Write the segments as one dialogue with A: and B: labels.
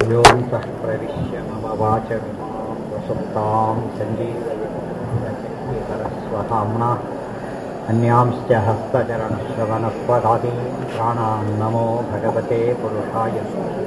A: योऽन्तः प्रविश्य मम वाचमिमां वसुप्तां सञ्जीवयितरस्वधाम्ना अन्यांश्च हस्तचरणश्रवणस्वदादीन् प्राणान् नमो भगवते पुरुषाय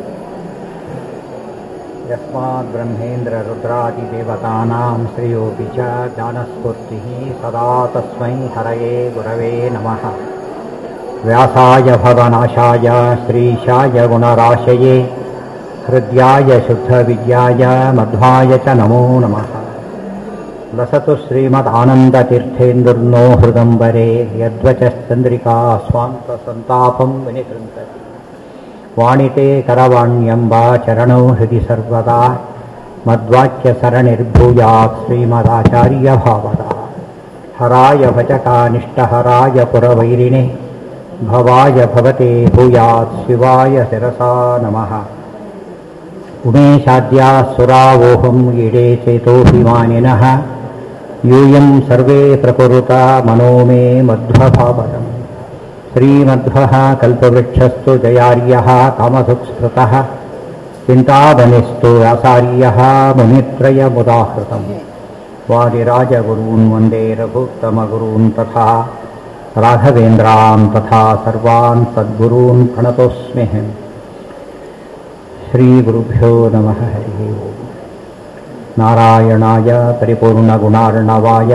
A: यस्माद्ब्रह्मेन्द्ररुद्रादिदेवतानां श्रियोऽपि च ज्ञानस्फूर्तिः सदा तस्मै हरये गुरवे नमः व्यासाय भवनाशाय श्रीशाय गुणराशये हृद्याय शुद्धविद्याय मध्वाय च नमो नमः लसतु श्रीमदानन्दतीर्थेन्दुर्नो हृदम्बरे यद्वचश्चन्द्रिका स्वान्तसन्तापं विनिकृन्तति वाणिते करवाण्यम्ब चरणौ हृदि सर्वदा मद्वाक्यसरणिर्भूयात् श्रीमदाचार्यभावदा हराय भजकानिष्टहराय पुरवैरिणे भवाय भवते भूयात् शिवाय शिरसा नमः उमेशाद्या सुरावोहम् ईडे चेतोऽभिमानिनः यूयं सर्वे प्रकुरुता मनो मे मध्वभावतम् श्रीमध्वः कल्पवृक्षस्तु जयार्यः कामसुत्स्मृतः चिन्तामणिस्तु व्यासार्यः मुनित्रयमुदाहृतम् वादिराजगुरून् वन्दे रघुत्तमगुरून् तथा राघवेन्द्रान् तथा सर्वान् सद्गुरून् प्रणतोऽस्म्यहम् श्रीगुरुभ्यो नमः हरिः ओम् नारायणाय परिपूर्णगुणार्णवाय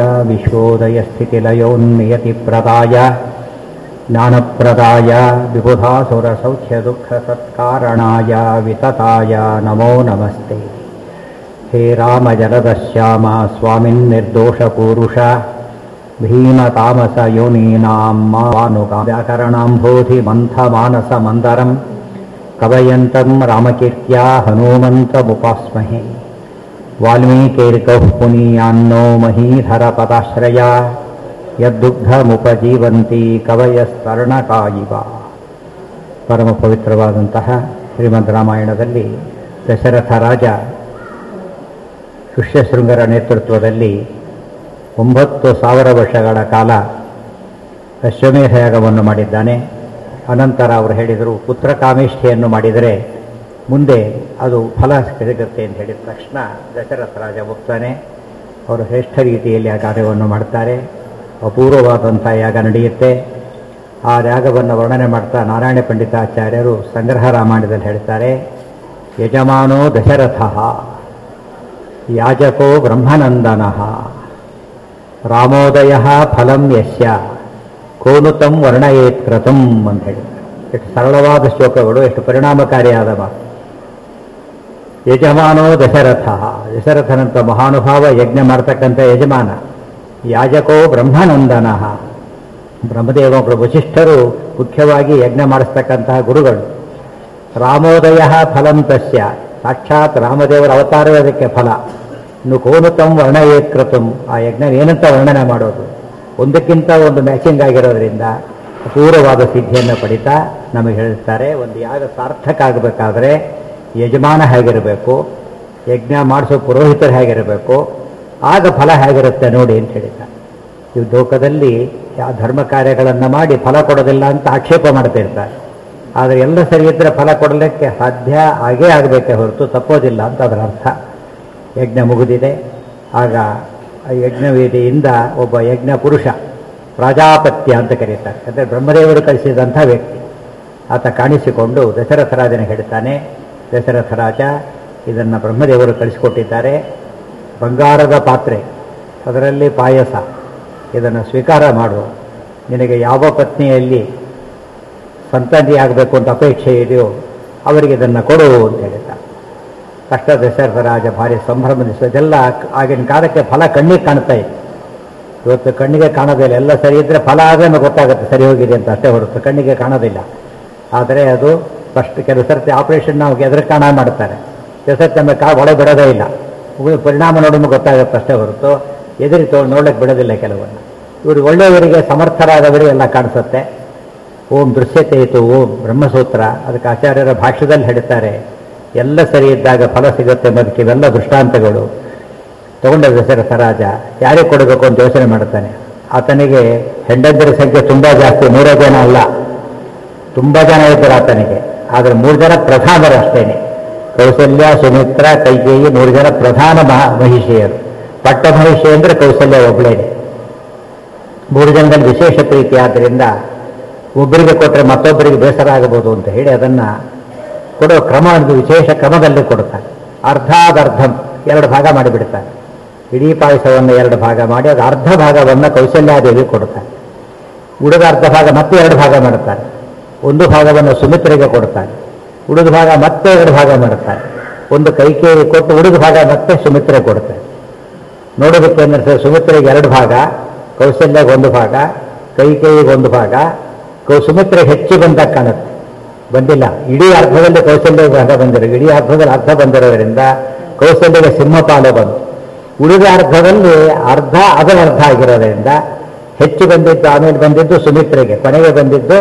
A: विश्वोदयस्थितिलयोन्नियतिप्रदाय ज्ञानप्रदाय विबुधासुरसौख्यदुःखसत्कारणाय वितताय नमो नमस्ते हे रामजलदश्याम स्वामिन्निर्दोषपूरुष भीमतामसयोनीनां मानुव्याकरणाम्भोधिमन्थमानसमन्दरम् कवयन्तं रामकीर्त्या हनूमन्तमुपास्महे वाल्मीकिर्कः पुनीयान्नो महीधरपदाश्रया ಯದ್ದುಗ್ಧಮುಪಜೀವಂತಿ ಕವಯಸ್ತರ್ಣಕಾಯಿವ ಪರಮ ಪವಿತ್ರವಾದಂತಹ ಶ್ರೀಮದ್ ರಾಮಾಯಣದಲ್ಲಿ ದಶರಥ ರಾಜ ಋಷ್ಯಶೃಂಗರ ನೇತೃತ್ವದಲ್ಲಿ ಒಂಬತ್ತು ಸಾವಿರ ವರ್ಷಗಳ ಕಾಲ ಅಶ್ವಮೇಧ ಯಾಗವನ್ನು ಮಾಡಿದ್ದಾನೆ ಅನಂತರ ಅವರು ಹೇಳಿದರು ಪುತ್ರ ಕಾಮೇಷ್ಠಿಯನ್ನು ಮಾಡಿದರೆ ಮುಂದೆ ಅದು ಫಲ ಸಿಗುತ್ತೆ ಅಂತ ಹೇಳಿದ ತಕ್ಷಣ ದಶರಥ ರಾಜ ಒಪ್ತಾನೆ ಅವರು ಶ್ರೇಷ್ಠ ರೀತಿಯಲ್ಲಿ ಆ ಕಾರ್ಯವನ್ನು ಮಾಡ್ತಾರೆ ಅಪೂರ್ವವಾದಂಥ ಯಾಗ ನಡೆಯುತ್ತೆ ಆ ಯಾಗವನ್ನು ವರ್ಣನೆ ಮಾಡ್ತಾ ನಾರಾಯಣ ಪಂಡಿತಾಚಾರ್ಯರು ಸಂಗ್ರಹ ರಾಮಾಯಣದಲ್ಲಿ ಹೇಳ್ತಾರೆ ಯಜಮಾನೋ ದಶರಥ ಯಾಜಕೋ ಬ್ರಹ್ಮನಂದನ ರಾಮೋದಯ ಫಲಂ ಯಶ್ಯ ಕೋನುತಂ ವರ್ಣಯೇತ್ ಕೃತಂ ಅಂತ ಹೇಳಿ ಎಷ್ಟು ಸರಳವಾದ ಶ್ಲೋಕಗಳು ಎಷ್ಟು ಪರಿಣಾಮಕಾರಿಯಾದ ಮಾತು ಯಜಮಾನೋ ದಶರಥ ದಶರಥನಂತ ಮಹಾನುಭಾವ ಯಜ್ಞ ಮಾಡ್ತಕ್ಕಂಥ ಯಜಮಾನ ಯಾಜಕೋ ಬ್ರಹ್ಮನಂದನ ಬ್ರಹ್ಮದೇವ ವಶಿಷ್ಠರು ಮುಖ್ಯವಾಗಿ ಯಜ್ಞ ಮಾಡಿಸ್ತಕ್ಕಂತಹ ಗುರುಗಳು ರಾಮೋದಯ ಫಲಂ ತಸ್ಯ ಸಾಕ್ಷಾತ್ ರಾಮದೇವರ ಅವತಾರವೇ ಅದಕ್ಕೆ ಫಲ ಇನ್ನು ಕೋನುತಂ ವರ್ಣಯೇತ್ ಕೃತಂ ಆ ಯಜ್ಞ ಏನಂತ ವರ್ಣನೆ ಮಾಡೋದು ಒಂದಕ್ಕಿಂತ ಒಂದು ಮ್ಯಾಚಿಂಗ್ ಆಗಿರೋದ್ರಿಂದ ಅಪೂರ್ವವಾದ ಸಿದ್ಧಿಯನ್ನು ಪಡಿತಾ ನಮಗೆ ಹೇಳ್ತಾರೆ ಒಂದು ಯಾಗ ಸಾರ್ಥಕ ಆಗಬೇಕಾದ್ರೆ ಯಜಮಾನ ಹೇಗಿರಬೇಕು ಯಜ್ಞ ಮಾಡಿಸೋ ಪುರೋಹಿತರು ಹೇಗಿರಬೇಕು ಆಗ ಫಲ ಹೇಗಿರುತ್ತೆ ನೋಡಿ ಅಂತ ಹೇಳಿದ್ದಾರೆ ಈ ಲೋಕದಲ್ಲಿ ಯಾವ ಧರ್ಮ ಕಾರ್ಯಗಳನ್ನು ಮಾಡಿ ಫಲ ಕೊಡೋದಿಲ್ಲ ಅಂತ ಆಕ್ಷೇಪ ಮಾಡ್ತಾ ಇರ್ತಾರೆ ಆದರೆ ಎಲ್ಲ ಸರಿ ಇದ್ದರೆ ಫಲ ಕೊಡಲಿಕ್ಕೆ ಸಾಧ್ಯ ಆಗೇ ಆಗಬೇಕೇ ಹೊರತು ತಪ್ಪೋದಿಲ್ಲ ಅಂತ ಅದರ ಅರ್ಥ ಯಜ್ಞ ಮುಗಿದಿದೆ ಆಗ ಯಜ್ಞವೇದಿಯಿಂದ ಒಬ್ಬ ಯಜ್ಞ ಪುರುಷ ಪ್ರಜಾಪತ್ಯ ಅಂತ ಕರೀತಾರೆ ಅಂದರೆ ಬ್ರಹ್ಮದೇವರು ಕಳಿಸಿದಂಥ ವ್ಯಕ್ತಿ ಆತ ಕಾಣಿಸಿಕೊಂಡು ದಶರಥ ರಾಜನ ಹೇಳ್ತಾನೆ ದಶರಥ ರಾಜ ಇದನ್ನು ಬ್ರಹ್ಮದೇವರು ಕಳಿಸಿಕೊಟ್ಟಿದ್ದಾರೆ ಬಂಗಾರದ ಪಾತ್ರೆ ಅದರಲ್ಲಿ ಪಾಯಸ ಇದನ್ನು ಸ್ವೀಕಾರ ಮಾಡು ನಿನಗೆ ಯಾವ ಪತ್ನಿಯಲ್ಲಿ ಸಂತತಿ ಆಗಬೇಕು ಅಂತ ಅಪೇಕ್ಷೆ ಇದೆಯೋ ಅವರಿಗೆ ಇದನ್ನು ಕೊಡು ಅಂತ ಹೇಳಿದ್ದ ಕಷ್ಟ ದಶರಥ ರಾಜ ಭಾರಿ ಸಂಭ್ರಮಿಸೋದೆಲ್ಲ ಆಗಿನ ಕಾಲಕ್ಕೆ ಫಲ ಕಣ್ಣಿಗೆ ಕಾಣ್ತಾ ಇದೆ ಇವತ್ತು ಕಣ್ಣಿಗೆ ಕಾಣೋದಿಲ್ಲ ಎಲ್ಲ ಸರಿ ಇದ್ದರೆ ಫಲ ಆದರೆ ನಮಗೆ ಗೊತ್ತಾಗುತ್ತೆ ಸರಿ ಹೋಗಿದೆ ಅಂತ ಅಷ್ಟೇ ಹೊರತು ಕಣ್ಣಿಗೆ ಕಾಣೋದಿಲ್ಲ ಆದರೆ ಅದು ಫಸ್ಟ್ ಕೆಲವು ಸರ್ತಿ ಆಪರೇಷನ್ ನಾವು ಎದುರು ಕಾಣ ಮಾಡ್ತಾರೆ ಕೆಲವು ಸರ್ತಿ ನಮಗೆ ಕಾ ಒಳಗೆ ಬಿಡೋದೇ ಇಲ್ಲ ಪರಿಣಾಮ ನೋಡಿ ಗೊತ್ತಾಗುತ್ತೆ ಅಷ್ಟೇ ಹೊರತು ಎದುರಿ ತಗೊಂಡು ನೋಡಕ್ಕೆ ಬಿಡೋದಿಲ್ಲ ಕೆಲವನ್ನು ಇವರು ಒಳ್ಳೆಯವರಿಗೆ ಸಮರ್ಥರಾದವರಿಗೆ ಎಲ್ಲ ಕಾಣಿಸುತ್ತೆ ಓಂ ದೃಶ್ಯತೆ ಇತ್ತು ಓಂ ಬ್ರಹ್ಮಸೂತ್ರ ಅದಕ್ಕೆ ಆಚಾರ್ಯರ ಭಾಷ್ಯದಲ್ಲಿ ಹೇಳ್ತಾರೆ ಎಲ್ಲ ಸರಿ ಇದ್ದಾಗ ಫಲ ಸಿಗುತ್ತೆ ಎಂಬುದಕ್ಕೆ ಇವೆಲ್ಲ ದೃಷ್ಟಾಂತಗಳು ತಗೊಂಡ ದಶರಥ ರಾಜ ಯಾರಿಗೆ ಕೊಡಬೇಕು ಅಂತ ಯೋಚನೆ ಮಾಡುತ್ತಾನೆ ಆತನಿಗೆ ಹೆಂಡಂದಿರ ಸಂಖ್ಯೆ ತುಂಬ ಜಾಸ್ತಿ ಮೂರೇ ಜನ ಅಲ್ಲ ತುಂಬ ಜನ ಇದ್ದರು ಆತನಿಗೆ ಆದರೆ ಮೂರು ಜನ ಪ್ರಧಾನರು ಅಷ್ಟೇನೆ ಕೌಸಲ್ಯ ಸುಮಿತ್ರ ಕೈಕೇಯಿ ಮೂರು ಜನ ಪ್ರಧಾನ ಮಹಾ ಮಹಿಷಿಯರು ಪಟ್ಟ ಮಹಿಷಿ ಅಂದ್ರೆ ಕೌಸಲ್ಯ ಒಬ್ಬಳೇನೆ ಮೂರು ಜನದಲ್ಲಿ ವಿಶೇಷ ಪ್ರೀತಿ ಆದ್ದರಿಂದ ಒಬ್ಬರಿಗೆ ಕೊಟ್ಟರೆ ಮತ್ತೊಬ್ಬರಿಗೆ ಬೇಸರ ಆಗಬಹುದು ಅಂತ ಹೇಳಿ ಅದನ್ನ ಕೊಡೋ ಕ್ರಮ ಒಂದು ವಿಶೇಷ ಕ್ರಮದಲ್ಲಿ ಕೊಡ್ತಾರೆ ಅರ್ಧಾದರ್ಧಂ ಎರಡು ಭಾಗ ಮಾಡಿಬಿಡ್ತಾರೆ ಇಡೀ ಪಾಯಸವನ್ನು ಎರಡು ಭಾಗ ಮಾಡಿ ಅದು ಅರ್ಧ ಭಾಗವನ್ನು ಕೌಶಲ್ಯಾದೇವಿ ಕೊಡ್ತಾರೆ ಉಳಿದ ಅರ್ಧ ಭಾಗ ಮತ್ತೆ ಎರಡು ಭಾಗ ಮಾಡ್ತಾರೆ ಒಂದು ಭಾಗವನ್ನು ಸುಮಿತ್ರೆಗೆ ಕೊಡ್ತಾರೆ ಉಳಿದ ಭಾಗ ಮತ್ತೆ ಎರಡು ಭಾಗ ಮಾಡ್ತಾರೆ ಒಂದು ಕೈಕೇಯಿ ಕೊಟ್ಟು ಉಳಿದ ಭಾಗ ಮತ್ತೆ ಸುಮಿತ್ರೆ ಕೊಡ್ತಾರೆ ನೋಡೋದಕ್ಕೆ ಅಂದ್ರೆ ಸುಮಿತ್ರೆಗೆ ಎರಡು ಭಾಗ ಕೌಶಲ್ಯಗೆ ಒಂದು ಭಾಗ ಕೈಕೇಯಿಗೆ ಒಂದು ಭಾಗ ಕೌ ಸುಮಿತ್ರೆಗೆ ಹೆಚ್ಚು ಬಂದಾಗ ಕಾಣುತ್ತೆ ಬಂದಿಲ್ಲ ಇಡೀ ಅರ್ಧದಲ್ಲಿ ಕೌಶಲ್ಯ ಭಾಗ ಬಂದಿರೋ ಇಡೀ ಅರ್ಧದಲ್ಲಿ ಅರ್ಧ ಬಂದಿರೋದ್ರಿಂದ ಕೌಶಲ್ಯಗೆ ಸಿಂಹಪಾಲು ಬಂತು ಉಳಿದ ಅರ್ಧದಲ್ಲಿ ಅರ್ಧ ಅದರ ಅರ್ಧ ಆಗಿರೋದ್ರಿಂದ ಹೆಚ್ಚು ಬಂದಿದ್ದು ಆಮೇಲೆ ಬಂದಿದ್ದು ಸುಮಿತ್ರೆಗೆ ಕೊನೆಗೆ ಬಂದಿದ್ದು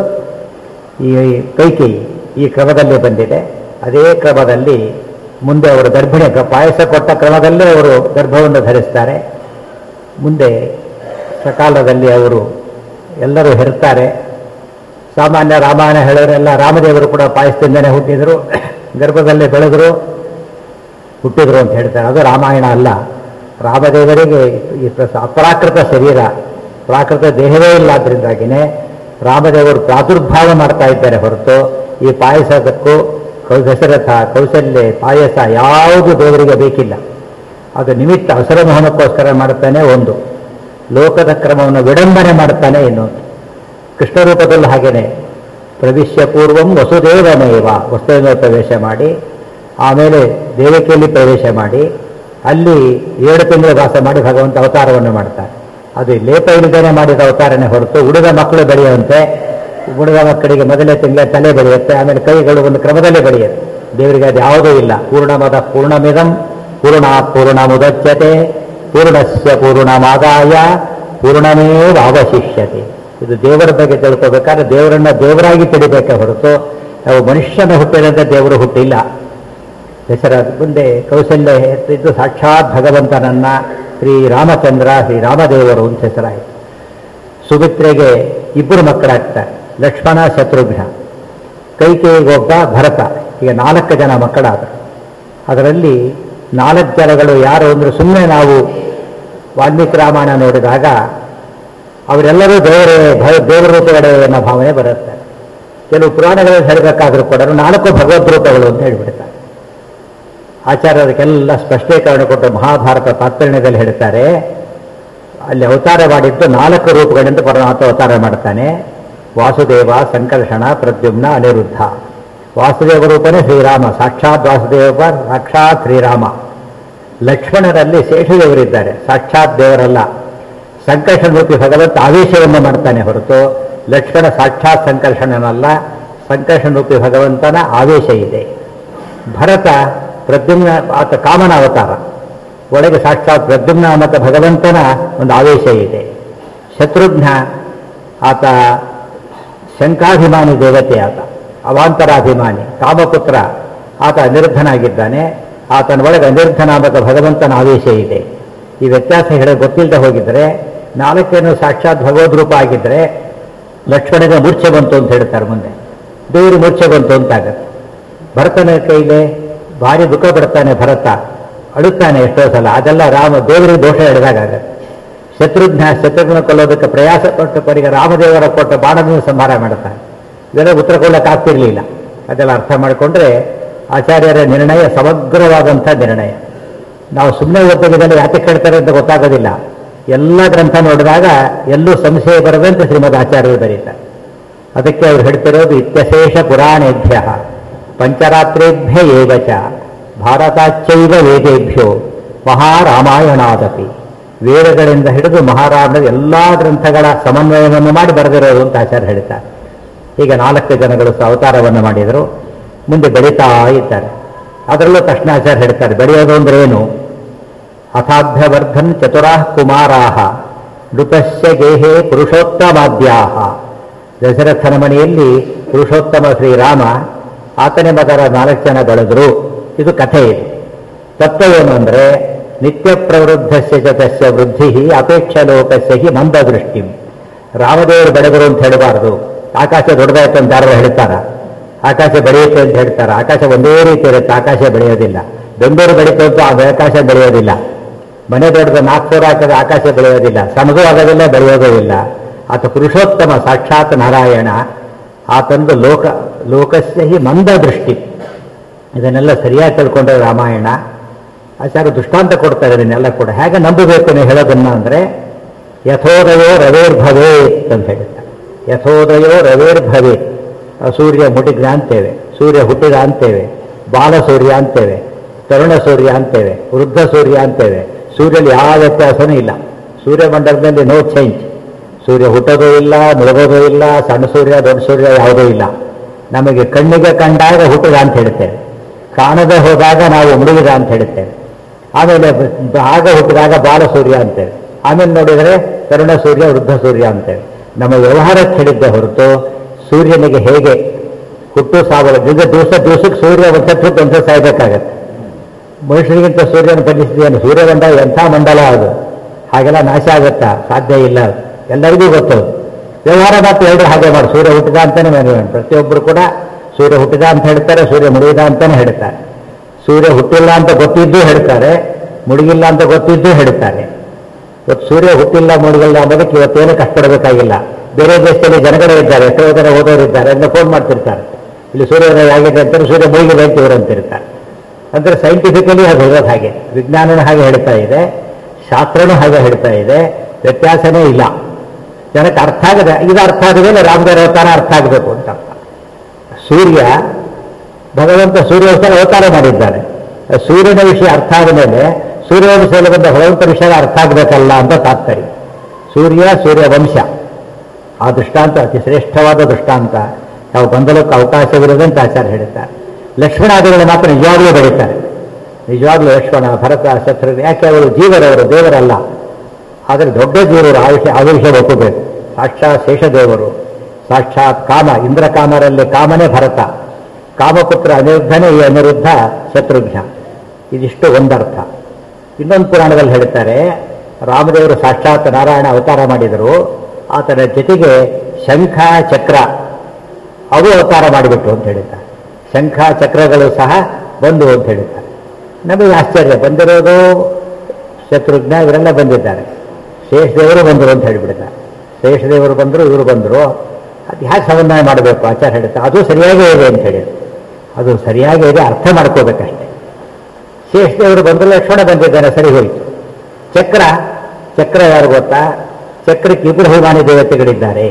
A: ಈ ಕೈಕೇಯಿ ಈ ಕ್ರಮದಲ್ಲಿ ಬಂದಿದೆ ಅದೇ ಕ್ರಮದಲ್ಲಿ ಮುಂದೆ ಅವರು ಗರ್ಭಿಣಿ ಪಾಯಸ ಕೊಟ್ಟ ಕ್ರಮದಲ್ಲೇ ಅವರು ಗರ್ಭವನ್ನು ಧರಿಸ್ತಾರೆ ಮುಂದೆ ಸಕಾಲದಲ್ಲಿ ಅವರು ಎಲ್ಲರೂ ಹೆರ್ತಾರೆ ಸಾಮಾನ್ಯ ರಾಮಾಯಣ ಹೇಳೋರೆಲ್ಲ ರಾಮದೇವರು ಕೂಡ ಪಾಯಸದಿಂದನೇ ಹುಟ್ಟಿದರು ಗರ್ಭದಲ್ಲೇ ಬೆಳೆದರು ಹುಟ್ಟಿದ್ರು ಅಂತ ಹೇಳ್ತಾರೆ ಅದು ರಾಮಾಯಣ ಅಲ್ಲ ರಾಮದೇವರಿಗೆ ಈ ಪ್ರ- ಅಪ್ರಾಕೃತ ಶರೀರ ಪ್ರಾಕೃತ ದೇಹವೇ ಇಲ್ಲ ಆದ್ರಿಂದಾಗಿನೇ ರಾಮದೇವರು ಪ್ರಾದುರ್ಭಾವ ಮಾಡ್ತಾ ಇದ್ದಾರೆ ಹೊರತು ಈ ಪಾಯಸದಕ್ಕೂ ಕೌ ದಶರಥ ಕೌಶಲ್ಯ ಪಾಯಸ ಯಾವುದು ದೇವರಿಗೆ ಬೇಕಿಲ್ಲ ಅದು ನಿಮಿತ್ತ ಅವಸರಮೋಹನಕ್ಕೋಸ್ಕರ ಮಾಡುತ್ತಾನೆ ಒಂದು ಲೋಕದ ಕ್ರಮವನ್ನು ವಿಡಂಬನೆ ಮಾಡುತ್ತಾನೆ ಇನ್ನೊಂದು ಕೃಷ್ಣ ರೂಪದಲ್ಲಿ ಹಾಗೇನೆ ಪ್ರವಿಶ್ಯ ಪೂರ್ವಂ ವಸುದೇವಮೇವ ವಸುದೇವ ಪ್ರವೇಶ ಮಾಡಿ ಆಮೇಲೆ ದೇವಕಿಯಲ್ಲಿ ಪ್ರವೇಶ ಮಾಡಿ ಅಲ್ಲಿ ಏಳು ತಿಂಗಳು ವಾಸ ಮಾಡಿ ಭಗವಂತ ಅವತಾರವನ್ನು ಮಾಡ್ತಾರೆ ಅದು ಲೇಪ ಇಲ್ಲದೇನೆ ಮಾಡಿದ ಅವತಾರನೇ ಹೊರತು ಉಳಿದ ಮಕ್ಕಳು ಬೆಳೆಯುವಂತೆ ಉಳಿದ ಮಕ್ಕಳಿಗೆ ಮೊದಲೇ ತಿಂಗಳ ತಲೆ ಬೆಳೆಯುತ್ತೆ ಆಮೇಲೆ ಕೈಗಳು ಒಂದು ಕ್ರಮದಲ್ಲೇ ಬೆಳೆಯುತ್ತೆ ದೇವರಿಗೆ ಅದು ಯಾವುದೂ ಇಲ್ಲ ಪೂರ್ಣಮದ ಪೂರ್ಣಮಿದಂ ಪೂರ್ಣ ಪೂರ್ಣ ಮುದಚ್ಯತೆ ಪೂರ್ಣಸ್ಯ ಪೂರ್ಣಮಾದಾಯ ಪೂರ್ಣಮೇವ ಅವಶಿಷ್ಯತೆ ಇದು ದೇವರ ಬಗ್ಗೆ ತಿಳ್ಕೋಬೇಕಾದ್ರೆ ದೇವರನ್ನ ದೇವರಾಗಿ ತಿಳಿಬೇಕೆ ಹೊರತು ನಾವು ಮನುಷ್ಯನ ಹುಟ್ಟಿದಂತೆ ದೇವರು ಹುಟ್ಟಿಲ್ಲ ಹೆಸರ ಮುಂದೆ ಕೌಶಲ್ಯ ಎತ್ತಿದ್ದು ಸಾಕ್ಷಾತ್ ಭಗವಂತನನ್ನ ಶ್ರೀ ರಾಮಚಂದ್ರ ಶ್ರೀ ರಾಮದೇವರು ಅಂತ ಹೆಸರಾಯಿತು ಸುಮಿತ್ರೆಗೆ ಇಬ್ಬರು ಮಕ್ಕಳಾಗ್ತಾರೆ ಲಕ್ಷ್ಮಣ ಶತ್ರುಘ್ನ ಕೈಕೇಯಿಗೊಬ್ಬ ಭರತ ಈಗ ನಾಲ್ಕು ಜನ ಮಕ್ಕಳಾದರು ಅದರಲ್ಲಿ ನಾಲ್ಕು ಜನಗಳು ಯಾರು ಅಂದ್ರೆ ಸುಮ್ಮನೆ ನಾವು ವಾಲ್ಮೀಕಿ ರಾಮಾಯಣ ನೋಡಿದಾಗ ಅವರೆಲ್ಲರೂ ದೇವರೇ ಭಯ ದೇವರ ರೂಪಗಳೇ ಅನ್ನೋ ಭಾವನೆ ಬರುತ್ತೆ ಕೆಲವು ಪುರಾಣಗಳಲ್ಲಿ ಹೇಳಬೇಕಾದ್ರೂ ಕೂಡ ನಾಲ್ಕು ಭಗವದ್ ರೂಪಗಳು ಅಂತ ಹೇಳ್ಬಿಡ್ತಾರೆ ಆಚಾರ್ಯರಿಗೆಲ್ಲ ಸ್ಪಷ್ಟೀಕರಣ ಕೊಟ್ಟು ಮಹಾಭಾರತ ತಾತ್ಪರ್ಯದಲ್ಲಿ ಹೇಳ್ತಾರೆ ಅಲ್ಲಿ ಅವತಾರ ಮಾಡಿದ್ದು ನಾಲ್ಕು ರೂಪಗಳಿಂದ ಪರಮಾತ್ಮ ಅವತಾರ ಮಾಡ್ತಾನೆ ವಾಸುದೇವ ಸಂಕರ್ಷಣ ಪ್ರದ್ಯುಮ್ನ ಅನಿರುದ್ಧ ವಾಸುದೇವ ರೂಪನೇ ಶ್ರೀರಾಮ ಸಾಕ್ಷಾತ್ ವಾಸುದೇವ ಸಾಕ್ಷಾತ್ ಶ್ರೀರಾಮ ಲಕ್ಷ್ಮಣರಲ್ಲಿ ಶೇಷದೇವರಿದ್ದಾರೆ ಸಾಕ್ಷಾತ್ ದೇವರಲ್ಲ ಸಂಕರ್ಷಣ ರೂಪಿ ಭಗವಂತ ಆವೇಶವನ್ನು ಮಾಡ್ತಾನೆ ಹೊರತು ಲಕ್ಷ್ಮಣ ಸಾಕ್ಷಾತ್ ಸಂಕರ್ಷಣನಲ್ಲ ಸಂಕರ್ಷಣ ರೂಪಿ ಭಗವಂತನ ಆವೇಶ ಇದೆ ಭರತ ಪ್ರದ್ಯುಮ್ನ ಆತ ಕಾಮನ ಅವತಾರ ಒಳಗೆ ಸಾಕ್ಷಾತ್ ಪ್ರದ್ಯುಮ್ನ ಮತ್ತು ಭಗವಂತನ ಒಂದು ಆವೇಶ ಇದೆ ಶತ್ರುಘ್ನ ಆತ ಶಂಕಾಭಿಮಾನಿ ದೇವತೆ ಆತ ಅವಾಂತರಾಭಿಮಾನಿ ಕಾಮಪುತ್ರ ಆತ ಅನಿರುದ್ಧನಾಗಿದ್ದಾನೆ ಆತನ ಒಳಗೆ ಅನಿರುದ್ಧನಾಮಕ ಭಗವಂತನ ಆವೇಶ ಇದೆ ಈ ವ್ಯತ್ಯಾಸ ಹೇಳಿ ಗೊತ್ತಿಲ್ಲದೆ ಹೋಗಿದ್ರೆ ನಾಲ್ಕೇನು ಸಾಕ್ಷಾತ್ ಭಗವದ್ ರೂಪ ಆಗಿದ್ರೆ ಲಕ್ಷ್ಮಣಗೆ ಮೂರ್ಛೆ ಬಂತು ಅಂತ ಹೇಳ್ತಾರೆ ಮುಂದೆ ದೇವರು ಮೂರ್ಛೆ ಬಂತು ಅಂತಾಗತ್ತೆ ಭರತನ ಕೈಗೆ ಭಾರಿ ದುಃಖ ಪಡ್ತಾನೆ ಭರತ ಅಳುತ್ತಾನೆ ಎಷ್ಟೋ ಸಲ ಅದೆಲ್ಲ ರಾಮ ದೇವರಿಗೆ ದೋಷ ಹಿಡಿದಾಗತ್ತೆ ಶತ್ರುಘ್ನ ಶತ್ರುಘ್ನ ಕೊಲ್ಲೋದಕ್ಕೆ ಪ್ರಯಾಸ ಪಟ್ಟು ಕೊನೆಗೆ ರಾಮದೇವರ ಕೊಟ್ಟ ಬಾಣದಿಂದ ಸಂಹಾರ ಮಾಡ್ತಾನೆ ಇದೆಲ್ಲ ಉತ್ತರ ಕೊಡಕ್ಕೆ ಆಗ್ತಿರ್ಲಿಲ್ಲ ಅದೆಲ್ಲ ಅರ್ಥ ಮಾಡಿಕೊಂಡ್ರೆ ಆಚಾರ್ಯರ ನಿರ್ಣಯ ಸಮಗ್ರವಾದಂಥ ನಿರ್ಣಯ ನಾವು ಸುಮ್ಮನೆ ಓದ್ತಿದ್ದದಲ್ಲಿ ಯಾಕೆ ಕೇಳ್ತಾರೆ ಅಂತ ಗೊತ್ತಾಗೋದಿಲ್ಲ ಎಲ್ಲ ಗ್ರಂಥ ನೋಡಿದಾಗ ಎಲ್ಲೂ ಸಂಶಯ ಬರದಂತೆ ಶ್ರೀಮದ್ ಆಚಾರ್ಯರು ಬರೀತಾರೆ ಅದಕ್ಕೆ ಅವ್ರು ಹೇಳ್ತಿರೋದು ಇತ್ಯಶೇಷ ಪುರಾಣೇಭ್ಯ ಪಂಚರಾತ್ರೇಭ್ಯ ಏವ ಚ ಭಾರತಾಚ್ಚೈವ ವೇದೇಭ್ಯೋ ಮಹಾರಾಮಾಯಣಾದಪಿ ವೇದಗಳಿಂದ ಹಿಡಿದು ಮಹಾರಾಮನ ಎಲ್ಲ ಗ್ರಂಥಗಳ ಸಮನ್ವಯವನ್ನು ಮಾಡಿ ಬರೆದಿರೋದು ಅಂತ ಆಚಾರ್ಯ ಹೇಳ್ತಾರೆ ಈಗ ನಾಲ್ಕು ಜನಗಳು ಸಹ ಅವತಾರವನ್ನು ಮಾಡಿದರು ಮುಂದೆ ಬೆಳೀತಾ ಇದ್ದಾರೆ ಅದರಲ್ಲೂ ತಕ್ಷಣ ಆಚಾರ್ಯ ಹೇಳ್ತಾರೆ ಬೆಳೆಯೋದು ಅಂದ್ರೆ ಏನು ಅಥಾಭ್ಯವರ್ಧನ್ ಚತುರಾಃ ಕುಮಾರಾಹ ನೃಪಸ್ಯ ಗೇಹೆ ಪುರುಷೋತ್ತಮಾದ್ಯಾಹ ದಶರಥನ ಮನೆಯಲ್ಲಿ ಪುರುಷೋತ್ತಮ ಶ್ರೀರಾಮ ಆತನೇ ಮಗರ ನಾಲ್ಕು ಜನ ಬೆಳೆದರು ಇದು ಕಥೆ ಇದೆ ತತ್ವ ಏನು ಅಂದ್ರೆ ನಿತ್ಯ ಪ್ರವೃದ್ಧಸ್ಯ ಚ ತಸ್ಯ ವೃದ್ಧಿ ಅಪೇಕ್ಷ ಲೋಕಸ್ಯ ಹಿ ಮಂದ ದೃಷ್ಟಿ ರಾಮದೇವರು ಬೆಳೆದರು ಅಂತ ಹೇಳಬಾರದು ಆಕಾಶ ದೊಡ್ಡದಾಯ್ತು ಅಂತ ಯಾರು ಹೇಳ್ತಾರ ಆಕಾಶ ಬೆಳೆಯುತ್ತೆ ಅಂತ ಹೇಳ್ತಾರೆ ಆಕಾಶ ಒಂದೇ ರೀತಿ ಇರುತ್ತೆ ಆಕಾಶ ಬೆಳೆಯೋದಿಲ್ಲ ಬೆಂಗಳೂರು ಬೆಳೀತು ಅಂತ ಆ ಆಕಾಶ ಬೆಳೆಯೋದಿಲ್ಲ ಮನೆ ದೊಡ್ಡದು ನಾಲ್ಕು ಸಾವಿರ ಹಾಕಿದ್ರೆ ಆಕಾಶ ಬೆಳೆಯೋದಿಲ್ಲ ಸಣ್ಣದು ಆಗೋದಿಲ್ಲ ಬೆಳೆಯೋದೂ ಇಲ್ಲ ಆತ ಪುರುಷೋತ್ತಮ ಸಾಕ್ಷಾತ್ ನಾರಾಯಣ ಆತಂದು ಲೋಕ ಲೋಕಸ್ಯ ಹಿ ಮಂದ ದೃಷ್ಟಿ ಇದನ್ನೆಲ್ಲ ಸರಿಯಾಗಿ ತಿಳ್ಕೊಂಡ್ರೆ ರಾಮಾಯಣ ಆಚಾರ್ಯ ದೃಷ್ಟಾಂತ ಕೊಡ್ತಾರೆ ಇದನ್ನೆಲ್ಲ ಕೂಡ ಹೇಗೆ ನಂಬಬೇಕು ನೀವು ಹೇಳೋದನ್ನ ಅಂದರೆ ಯಥೋದಯೋ ರವೇರ್ಭವೇ ಅಂತ ಹೇಳ್ತಾರೆ ಯಥೋದಯೋ ರವೇರ್ಭವೇ ಆ ಸೂರ್ಯ ಮುಟಿದ ಅಂತೇವೆ ಸೂರ್ಯ ಹುಟ್ಟಿದ ಅಂತೇವೆ ಬಾಲ ಸೂರ್ಯ ಅಂತೇವೆ ತರುಣ ಸೂರ್ಯ ಅಂತೇವೆ ವೃದ್ಧ ಸೂರ್ಯ ಅಂತೇವೆ ಸೂರ್ಯನಲ್ಲಿ ಯಾವ ವ್ಯತ್ಯಾಸನೂ ಇಲ್ಲ ಸೂರ್ಯಮಂಡಲದಲ್ಲಿ ನೋ ಚೇಂಜ್ ಸೂರ್ಯ ಹುಟ್ಟೋದು ಇಲ್ಲ ಮುಳುಗೋದು ಇಲ್ಲ ಸಣ್ಣ ಸೂರ್ಯ ದೊಡ್ಡ ಸೂರ್ಯ ಯಾವುದೂ ಇಲ್ಲ ನಮಗೆ ಕಣ್ಣಿಗೆ ಕಂಡಾಗ ಹುಟ್ಟಿದ ಅಂತ ಹೇಳ್ತೇವೆ ಕಾಣದೆ ಹೋದಾಗ ನಾವು ಮುಳುಗಿದ ಅಂತ ಹೇಳ್ತೇವೆ ಆಮೇಲೆ ಬ- ಆಗ ಹುಟ್ಟಿದಾಗ ಬಾಲ ಸೂರ್ಯ ಅಂತೇವೆ ಆಮೇಲೆ ನೋಡಿದರೆ ತರುಣ ಸೂರ್ಯ ವೃದ್ಧ ಸೂರ್ಯ ಅಂತೇವೆ ನಮ್ಮ ವ್ಯವಹಾರಕ್ಕೆ ಹೇಳಿದ್ದೆ ಹೊರತು ಸೂರ್ಯನಿಗೆ ಹೇಗೆ ಹುಟ್ಟು ಸಾವಿರ ದಿವಸ ದಿವಸ ದಿವಸಕ್ಕೆ ಸೂರ್ಯ ಒಂದ್ಸತ್ತು ಹುಟ್ಟು ಒಂದ್ಸತಿ ಸಾಯ್ಬೇಕಾಗತ್ತೆ ಮನುಷ್ಯರಿಗಿಂತ ಸೂರ್ಯನ ಬದಲಿಸಿದೇನು ಸೂರ್ಯಮಂಡಲ ಎಂಥ ಮಂಡಲ ಅದು ಹಾಗೆಲ್ಲ ನಾಶ ಆಗುತ್ತಾ ಸಾಧ್ಯ ಇಲ್ಲ ಅದು. ಎಲ್ಲರಿಗೂ ಗೊತ್ತು ಅದು. ವ್ಯವಹಾರ ಮಾತ್ರ ಎರಡು ಹಾಗೆ ಮಾಡಿ ಸೂರ್ಯ ಹುಟ್ಟಿದ ಅಂತಾನೆ ಮನೆ ಪ್ರತಿಯೊಬ್ಬರು ಕೂಡ ಸೂರ್ಯ ಹುಟ್ಟಿದ ಅಂತ ಹೇಳ್ತಾರೆ ಸೂರ್ಯ ಮುಳುಗಿದ ಅಂತಾನೆ ಹೇಳ್ತಾರೆ ಸೂರ್ಯ ಹುಟ್ಟಿಲ್ಲ ಅಂತ ಗೊತ್ತಿದ್ದು ಹೇಳ್ತಾರೆ ಮುಳುಗಿಲ್ಲ ಅಂತ ಗೊತ್ತಿದ್ದು ಹೇಳ್ತಾರೆ ಇವತ್ತು ಸೂರ್ಯ ಹುಟ್ಟಿಲ್ಲ ಮುಳುಗಿಲ್ಲ ಅನ್ನೋದಕ್ಕೆ ಇವತ್ತೇನು ಕಷ್ಟಪಡಬೇಕಾಗಿಲ್ಲ ಬೇರೆ ದೇಶದಲ್ಲಿ ಜನಗಳೇ ಇದ್ದಾರೆ ಎಷ್ಟೋ ಜನ ಓದೋರು ಇದ್ದಾರೆ ಅಂತ ಫೋನ್ ಮಾಡ್ತಿರ್ತಾರೆ ಇಲ್ಲಿ ಸೂರ್ಯೋದಯ ಆಗಿದೆ ಅಂತಾರೆ ಸೂರ್ಯ ಮುಳುಗಿದೆ ಅಂತ ಇವರು ಅಂತಿರ್ತಾರೆ ಅಂದ್ರೆ ಸೈಂಟಿಫಿಕಲಿ ಅದು ಇರೋದು ಹಾಗೆ ವಿಜ್ಞಾನನೂ ಹಾಗೆ ಹೇಳ್ತಾ ಇದೆ ಶಾಸ್ತ್ರನೂ ಹಾಗೆ ಹೇಳ್ತಾ ಇದೆ ವ್ಯತ್ಯಾಸನೇ ಇಲ್ಲ ಜನಕ್ಕೆ ಅರ್ಥ ಆಗದೆ ಇದು ಅರ್ಥ ಆದ ಮೇಲೆ ರಾಮದೇವರ ಅವತಾರ ಅರ್ಥ ಆಗಬೇಕು ಅಂತ ಅರ್ಥ ಸೂರ್ಯ ಭಗವಂತ ಸೂರ್ಯೋತ್ಸವ ಅವತಾರ ಮಾಡಿದ್ದಾನೆ ಆ ಸೂರ್ಯನ ವಿಷಯ ಅರ್ಥ ಆದ ಮೇಲೆ ಸೂರ್ಯವಂಶದಲ್ಲಿ ಬಂದ ಭಗವಂತ ವಿಷಯ ಅರ್ಥ ಆಗಬೇಕಲ್ಲ ಅಂತ ತಾತ್ಪರ್ಯ ಸೂರ್ಯ ಸೂರ್ಯ ವಂಶ ಆ ದೃಷ್ಟಾಂತ ಅತಿ ಶ್ರೇಷ್ಠವಾದ ದೃಷ್ಟಾಂತ ಯಾವ ಗೊಂದಲಕ್ಕೆ ಅವಕಾಶವಿರದಂತೆ ಆಚಾರ್ಯ ಹೇಳ್ತಾರೆ ಲಕ್ಷ್ಮಣಾದಿಗಳು ಮಾತ್ರ ನಿಜವಾಗ್ಲೂ ಬೆಳೀತಾರೆ ನಿಜವಾಗ್ಲೂ ಲಕ್ಷ್ಮಣ ಭರತ ಶತ್ರು ಯಾಕೆ ಅವರು ಜೀವರವರು ದೇವರಲ್ಲ ಆದರೆ ದೊಡ್ಡ ದೇವರು ಆ ವಿಷಯ ಆ ವಿಷಯ ಒಪ್ಪಬೇಕು ಸಾಕ್ಷಾತ್ ಶೇಷದೇವರು ಸಾಕ್ಷಾತ್ ಕಾಮ ಇಂದ್ರಕಾಮರಲ್ಲಿ ಕಾಮನೇ ಭರತ ಕಾಮಪುತ್ರ ಅನಿರುದ್ಧನೇ ಈ ಅನಿರುದ್ಧ ಶತ್ರುಘ್ನ ಇದಿಷ್ಟು ಒಂದರ್ಥ ಇನ್ನೊಂದು ಪುರಾಣದಲ್ಲಿ ಹೇಳ್ತಾರೆ ರಾಮದೇವರು ಸಾಕ್ಷಾತ್ ನಾರಾಯಣ ಅವತಾರ ಮಾಡಿದರು ಆತನ ಜೊತೆಗೆ ಶಂಖ ಚಕ್ರ ಅವು ಅವತಾರ ಮಾಡಿಬಿಟ್ಟು ಅಂತ ಹೇಳಿದ್ದಾರೆ ಶಂಖ ಚಕ್ರಗಳು ಸಹ ಬಂದು ಅಂತ ಹೇಳಿದ್ದಾರೆ ನಮಗೆ ಆಶ್ಚರ್ಯ ಬಂದಿರೋದು ಶತ್ರುಘ್ನ ಇವರೆಲ್ಲ ಬಂದಿದ್ದಾರೆ ಶೇಷದೇವರು ಬಂದರು ಅಂತ ಹೇಳಿಬಿಡ್ತಾರೆ ಶೇಷದೇವರು ಬಂದರು ಇವರು ಬಂದರು ಅದು ಹ್ಯಾಕೆ ಸಮನ್ವಯ ಮಾಡಬೇಕು ಆಚಾರ ಹೇಳ್ತಾರೆ ಅದು ಸರಿಯಾಗೇ ಇದೆ ಅಂತ ಹೇಳಿದ್ರು ಅದು ಸರಿಯಾಗೇ ಇದೆ ಅರ್ಥ ಮಾಡ್ಕೋಬೇಕಷ್ಟೆ ಶೇಷದೇವರು ಬಂದರು ಲಕ್ಷ್ಮಣ ಬಂದಿದ್ದಾನೆ ಸರಿ ಹೋಯಿತು ಚಕ್ರ ಚಕ್ರ ಯಾರು ಗೊತ್ತಾ ಚಕ್ರಕ್ಕೆ ಇಬ್ಬರು ಅಭಿಮಾನಿ ದೇವತೆಗಳಿದ್ದಾರೆ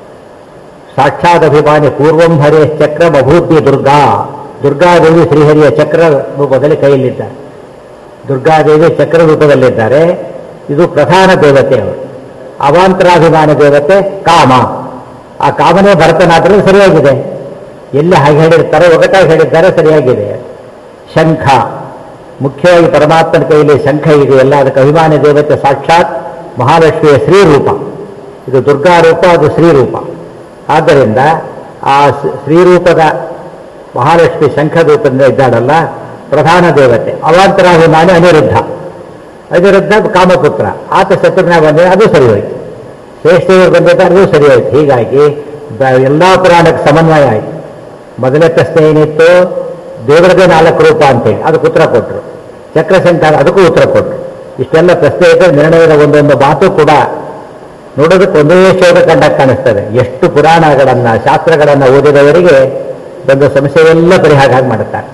A: ಸಾಕ್ಷಾತ್ ಅಭಿಮಾನಿ ಪೂರ್ವಂ ಹರೇ ಚಕ್ರ ಅಭೂತಿ ದುರ್ಗಾ ದುರ್ಗಾದೇವಿ ಶ್ರೀಹರಿಯ ಚಕ್ರ ರೂಪದಲ್ಲಿ ಕೈಯಲ್ಲಿದ್ದಾರೆ ದುರ್ಗಾದೇವಿ ಚಕ್ರ ರೂಪದಲ್ಲಿದ್ದಾರೆ ಇದು ಪ್ರಧಾನ ದೇವತೆ ಅವರು ಅವಾಂತರಾಭಿಮಾನ ದೇವತೆ ಕಾಮ ಆ ಕಾಮನೇ ಭರತನಾದರೂ ಸರಿಯಾಗಿದೆ ಎಲ್ಲಿ ಹಾಗೆ ಹೇಳಿರ್ತಾರೆ ಒಗಟಾಗಿ ಹೇಳಿದ್ದಾರೆ ಸರಿಯಾಗಿದೆ ಶಂಖ ಮುಖ್ಯವಾಗಿ ಪರಮಾತ್ಮನ ಕೈಯಲ್ಲಿ ಶಂಖ ಇದೆಯಲ್ಲ ಅದಕ್ಕೆ ಅಭಿಮಾನಿ ದೇವತೆ ಸಾಕ್ಷಾತ್ ಮಹಾಲಕ್ಷ್ಮಿಯ ಶ್ರೀರೂಪ ಇದು ದುರ್ಗಾ ರೂಪ ಅದು ಶ್ರೀರೂಪ ಆದ್ದರಿಂದ ಆ ಸ್- ಶ್ರೀರೂಪದ ಮಹಾಲಕ್ಷ್ಮಿ ಶಂಖ ರೂಪದಿಂದ ಇದ್ದಾಳಲ್ಲ ಪ್ರಧಾನ ದೇವತೆ ಅವಾಂತರಾಭಿಮಾನಿ ಅನಿರುದ್ಧ ಅನಿರುದ್ಧ ಕಾಮಪುತ್ರ ಆತ ಶತ್ರುಘ್ನ ಬಂದರೆ ಅದು ಸರಿ ಹೋಯ್ತು ಶ್ರೇಷ್ಠವರು ಬಂದಿದ್ದಾರೆ ಅದು ಸರಿ ಹೋಯ್ತು ಹೀಗಾಗಿ ಬ- ಎಲ್ಲಾ ಪುರಾಣಕ್ಕೆ ಸಮನ್ವಯ ಆಯಿತು ಮೊದಲನೇ ಪ್ರಶ್ನೆ ಏನಿತ್ತು ದೇವರದೇ ನಾಲ್ಕು ರೂಪ ಅಂತೇಳಿ ಅದಕ್ಕೆ ಉತ್ತರ ಕೊಟ್ಟರು ಚಕ್ರಸಂಕಾರ ಅದಕ್ಕೂ ಉತ್ತರ ಕೊಟ್ಟರು ಇಷ್ಟೆಲ್ಲ ಪ್ರಶ್ನೆ ಇದ್ದರೆ ನಿರ್ಣಯದ ಒಂದೊಂದು ಮಾತು ಕೂಡ ನೋಡೋದಕ್ಕೆ ಒಂದೇ ಶೋಧ ಕಂಡಾಗ ಕಾಣಿಸ್ತದೆ ಎಷ್ಟು ಪುರಾಣಗಳನ್ನ ಶಾಸ್ತ್ರಗಳನ್ನ ಓದಿದವರಿಗೆ ಬಂದ ಸಮಸ್ಯೆಯೆಲ್ಲ ಪರಿಹಾರ ಮಾಡುತ್ತಾರೆ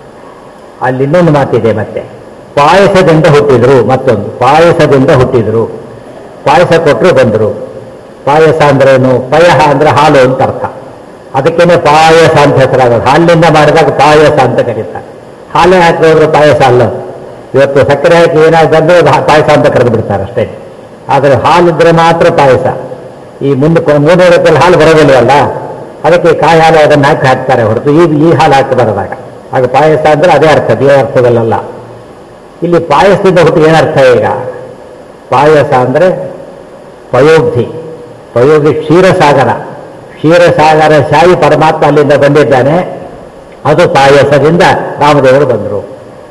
A: ಅಲ್ಲಿ ಇನ್ನೊಂದು ಮಾತಿದೆ ಮತ್ತೆ ಪಾಯಸದಿಂದ ಹುಟ್ಟಿದ್ರು ಮತ್ತೊಂದು ಪಾಯಸದಿಂದ ಹುಟ್ಟಿದ್ರು ಪಾಯಸ ಕೊಟ್ಟರು ಬಂದರು ಪಾಯಸ ಅಂದ್ರೇನು ಪಯಹ ಅಂದ್ರೆ ಹಾಲು ಅಂತ ಅರ್ಥ ಅದಕ್ಕೇನೆ ಪಾಯಸ ಅಂತ ಹೆಸರಾಗೋದು ಹಾಲಿನಿಂದ ಮಾಡಿದಾಗ ಪಾಯಸ ಅಂತ ಕರೀತಾರೆ ಹಾಲೇ ಹಾಕಿ ಹೋದ್ರೆ ಪಾಯಸ ಅಲ್ಲ ಇವತ್ತು ಸಕ್ಕರೆ ಹಾಕಿ ಏನಾದ್ರು ಬಂದ್ರೆ ಅದು ಹಾ- ಪಾಯಸ ಅಂತ ಕರೆದು ಬಿಡ್ತಾರೆ ಅಷ್ಟೇ ಆದರೆ ಹಾಲಿದ್ರೆ ಮಾತ್ರ ಪಾಯಸ ಈ ಮುಂದೆ ಕೊ- ಮೂರನೇ ರೂಪಾಯಲ್ಲಿ ಹಾಲು ಬರೋದಿಲ್ವಲ್ಲ ಅದಕ್ಕೆ ಕಾಯಿ ಹಾಲು ಅದನ್ನು ಹಾಕಿ ಹಾಕ್ತಾರೆ ಹೊರತು ಈ ಈ ಹಾಲು ಹಾಕಿ ಬರೋದಾಗ ಆಗ ಪಾಯಸ ಅಂದ್ರೆ ಅದೇ ಅರ್ಥ ಬೇರೆ ಅರ್ಥದಲ್ಲ ಇಲ್ಲಿ ಪಾಯಸದಿಂದ ಹುಟ್ಟು ಏನರ್ಥ ಈಗ ಪಾಯಸ ಅಂದ್ರೆ ಪಯೋಗ್ಧಿ ಪಯೋಗಿ ಕ್ಷೀರಸಾಗರ ಕ್ಷೀರಸಾಗರ ಶಾಯಿ ಪರಮಾತ್ಮ ಅಲ್ಲಿಂದ ಬಂದಿದ್ದಾನೆ ಅದು ಪಾಯಸದಿಂದ ರಾಮದೇವರು ಬಂದರು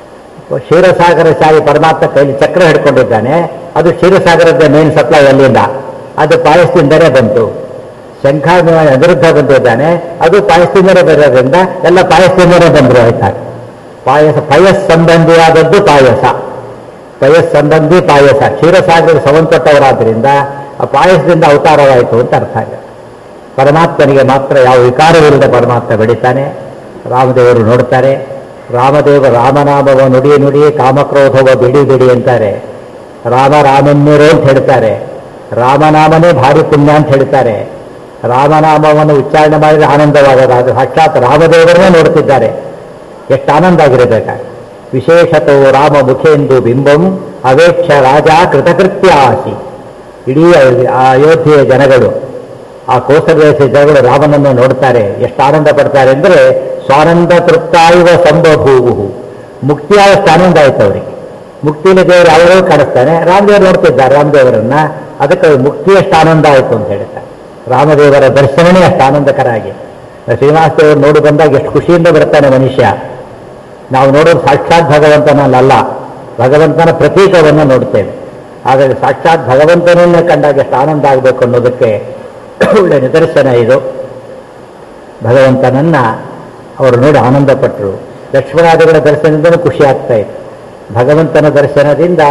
A: ಕ್ಷೀರಸಾಗರ ಶಾಯಿ ಪರಮಾತ್ಮ ಕೈಲಿ ಚಕ್ರ ಹಿಡ್ಕೊಂಡಿದ್ದಾನೆ ಅದು ಕ್ಷೀರಸಾಗರದ ಮೇನ್ ಸಪ್ಲೈ ಅಲ್ಲಿಂದ ಅದು ಪಾಯಸದಿಂದಲೇ ಬಂತು ಶಂಖಾಭಿಮಾನಿ ಅನಿರುದ್ಧ ಬಂದಿದ್ದಾನೆ ಅದು ಪಾಯಸದಿಂದಲೇ ಬರೋದ್ರಿಂದ ಎಲ್ಲ ಪಾಯಸದಿಂದಲೇ ಬಂದರು ಆಯ್ತಾ ಪಾಯಸ ಪಯಸ್ ಸಂಬಂಧಿಯಾದದ್ದು ಪಾಯಸ ಪಯಸ್ ಸಂಬಂಧಿ ಪಾಯಸ ಕ್ಷೀರಸಾಗರದ ಸವಂತಟ್ಟವರಾದ್ರಿಂದ ಆ ಪಾಯಸದಿಂದ ಅವತಾರವಾಯಿತು ಅಂತ ಅರ್ಥ ಆಗಿದೆ ಪರಮಾತ್ಮನಿಗೆ ಮಾತ್ರ ಯಾವ ವಿಕಾರವಿಲ್ಲದ ಪರಮಾತ್ಮ ಬೆಳಿತಾನೆ ರಾಮದೇವರು ನೋಡ್ತಾರೆ ರಾಮದೇವ ರಾಮನಾಮವ ನುಡಿ ನುಡಿ ಕಾಮಕ್ರೋಧವ ಬಿಡಿ ಬಿಡಿ ಅಂತಾರೆ ರಾಮ ರಾಮನ್ಯರು ಅಂತ ಹೇಳ್ತಾರೆ ರಾಮನಾಮನೇ ಭಾರಿ ಪುಣ್ಯ ಅಂತ ಹೇಳ್ತಾರೆ ರಾಮನಾಮವನ್ನು ಉಚ್ಚಾರಣೆ ಮಾಡಿದ್ರೆ ಆನಂದವಾಗದ ಅದು ಸಾಕ್ಷಾತ್ ರಾಮದೇವರನ್ನೇ ನೋಡ್ತಿದ್ದಾರೆ ಎಷ್ಟು ಆನಂದ ಆಗಿರಬೇಕಾಗ ವಿಶೇಷತೋ ರಾಮ ಮುಖೇಂದು ಬಿಂಬಂ ಅವೇಕ್ಷ ರಾಜ ಕೃತಕೃತ್ಯ ಆಸಿ ಇಡೀ ಆ ಅಯೋಧ್ಯೆಯ ಜನಗಳು ಆ ಕೋಸಲದೇಶ ಜನಗಳು ರಾಮನನ್ನು ನೋಡ್ತಾರೆ ಎಷ್ಟು ಆನಂದ ಪಡ್ತಾರೆ ಅಂದರೆ ಸ್ವಾನಂದ ತೃಪ್ತಾಯುವ ಸಂಭವೂವು ಮುಕ್ತಿಯಾದಷ್ಟು ಆನಂದ ಆಯ್ತು ಅವರಿಗೆ ಮುಕ್ತಿಯಲ್ಲಿ ದೇವರು ಅವರೂ ಕಾಣಿಸ್ತಾನೆ ರಾಮದೇವರು ನೋಡ್ತಿದ್ದಾರೆ ರಾಮದೇವರನ್ನ ಅದಕ್ಕೆ ಮುಕ್ತಿಯಷ್ಟು ಆನಂದ ಆಯಿತು ಅಂತ ಹೇಳ್ತಾರೆ ರಾಮದೇವರ ದರ್ಶನನೇ ಅಷ್ಟು ಆನಂದಕರ ಆಗಿ ಶ್ರೀನಿವಾಸ ದೇವರು ನೋಡಿ ಬಂದಾಗ ಎಷ್ಟು ಖುಷಿಯಿಂದ ಬರ್ತಾನೆ ಮನುಷ್ಯ ನಾವು ನೋಡೋದು ಸಾಕ್ಷಾತ್ ಭಗವಂತನಲ್ಲ ಭಗವಂತನ ಪ್ರತೀಕವನ್ನು ನೋಡ್ತೇವೆ ಆದರೆ ಸಾಕ್ಷಾತ್ ಭಗವಂತನನ್ನೇ ಕಂಡಾಗ ಎಷ್ಟು ಆನಂದ ಆಗಬೇಕು ಅನ್ನೋದಕ್ಕೆ ಒಳ್ಳೆ ನಿದರ್ಶನ ಇದು ಭಗವಂತನನ್ನ ಅವರು ನೋಡಿ ಆನಂದಪಟ್ಟರು ಲಕ್ಷ್ಮಣಾದಿಗಳ ದರ್ಶನದಿಂದಲೂ ಖುಷಿ ಆಗ್ತಾ ಇತ್ತು ಭಗವಂತನ ದರ್ಶನದಿಂದ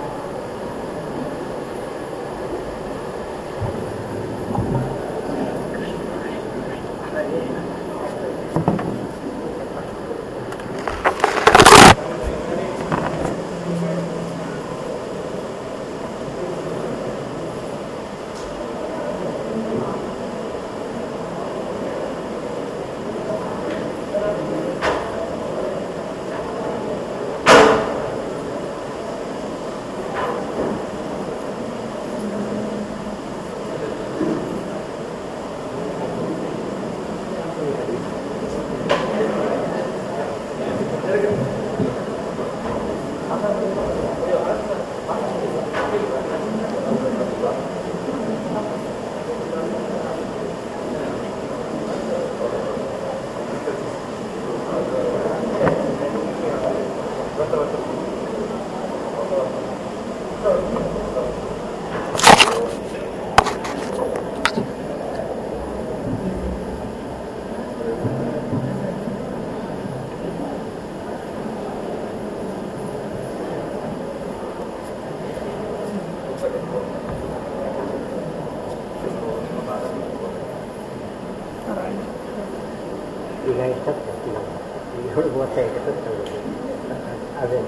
A: ಈಗ ಎಷ್ಟೊತ್ತು ಏಳು ಮೂವತ್ತೈದು ಅದೇ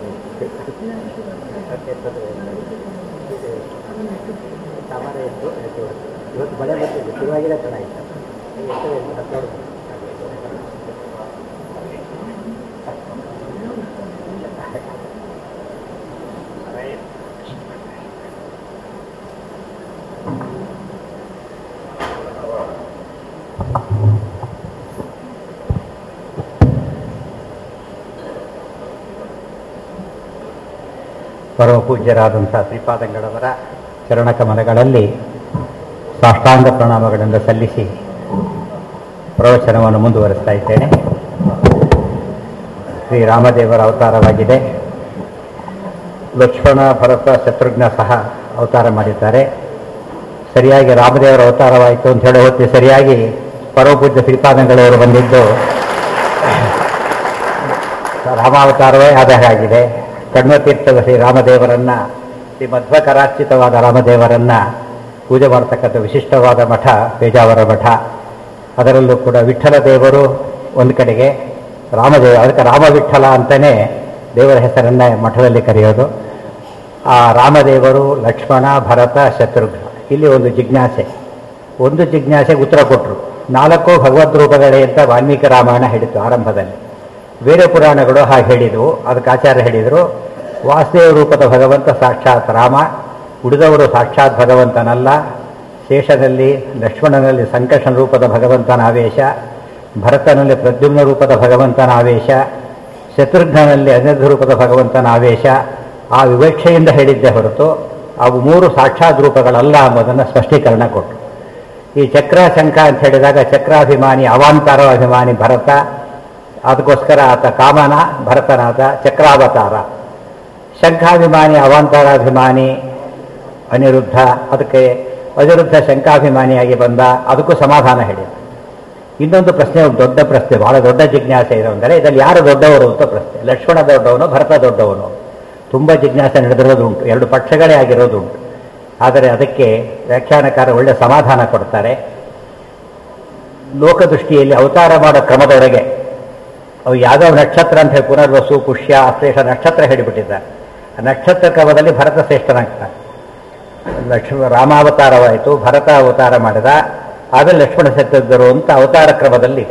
A: ಸಾಮಾನ್ಯ ಇತ್ತು ಇವತ್ತು ಮಳೆ ಬರ್ತಿದೆ ಶುರುವಾಗಿಲ್ಲ ಚೆನ್ನಾಗಿತ್ತು ಎಷ್ಟು ಹತ್ತೋಡು ಪರಮ ಪೂಜ್ಯರಾದಂಥ ಶ್ರೀಪಾದಂಗಳವರ ಚರಣಕಮಲಗಳಲ್ಲಿ ಸಾಷ್ಟಾಂಗ ಪ್ರಣಾಮಗಳನ್ನು ಸಲ್ಲಿಸಿ ಪ್ರವಚನವನ್ನು ಮುಂದುವರಿಸ್ತಾ ಇದ್ದೇನೆ ಶ್ರೀರಾಮದೇವರ ಅವತಾರವಾಗಿದೆ ಲಕ್ಷ್ಮಣ ಭರತ ಶತ್ರುಘ್ನ ಸಹ ಅವತಾರ ಮಾಡಿದ್ದಾರೆ ಸರಿಯಾಗಿ ರಾಮದೇವರ ಅವತಾರವಾಯಿತು ಅಂತ ಹೇಳೋ ಹೊತ್ತಿಗೆ ಸರಿಯಾಗಿ ಪರಮಪೂಜ್ಯ ಶ್ರೀಪಾದಂಗಳವರು ಬಂದಿದ್ದು ರಾಮಾವತಾರವೇ ಆದ ಹಾಗಿದೆ ಕಣ್ವತೀರ್ಥದ ಶ್ರೀ ರಾಮದೇವರನ್ನ ಶ್ರೀ ಮಧ್ವಕರಾರ್ಚಿತವಾದ ರಾಮದೇವರನ್ನ ಪೂಜೆ ಮಾಡತಕ್ಕಂಥ ವಿಶಿಷ್ಟವಾದ ಮಠ ಪೇಜಾವರ ಮಠ ಅದರಲ್ಲೂ ಕೂಡ ವಿಠ್ಠಲ ದೇವರು ಒಂದು ಕಡೆಗೆ ರಾಮದೇವ ಅದಕ್ಕೆ ರಾಮ ವಿಠ್ಠಲ ಅಂತಲೇ ದೇವರ ಹೆಸರನ್ನೇ ಮಠದಲ್ಲಿ ಕರೆಯೋದು ಆ ರಾಮದೇವರು ಲಕ್ಷ್ಮಣ ಭರತ ಶತ್ರುಘ್ನ ಇಲ್ಲಿ ಒಂದು ಜಿಜ್ಞಾಸೆ ಒಂದು ಜಿಜ್ಞಾಸೆಗೆ ಉತ್ತರ ಕೊಟ್ಟರು ನಾಲ್ಕು ಭಗವದ್ ರೂಪಗಳೇ ಅಂತ ವಾಲ್ಮೀಕಿ ರಾಮಾಯಣ ಹೇಳಿತು ಆರಂಭದಲ್ಲಿ ಬೇರೆ ಪುರಾಣಗಳು ಹಾಗೆ ಹೇಳಿದವು ಅದಕ್ಕೆ ಆಚಾರ್ಯ ಹೇಳಿದರು ವಾಸುದೇವ ರೂಪದ ಭಗವಂತ ಸಾಕ್ಷಾತ್ ರಾಮ ಉಳಿದವರು ಸಾಕ್ಷಾತ್ ಭಗವಂತನಲ್ಲ ಶೇಷದಲ್ಲಿ ಲಕ್ಷ್ಮಣನಲ್ಲಿ ಸಂಕರ್ಷಣ ರೂಪದ ಭಗವಂತನ ಆವೇಶ ಭರತನಲ್ಲಿ ಪ್ರದ್ಯುಮ್ನ ರೂಪದ ಭಗವಂತನ ಆವೇಶ ಶತ್ರುಘ್ನಲ್ಲಿ ಅನಿರುದ್ಧ ರೂಪದ ಭಗವಂತನ ಆವೇಶ ಆ ವಿವಕ್ಷೆಯಿಂದ ಹೇಳಿದ್ದೆ ಹೊರತು ಅವು ಮೂರು ಸಾಕ್ಷಾತ್ ರೂಪಗಳಲ್ಲ ಎಂಬುದನ್ನು ಸ್ಪಷ್ಟೀಕರಣ ಕೊಟ್ಟರು ಈ ಚಕ್ರ ಶಂಖ ಅಂತ ಹೇಳಿದಾಗ ಚಕ್ರಾಭಿಮಾನಿ ಅವಾಂತರ ಅಭಿಮಾನಿ ಭರತ ಅದಕ್ಕೋಸ್ಕರ ಆತ ಕಾಮನ ಭರತನಾದ ಚಕ್ರಾವತಾರ ಶಂಖಾಭಿಮಾನಿ ಅವಾಂತರಾಭಿಮಾನಿ ಅನಿರುದ್ಧ ಅದಕ್ಕೆ ಅನಿರುದ್ಧ ಶಂಕಾಭಿಮಾನಿಯಾಗಿ ಬಂದ ಅದಕ್ಕೂ ಸಮಾಧಾನ ಹೇಳಿದ ಇನ್ನೊಂದು ಪ್ರಶ್ನೆ ಒಂದು ದೊಡ್ಡ ಪ್ರಶ್ನೆ ಬಹಳ ದೊಡ್ಡ ಜಿಜ್ಞಾಸೆ ಇದೆ ಅಂದರೆ ಇದರಲ್ಲಿ ಯಾರು ದೊಡ್ಡವರು ಅಂತ ಪ್ರಶ್ನೆ ಲಕ್ಷ್ಮಣ ದೊಡ್ಡವನು ಭರತ ದೊಡ್ಡವನು ತುಂಬ ಜಿಜ್ಞಾಸೆ ನಡೆದಿರೋದು ಉಂಟು ಎರಡು ಪಕ್ಷಗಳೇ ಆಗಿರೋದು ಉಂಟು ಆದರೆ ಅದಕ್ಕೆ ವ್ಯಾಖ್ಯಾನಕಾರ ಒಳ್ಳೆ ಸಮಾಧಾನ ಕೊಡ್ತಾರೆ ಲೋಕದೃಷ್ಟಿಯಲ್ಲಿ ಅವತಾರ ಮಾಡೋ ಕ್ರಮದೊಳಗೆ ಅವು ಯಾವ್ಯಾವ ನಕ್ಷತ್ರ ಅಂತ ಹೇಳಿ ಪುನರ್ವಸು ಪುಷ್ಯ ಅಶ್ಲೇಷ ನಕ್ಷತ್ರ ಹೇಳಿಬಿಟ್ಟಿದ್ದಾರೆ ಆ ನಕ್ಷತ್ರ ಕ್ರಮದಲ್ಲಿ ಭರತ ಶ್ರೇಷ್ಠನಾಗ್ತಾನೆ ಲಕ್ಷ್ಮ ರಾಮಾವತಾರವಾಯಿತು ಭರತ ಅವತಾರ ಮಾಡಿದ ಆಮೇಲೆ ಲಕ್ಷ್ಮಣ ಸತ್ಯದರು ಅಂತ ಅವತಾರ ಕ್ರಮದಲ್ಲಿ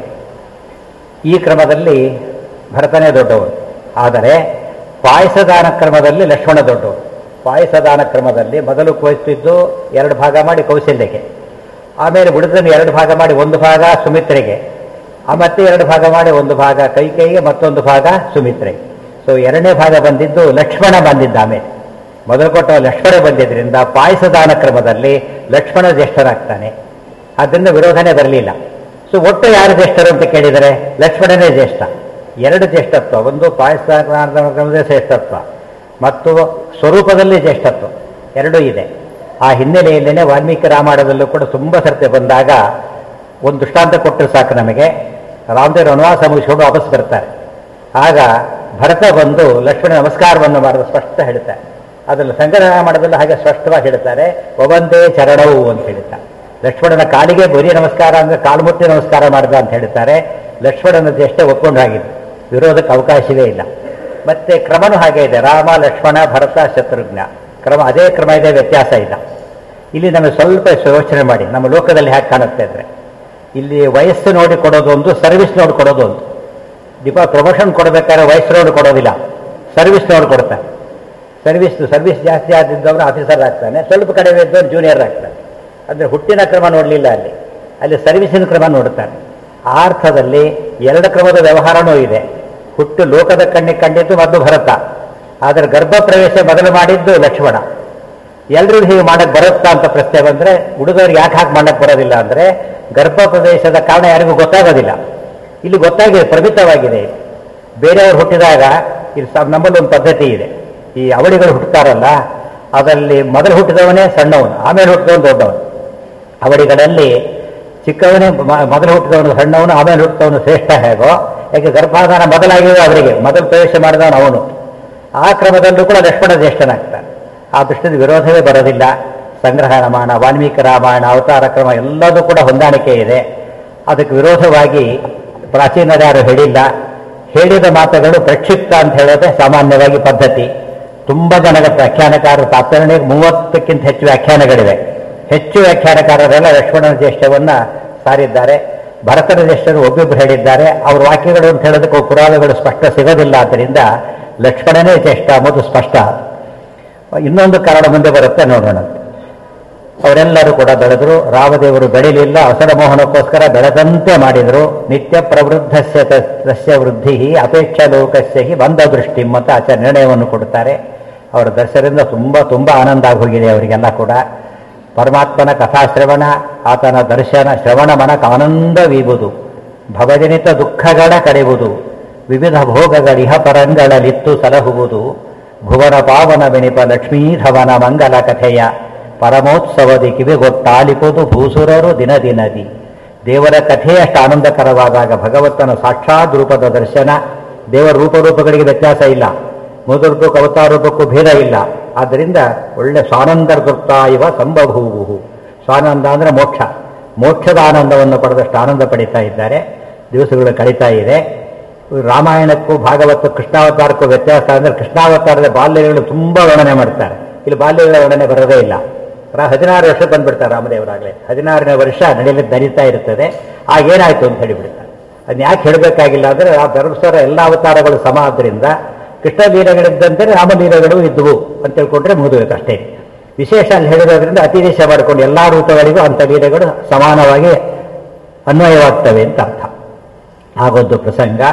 A: ಈ ಕ್ರಮದಲ್ಲಿ ಭರತನೇ ದೊಡ್ಡವರು ಆದರೆ ಪಾಯಸದಾನ ಕ್ರಮದಲ್ಲಿ ಲಕ್ಷ್ಮಣ ದೊಡ್ಡವರು ಪಾಯಸದಾನ ಕ್ರಮದಲ್ಲಿ ಮೊದಲು ಕೊಯ್ತಿದ್ದು ಎರಡು ಭಾಗ ಮಾಡಿ ಕೌಶಲ್ಯಕ್ಕೆ ಆಮೇಲೆ ಉಳಿದನ್ನು ಎರಡು ಭಾಗ ಮಾಡಿ ಒಂದು ಭಾಗ ಸುಮಿತ್ರೆಗೆ ಆ ಮತ್ತೆ ಎರಡು ಭಾಗ ಮಾಡಿ ಒಂದು ಭಾಗ ಕೈ ಕೈಗೆ ಮತ್ತೊಂದು ಭಾಗ ಸುಮಿತ್ರೆಗೆ ಸೊ ಎರಡನೇ ಭಾಗ ಬಂದಿದ್ದು ಲಕ್ಷ್ಮಣ ಬಂದಿದ್ದ ಆಮೇಲೆ ಮೊದಲು ಕೊಟ್ಟ ಲಕ್ಷ್ಮಣ ಬಂದಿದ್ದರಿಂದ ಪಾಯಸದಾನ ಕ್ರಮದಲ್ಲಿ ಲಕ್ಷ್ಮಣ ಜ್ಯೇಷ್ಠರಾಗ್ತಾನೆ ಅದರಿಂದ ವಿರೋಧನೆ ಬರಲಿಲ್ಲ ಸೊ ಒಟ್ಟು ಯಾರು ಜ್ಯೇಷ್ಠರು ಅಂತ ಕೇಳಿದರೆ ಲಕ್ಷ್ಮಣನೇ ಜ್ಯೇಷ್ಠ ಎರಡು ಜ್ಯೇಷ್ಠತ್ವ ಒಂದು ಪಾಯಸದಾನ ಕ್ರಮದ ಶ್ರೇಷ್ಠತ್ವ ಮತ್ತು ಸ್ವರೂಪದಲ್ಲಿ ಜ್ಯೇಷ್ಠತ್ವ ಎರಡೂ ಇದೆ ಆ ಹಿನ್ನೆಲೆಯಲ್ಲೇನೆ ವಾಲ್ಮೀಕಿ ರಾಮಾಯಣದಲ್ಲೂ ಕೂಡ ತುಂಬ ಸರ್ತಿ ಬಂದಾಗ ಒಂದು ದೃಷ್ಟಾಂತ ಕೊಟ್ಟರೆ ಸಾಕು ನಮಗೆ ರಾಮದೇವ್ರ ವನವಾಸ ಮುಗಿಸ್ಕೊಂಡು ವಾಪಸ್ ಬರ್ತಾರೆ ಆಗ ಭರತ ಬಂದು ಲಕ್ಷ್ಮಣ ನಮಸ್ಕಾರವನ್ನು ಮಾಡಿದ ಸ್ಪಷ್ಟ ಹೇಳ್ತಾರೆ ಅದನ್ನು ಸಂಗ್ರಹ ಮಾಡೋದಲ್ಲ ಹಾಗೆ ಸ್ಪಷ್ಟವಾಗಿ ಹೇಳ್ತಾರೆ ಒವಂದೇ ಚರಣವು ಅಂತ ಹೇಳ್ತಾರೆ ಲಕ್ಷ್ಮಣನ ಕಾಲಿಗೆ ಬರೀ ನಮಸ್ಕಾರ ಅಂದ್ರೆ ಕಾಲು ಮುಟ್ಟಿ ನಮಸ್ಕಾರ ಮಾಡಿದ ಅಂತ ಹೇಳ್ತಾರೆ ಲಕ್ಷ್ಮಣನ ಜ್ಯೇಷ್ಠ ಒಪ್ಕೊಂಡು ಆಗಿದೆ ವಿರೋಧಕ್ಕೆ ಅವಕಾಶವೇ ಇಲ್ಲ ಮತ್ತೆ ಕ್ರಮನೂ ಹಾಗೆ ಇದೆ ರಾಮ ಲಕ್ಷ್ಮಣ ಭರತ ಶತ್ರುಘ್ನ ಕ್ರಮ ಅದೇ ಕ್ರಮ ಇದೆ ವ್ಯತ್ಯಾಸ ಇಲ್ಲ ಇಲ್ಲಿ ನಮಗೆ ಸ್ವಲ್ಪ ಯೋಚನೆ ಮಾಡಿ ನಮ್ಮ ಲೋಕದಲ್ಲಿ ಹೇಗೆ ಕಾಣುತ್ತೆ ಅಂದರೆ ಇಲ್ಲಿ ವಯಸ್ಸು ನೋಡಿ ಕೊಡೋದು ಒಂದು ಸರ್ವಿಸ್ ನೋಡಿ ಕೊಡೋದು ಒಂದು ದೀಪ ಪ್ರಮೋಷನ್ ಕೊಡಬೇಕಾದ್ರೆ ವಯಸ್ಸು ನೋಡಿ ಕೊಡೋದಿಲ್ಲ ಸರ್ವಿಸ್ ನೋಡಿ ಕೊಡ್ತಾರೆ ಸರ್ವಿಸ್ ಸರ್ವಿಸ್ ಜಾಸ್ತಿ ಆದಿದ್ದವನು ಆಫೀಸರ್ ಆಗ್ತಾನೆ ಸ್ವಲ್ಪ ಕಡಿಮೆ ಇದ್ದವನು ಜೂನಿಯರ್ ಆಗ್ತಾನೆ ಅಂದರೆ ಹುಟ್ಟಿನ ಕ್ರಮ ನೋಡಲಿಲ್ಲ ಅಲ್ಲಿ ಅಲ್ಲಿ ಸರ್ವಿಸಿನ ಕ್ರಮ ನೋಡ್ತಾನೆ ಆ ಅರ್ಥದಲ್ಲಿ ಎರಡು ಕ್ರಮದ ವ್ಯವಹಾರನೂ ಇದೆ ಹುಟ್ಟು ಲೋಕದ ಕಣ್ಣಿಗೆ ಕಂಡಿದ್ದು ಮತ್ತು ಭರತ ಆದರೆ ಗರ್ಭ ಪ್ರವೇಶ ಮೊದಲು ಮಾಡಿದ್ದು ಲಕ್ಷ್ಮಣ ಎಲ್ರಿಗೂ ಹೀಗೆ ಮಾಡಕ್ಕೆ ಬರುತ್ತಾ ಅಂತ ಪ್ರಶ್ನೆ ಬಂದರೆ ಹುಡುಗರಿಗೆ ಯಾಕೆ ಹಾಕಿ ಮಾಡಕ್ಕೆ ಬರೋದಿಲ್ಲ ಅಂದರೆ ಗರ್ಭ ಪ್ರವೇಶದ ಕಾರಣ ಯಾರಿಗೂ ಗೊತ್ತಾಗೋದಿಲ್ಲ ಇಲ್ಲಿ ಗೊತ್ತಾಗಿದೆ ಪ್ರಮಿತವಾಗಿದೆ ಬೇರೆಯವರು ಹುಟ್ಟಿದಾಗ ಇಲ್ಲಿ ಸ- ನಮ್ಮಲ್ಲಿ ಒಂದು ಪದ್ಧತಿ ಇದೆ ಈ ಅವಳಿಗಳು ಹುಟ್ಟುತ್ತಾರಲ್ಲ ಅದರಲ್ಲಿ ಮೊದಲು ಹುಟ್ಟಿದವನೇ ಸಣ್ಣವನು ಆಮೇಲೆ ಹುಟ್ಟಿದವನು ದೊಡ್ಡವನು ಅವಳಿಗಳಲ್ಲಿ ಚಿಕ್ಕವನೇ ಮ- ಮೊದಲು ಹುಟ್ಟಿದವನು ಸಣ್ಣವನು ಆಮೇಲೆ ಹುಟ್ಟಿದವನು ಶ್ರೇಷ್ಠ ಹೇಗೋ ಯಾಕೆ ಗರ್ಭಾಧಾನ ಮೊದಲಾಗಿರೋ ಅವರಿಗೆ ಮೊದಲು ಪ್ರವೇಶ ಮಾಡಿದವನು ಅವನು ಆ ಕ್ರಮದಲ್ಲೂ ಕೂಡ ಲಕ್ಷ್ಮಣ ಜ್ಯೇಷ್ಠನಾಗ್ತಾನೆ ಆ ದೃಷ್ಟಿಯಿಂದ ವಿರೋಧವೇ ಬರೋದಿಲ್ಲ ಸಂಗ್ರಹ ರಾಮಾಯಣ ವಾಲ್ಮೀಕಿ ರಾಮಾಯಣ ಅವತಾರ ಕ್ರಮ ಎಲ್ಲದೂ ಕೂಡ ಹೊಂದಾಣಿಕೆ ಇದೆ ಅದಕ್ಕೆ ವಿರೋಧವಾಗಿ ಪ್ರಾಚೀನರು ಯಾರು ಹೇಳಿಲ್ಲ ಹೇಳಿದ ಮಾತುಗಳು ಪ್ರಕ್ಷಿಪ್ತ ಅಂತ ಹೇಳೋದೇ ಸಾಮಾನ್ಯವಾಗಿ ಪದ್ಧತಿ ತುಂಬ ಜನರ ವ್ಯಾಖ್ಯಾನಕಾರರು ತಾತ್ಪರ್ಯಕ್ಕೆ ಮೂವತ್ತಕ್ಕಿಂತ ಹೆಚ್ಚು ವ್ಯಾಖ್ಯಾನಗಳಿವೆ ಹೆಚ್ಚು ವ್ಯಾಖ್ಯಾನಕಾರರೆಲ್ಲ ಲಕ್ಷ್ಮಣನ ಜ್ಯೇಷ್ಠವನ್ನ ಸಾರಿದ್ದಾರೆ ಭರತನ ಜ್ಯೇಷ್ಠರು ಒಬ್ಬೊಬ್ಬರು ಹೇಳಿದ್ದಾರೆ ಅವ್ರ ವಾಕ್ಯಗಳು ಅಂತ ಹೇಳೋದಕ್ಕೆ ಅವು ಪುರಾವೆಗಳು ಸ್ಪಷ್ಟ ಸಿಗೋದಿಲ್ಲ ಆದ್ದರಿಂದ ಲಕ್ಷ್ಮಣನೇ ಜ್ಯೇಷ್ಠ ಎಂಬುದು ಸ್ಪಷ್ಟ ಇನ್ನೊಂದು ಕಾರಣ ಮುಂದೆ ಬರುತ್ತೆ ನೋಡೋಣ ಅವರೆಲ್ಲರೂ ಕೂಡ ಬೆಳೆದರು ರಾಮದೇವರು ಬೆಳಿಲಿಲ್ಲ ಅವಸರ ಮೋಹನಕ್ಕೋಸ್ಕರ ಬೆಳೆದಂತೆ ಮಾಡಿದರು ನಿತ್ಯ ಪ್ರವೃದ್ಧಸ್ಯ ತ- ತಸ್ಯ ವೃದ್ಧಿ ಅಪೇಕ್ಷಾ ಲೋಕಸ್ಯ ಹಿ ಬಂಧ ದೃಷ್ಟಿ ಅಂತ ಆಚಾರ ನಿರ್ಣಯವನ್ನು ಕೊಡ್ತಾರೆ ಅವರ ದರ್ಶನದಿಂದ ತುಂಬ ತುಂಬ ಆನಂದ ಆಗಿ ಹೋಗಿದೆ ಅವರಿಗೆಲ್ಲ ಕೂಡ ಪರಮಾತ್ಮನ ಕಥಾಶ್ರವಣ ಆತನ ದರ್ಶನ ಶ್ರವಣ ಮನಕ ಆನಂದವೀಬುದು ಭವಜನಿತ ದುಃಖಗಳ ಕಡೆಯುವುದು ವಿವಿಧ ಭೋಗಗಳಿಹ ಪರಂಗಳಲಿತ್ತು ಸಲಹುವುದು ಭುವನ ಪಾವನ ಬೆನಿಪ ಲಕ್ಷ್ಮೀಧವನ ಮಂಗಲ ಕಥೆಯ ಪರಮೋತ್ಸವದಿ ಕಿವಿಗೊಟ್ಟಾಲಿಪುದು ಭೂಸುರರು ದಿನ ದಿನದಿ ದೇವರ ಕಥೆಯಷ್ಟು ಆನಂದಕರವಾದಾಗ ಭಗವಂತನ ಸಾಕ್ಷಾತ್ ರೂಪದ ದರ್ಶನ ದೇವರ ರೂಪರೂಪಗಳಿಗೆ ವ್ಯತ್ಯಾಸ ಇಲ್ಲ ಮೊದಲ ರೂಪಕ್ಕೂ ಅವತಾರ ರೂಪಕ್ಕೂ ಭೇದ ಇಲ್ಲ ಆದ್ದರಿಂದ ಒಳ್ಳೆ ಸ್ವಾನಂದ ತೃಪ್ತ ಇವ ಸಂಭವೂವು ಸ್ವಾನಂದ ಅಂದರೆ ಮೋಕ್ಷ ಮೋಕ್ಷದ ಆನಂದವನ್ನು ಪಡೆದಷ್ಟು ಆನಂದ ಪಡೀತಾ ಇದ್ದಾರೆ ದಿವಸಗಳು ಕಳೀತಾ ಇದೆ ರಾಮಾಯಣಕ್ಕೂ ಭಾಗವತ ಕೃಷ್ಣಾವತಾರಕ್ಕೂ ವ್ಯತ್ಯಾಸ ಅಂದರೆ ಕೃಷ್ಣಾವತಾರದ ಬಾಲ್ಯಗಳು ತುಂಬ ವರ್ಣನೆ ಮಾಡ್ತಾರೆ ಇಲ್ಲಿ ಬಾಲ್ಯಗಳ ವರ್ಣನೆ ಬರೋದೇ ಇಲ್ಲ ರಾ ಹದಿನಾರು ವರ್ಷ ಬಂದ್ಬಿಡ್ತಾರೆ ರಾಮದೇವರಾಗಲೇ ಹದಿನಾರನೇ ವರ್ಷ ನಡೆಯಲಿ ನಡೀತಾ ಇರ್ತದೆ ಆಗೇನಾಯ್ತು ಅಂತ ಹೇಳಿಬಿಡ್ತಾರೆ ಅದನ್ನ ಯಾಕೆ ಹೇಳಬೇಕಾಗಿಲ್ಲ ಅಂದರೆ ಆ ಧರ್ಮಸ್ಥರ ಎಲ್ಲ ಅವತಾರಗಳು ಸಮ ಆದ್ದರಿಂದ ಕೃಷ್ಣ ಲೀಲೆಗಳಿದ್ದಂತೆ ರಾಮಲೀಲೆಗಳು ಇದ್ದುವು ಅಂತ ತಿಳ್ಕೊಂಡ್ರೆ ಮುಗಿದೋಯ್ತು ಅಷ್ಟೇ ವಿಶೇಷ ಅಲ್ಲಿ ಹೇಳಿರೋದ್ರಿಂದ ಅತಿದೇಶ ಮಾಡಿಕೊಂಡು ಎಲ್ಲ ರೂಪಗಳಿಗೂ ಅಂಥ ಲೀಲೆಗಳು ಸಮಾನವಾಗಿ ಅನ್ವಯವಾಗ್ತವೆ ಅಂತ ಅರ್ಥ ಆಗೊಂದು ಪ್ರಸಂಗ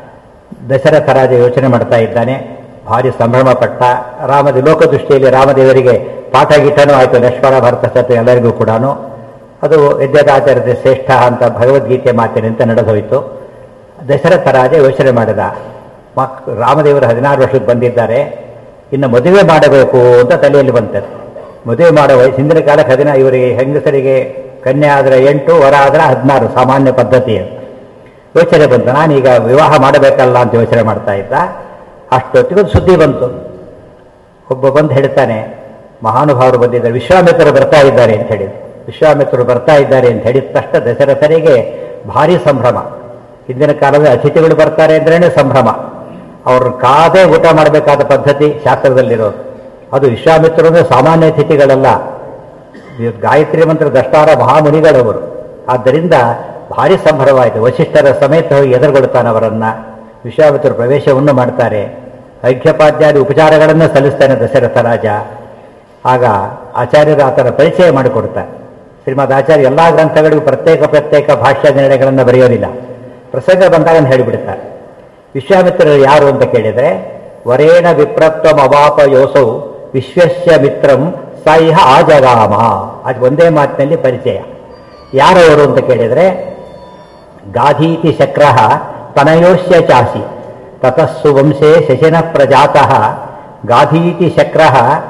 A: ದಶರಥ ರಾಜ ಯೋಚನೆ ಮಾಡ್ತಾ ಇದ್ದಾನೆ ಭಾರಿ ಸಂಭ್ರಮ ಪಟ್ಟ ರಾಮದ ಲೋಕದೃಷ್ಟಿಯಲ್ಲಿ ರಾಮದೇವರಿಗೆ ಪಾಠ ಗೀಟನೂ ಆಯಿತು ಲಕ್ಷ್ಮಣ ಭರತ ಸತ್ತು ಎಲ್ಲರಿಗೂ ಕೂಡ ಅದು ಯಜ್ಞದಾಚಾರ್ಯದ ಶ್ರೇಷ್ಠ ಅಂತ ಭಗವದ್ಗೀತೆ ಮಾತಿನಂತೆ ನಡೆದೋಯ್ತು ದಶರಥ ರಾಜ ಯೋಚನೆ ಮಾಡಿದ ಮಕ್ ರಾಮದೇವರು ಹದಿನಾರು ವರ್ಷಕ್ಕೆ ಬಂದಿದ್ದಾರೆ ಇನ್ನು ಮದುವೆ ಮಾಡಬೇಕು ಅಂತ ತಲೆಯಲ್ಲಿ ಬಂತದ್ದು ಮದುವೆ ಮಾಡೋ ವಯಸ್ಸು ಹಿಂದಿನ ಕಾಲಕ್ಕೆ ಹದಿನ ಇವರಿಗೆ ಹೆಂಗಸರಿಗೆ ಕನ್ಯೆ ಆದರೆ ಎಂಟು ವರ ಆದರೆ ಹದಿನಾರು ಸಾಮಾನ್ಯ ಪದ್ಧತಿ ಅದು ಯೋಚನೆ ಬಂತು ನಾನೀಗ ವಿವಾಹ ಮಾಡಬೇಕಲ್ಲ ಅಂತ ಯೋಚನೆ ಮಾಡ್ತಾ ಇದ್ದ ಅಷ್ಟೊತ್ತಿಗೆ ಒಂದು ಸುದ್ದಿ ಬಂತು ಒಬ್ಬ ಬಂದು ಹೇಳ್ತಾನೆ ಮಹಾನುಭಾವರು ಬಂದಿದ್ದಾರೆ ವಿಶ್ವಾಮಿತ್ರರು ಬರ್ತಾ ಇದ್ದಾರೆ ಅಂತ ಹೇಳಿದ್ರು ವಿಶ್ವಾಮಿತ್ರರು ಬರ್ತಾ ಇದ್ದಾರೆ ಅಂತ ಹೇಳಿದ ತಕ್ಷಣ ದಶರಥನಿಗೆ ಭಾರಿ ಸಂಭ್ರಮ ಹಿಂದಿನ ಕಾಲದ ಅತಿಥಿಗಳು ಬರ್ತಾರೆ ಅಂದ್ರೇನೆ ಸಂಭ್ರಮ ಅವ್ರ ಕಾದೇ ಊಟ ಮಾಡಬೇಕಾದ ಪದ್ಧತಿ ಶಾಸ್ತ್ರದಲ್ಲಿರೋದು ಅದು ವಿಶ್ವಾಮಿತ್ರರು ಅಂದ್ರೆ ಸಾಮಾನ್ಯ ಅತಿಥಿಗಳಲ್ಲ ಇವ್ರು ಗಾಯತ್ರಿ ಮಂತ್ರ ದಷ್ಟಾರ ಮಹಾಮುನಿಗಳವರು ಆದ್ದರಿಂದ ಭಾರಿ ಸಂಭ್ರಮವಾಯಿತು ವಶಿಷ್ಠರ ಸಮೇತ ಹೋಗಿ ಎದುರುಗೊಳ್ತಾನೆ ಅವರನ್ನ ವಿಶ್ವಾಮಿತ್ರರು ಪ್ರವೇಶವನ್ನು ಮಾಡ್ತಾರೆ ಐಕ್ಯಪಾದ್ಯಾದಿ ಉಪಚಾರಗಳನ್ನು ಸಲ್ಲಿಸ್ತಾನೆ ದಶರಥ ರಾಜ ಆಗ ಆಚಾರ್ಯರು ಆತನ ಪರಿಚಯ ಮಾಡಿಕೊಡ್ತಾರೆ ಶ್ರೀಮದ್ ಆಚಾರ್ಯ ಎಲ್ಲ ಗ್ರಂಥಗಳಿಗೂ ಪ್ರತ್ಯೇಕ ಪ್ರತ್ಯೇಕ ಭಾಷ್ಯ ನಿರ್ಣಯಗಳನ್ನು ಬರೆಯೋದಿಲ್ಲ ಪ್ರಸಂಗ ಬಂದಾಗ ಹೇಳಿಬಿಡ್ತಾರೆ ವಿಶ್ವಾಮಿತ್ರರು ಯಾರು ಅಂತ ಕೇಳಿದರೆ ವರೇಣ ವಿಪ್ರತ್ವಂ ಅವಾಪ ಯೋಸೌ ವಿಶ್ವಸ್ಯ ಮಿತ್ರಂ ಸಾಯಿಹ ಆಜಗಾಮ ಅದು ಒಂದೇ ಮಾತಿನಲ್ಲಿ ಪರಿಚಯ ಯಾರವರು ಅಂತ ಕೇಳಿದರೆ ಗಾಧೀತಿ ಶಕ್ರ ತನಯೋಶ್ಯ ಚಾಸಿ ತತಸ್ಸು ವಂಶೇ ಶಶಿನ ಪ್ರಜಾತಃ ಗಾಧೀತಿ ಶಕ್ರ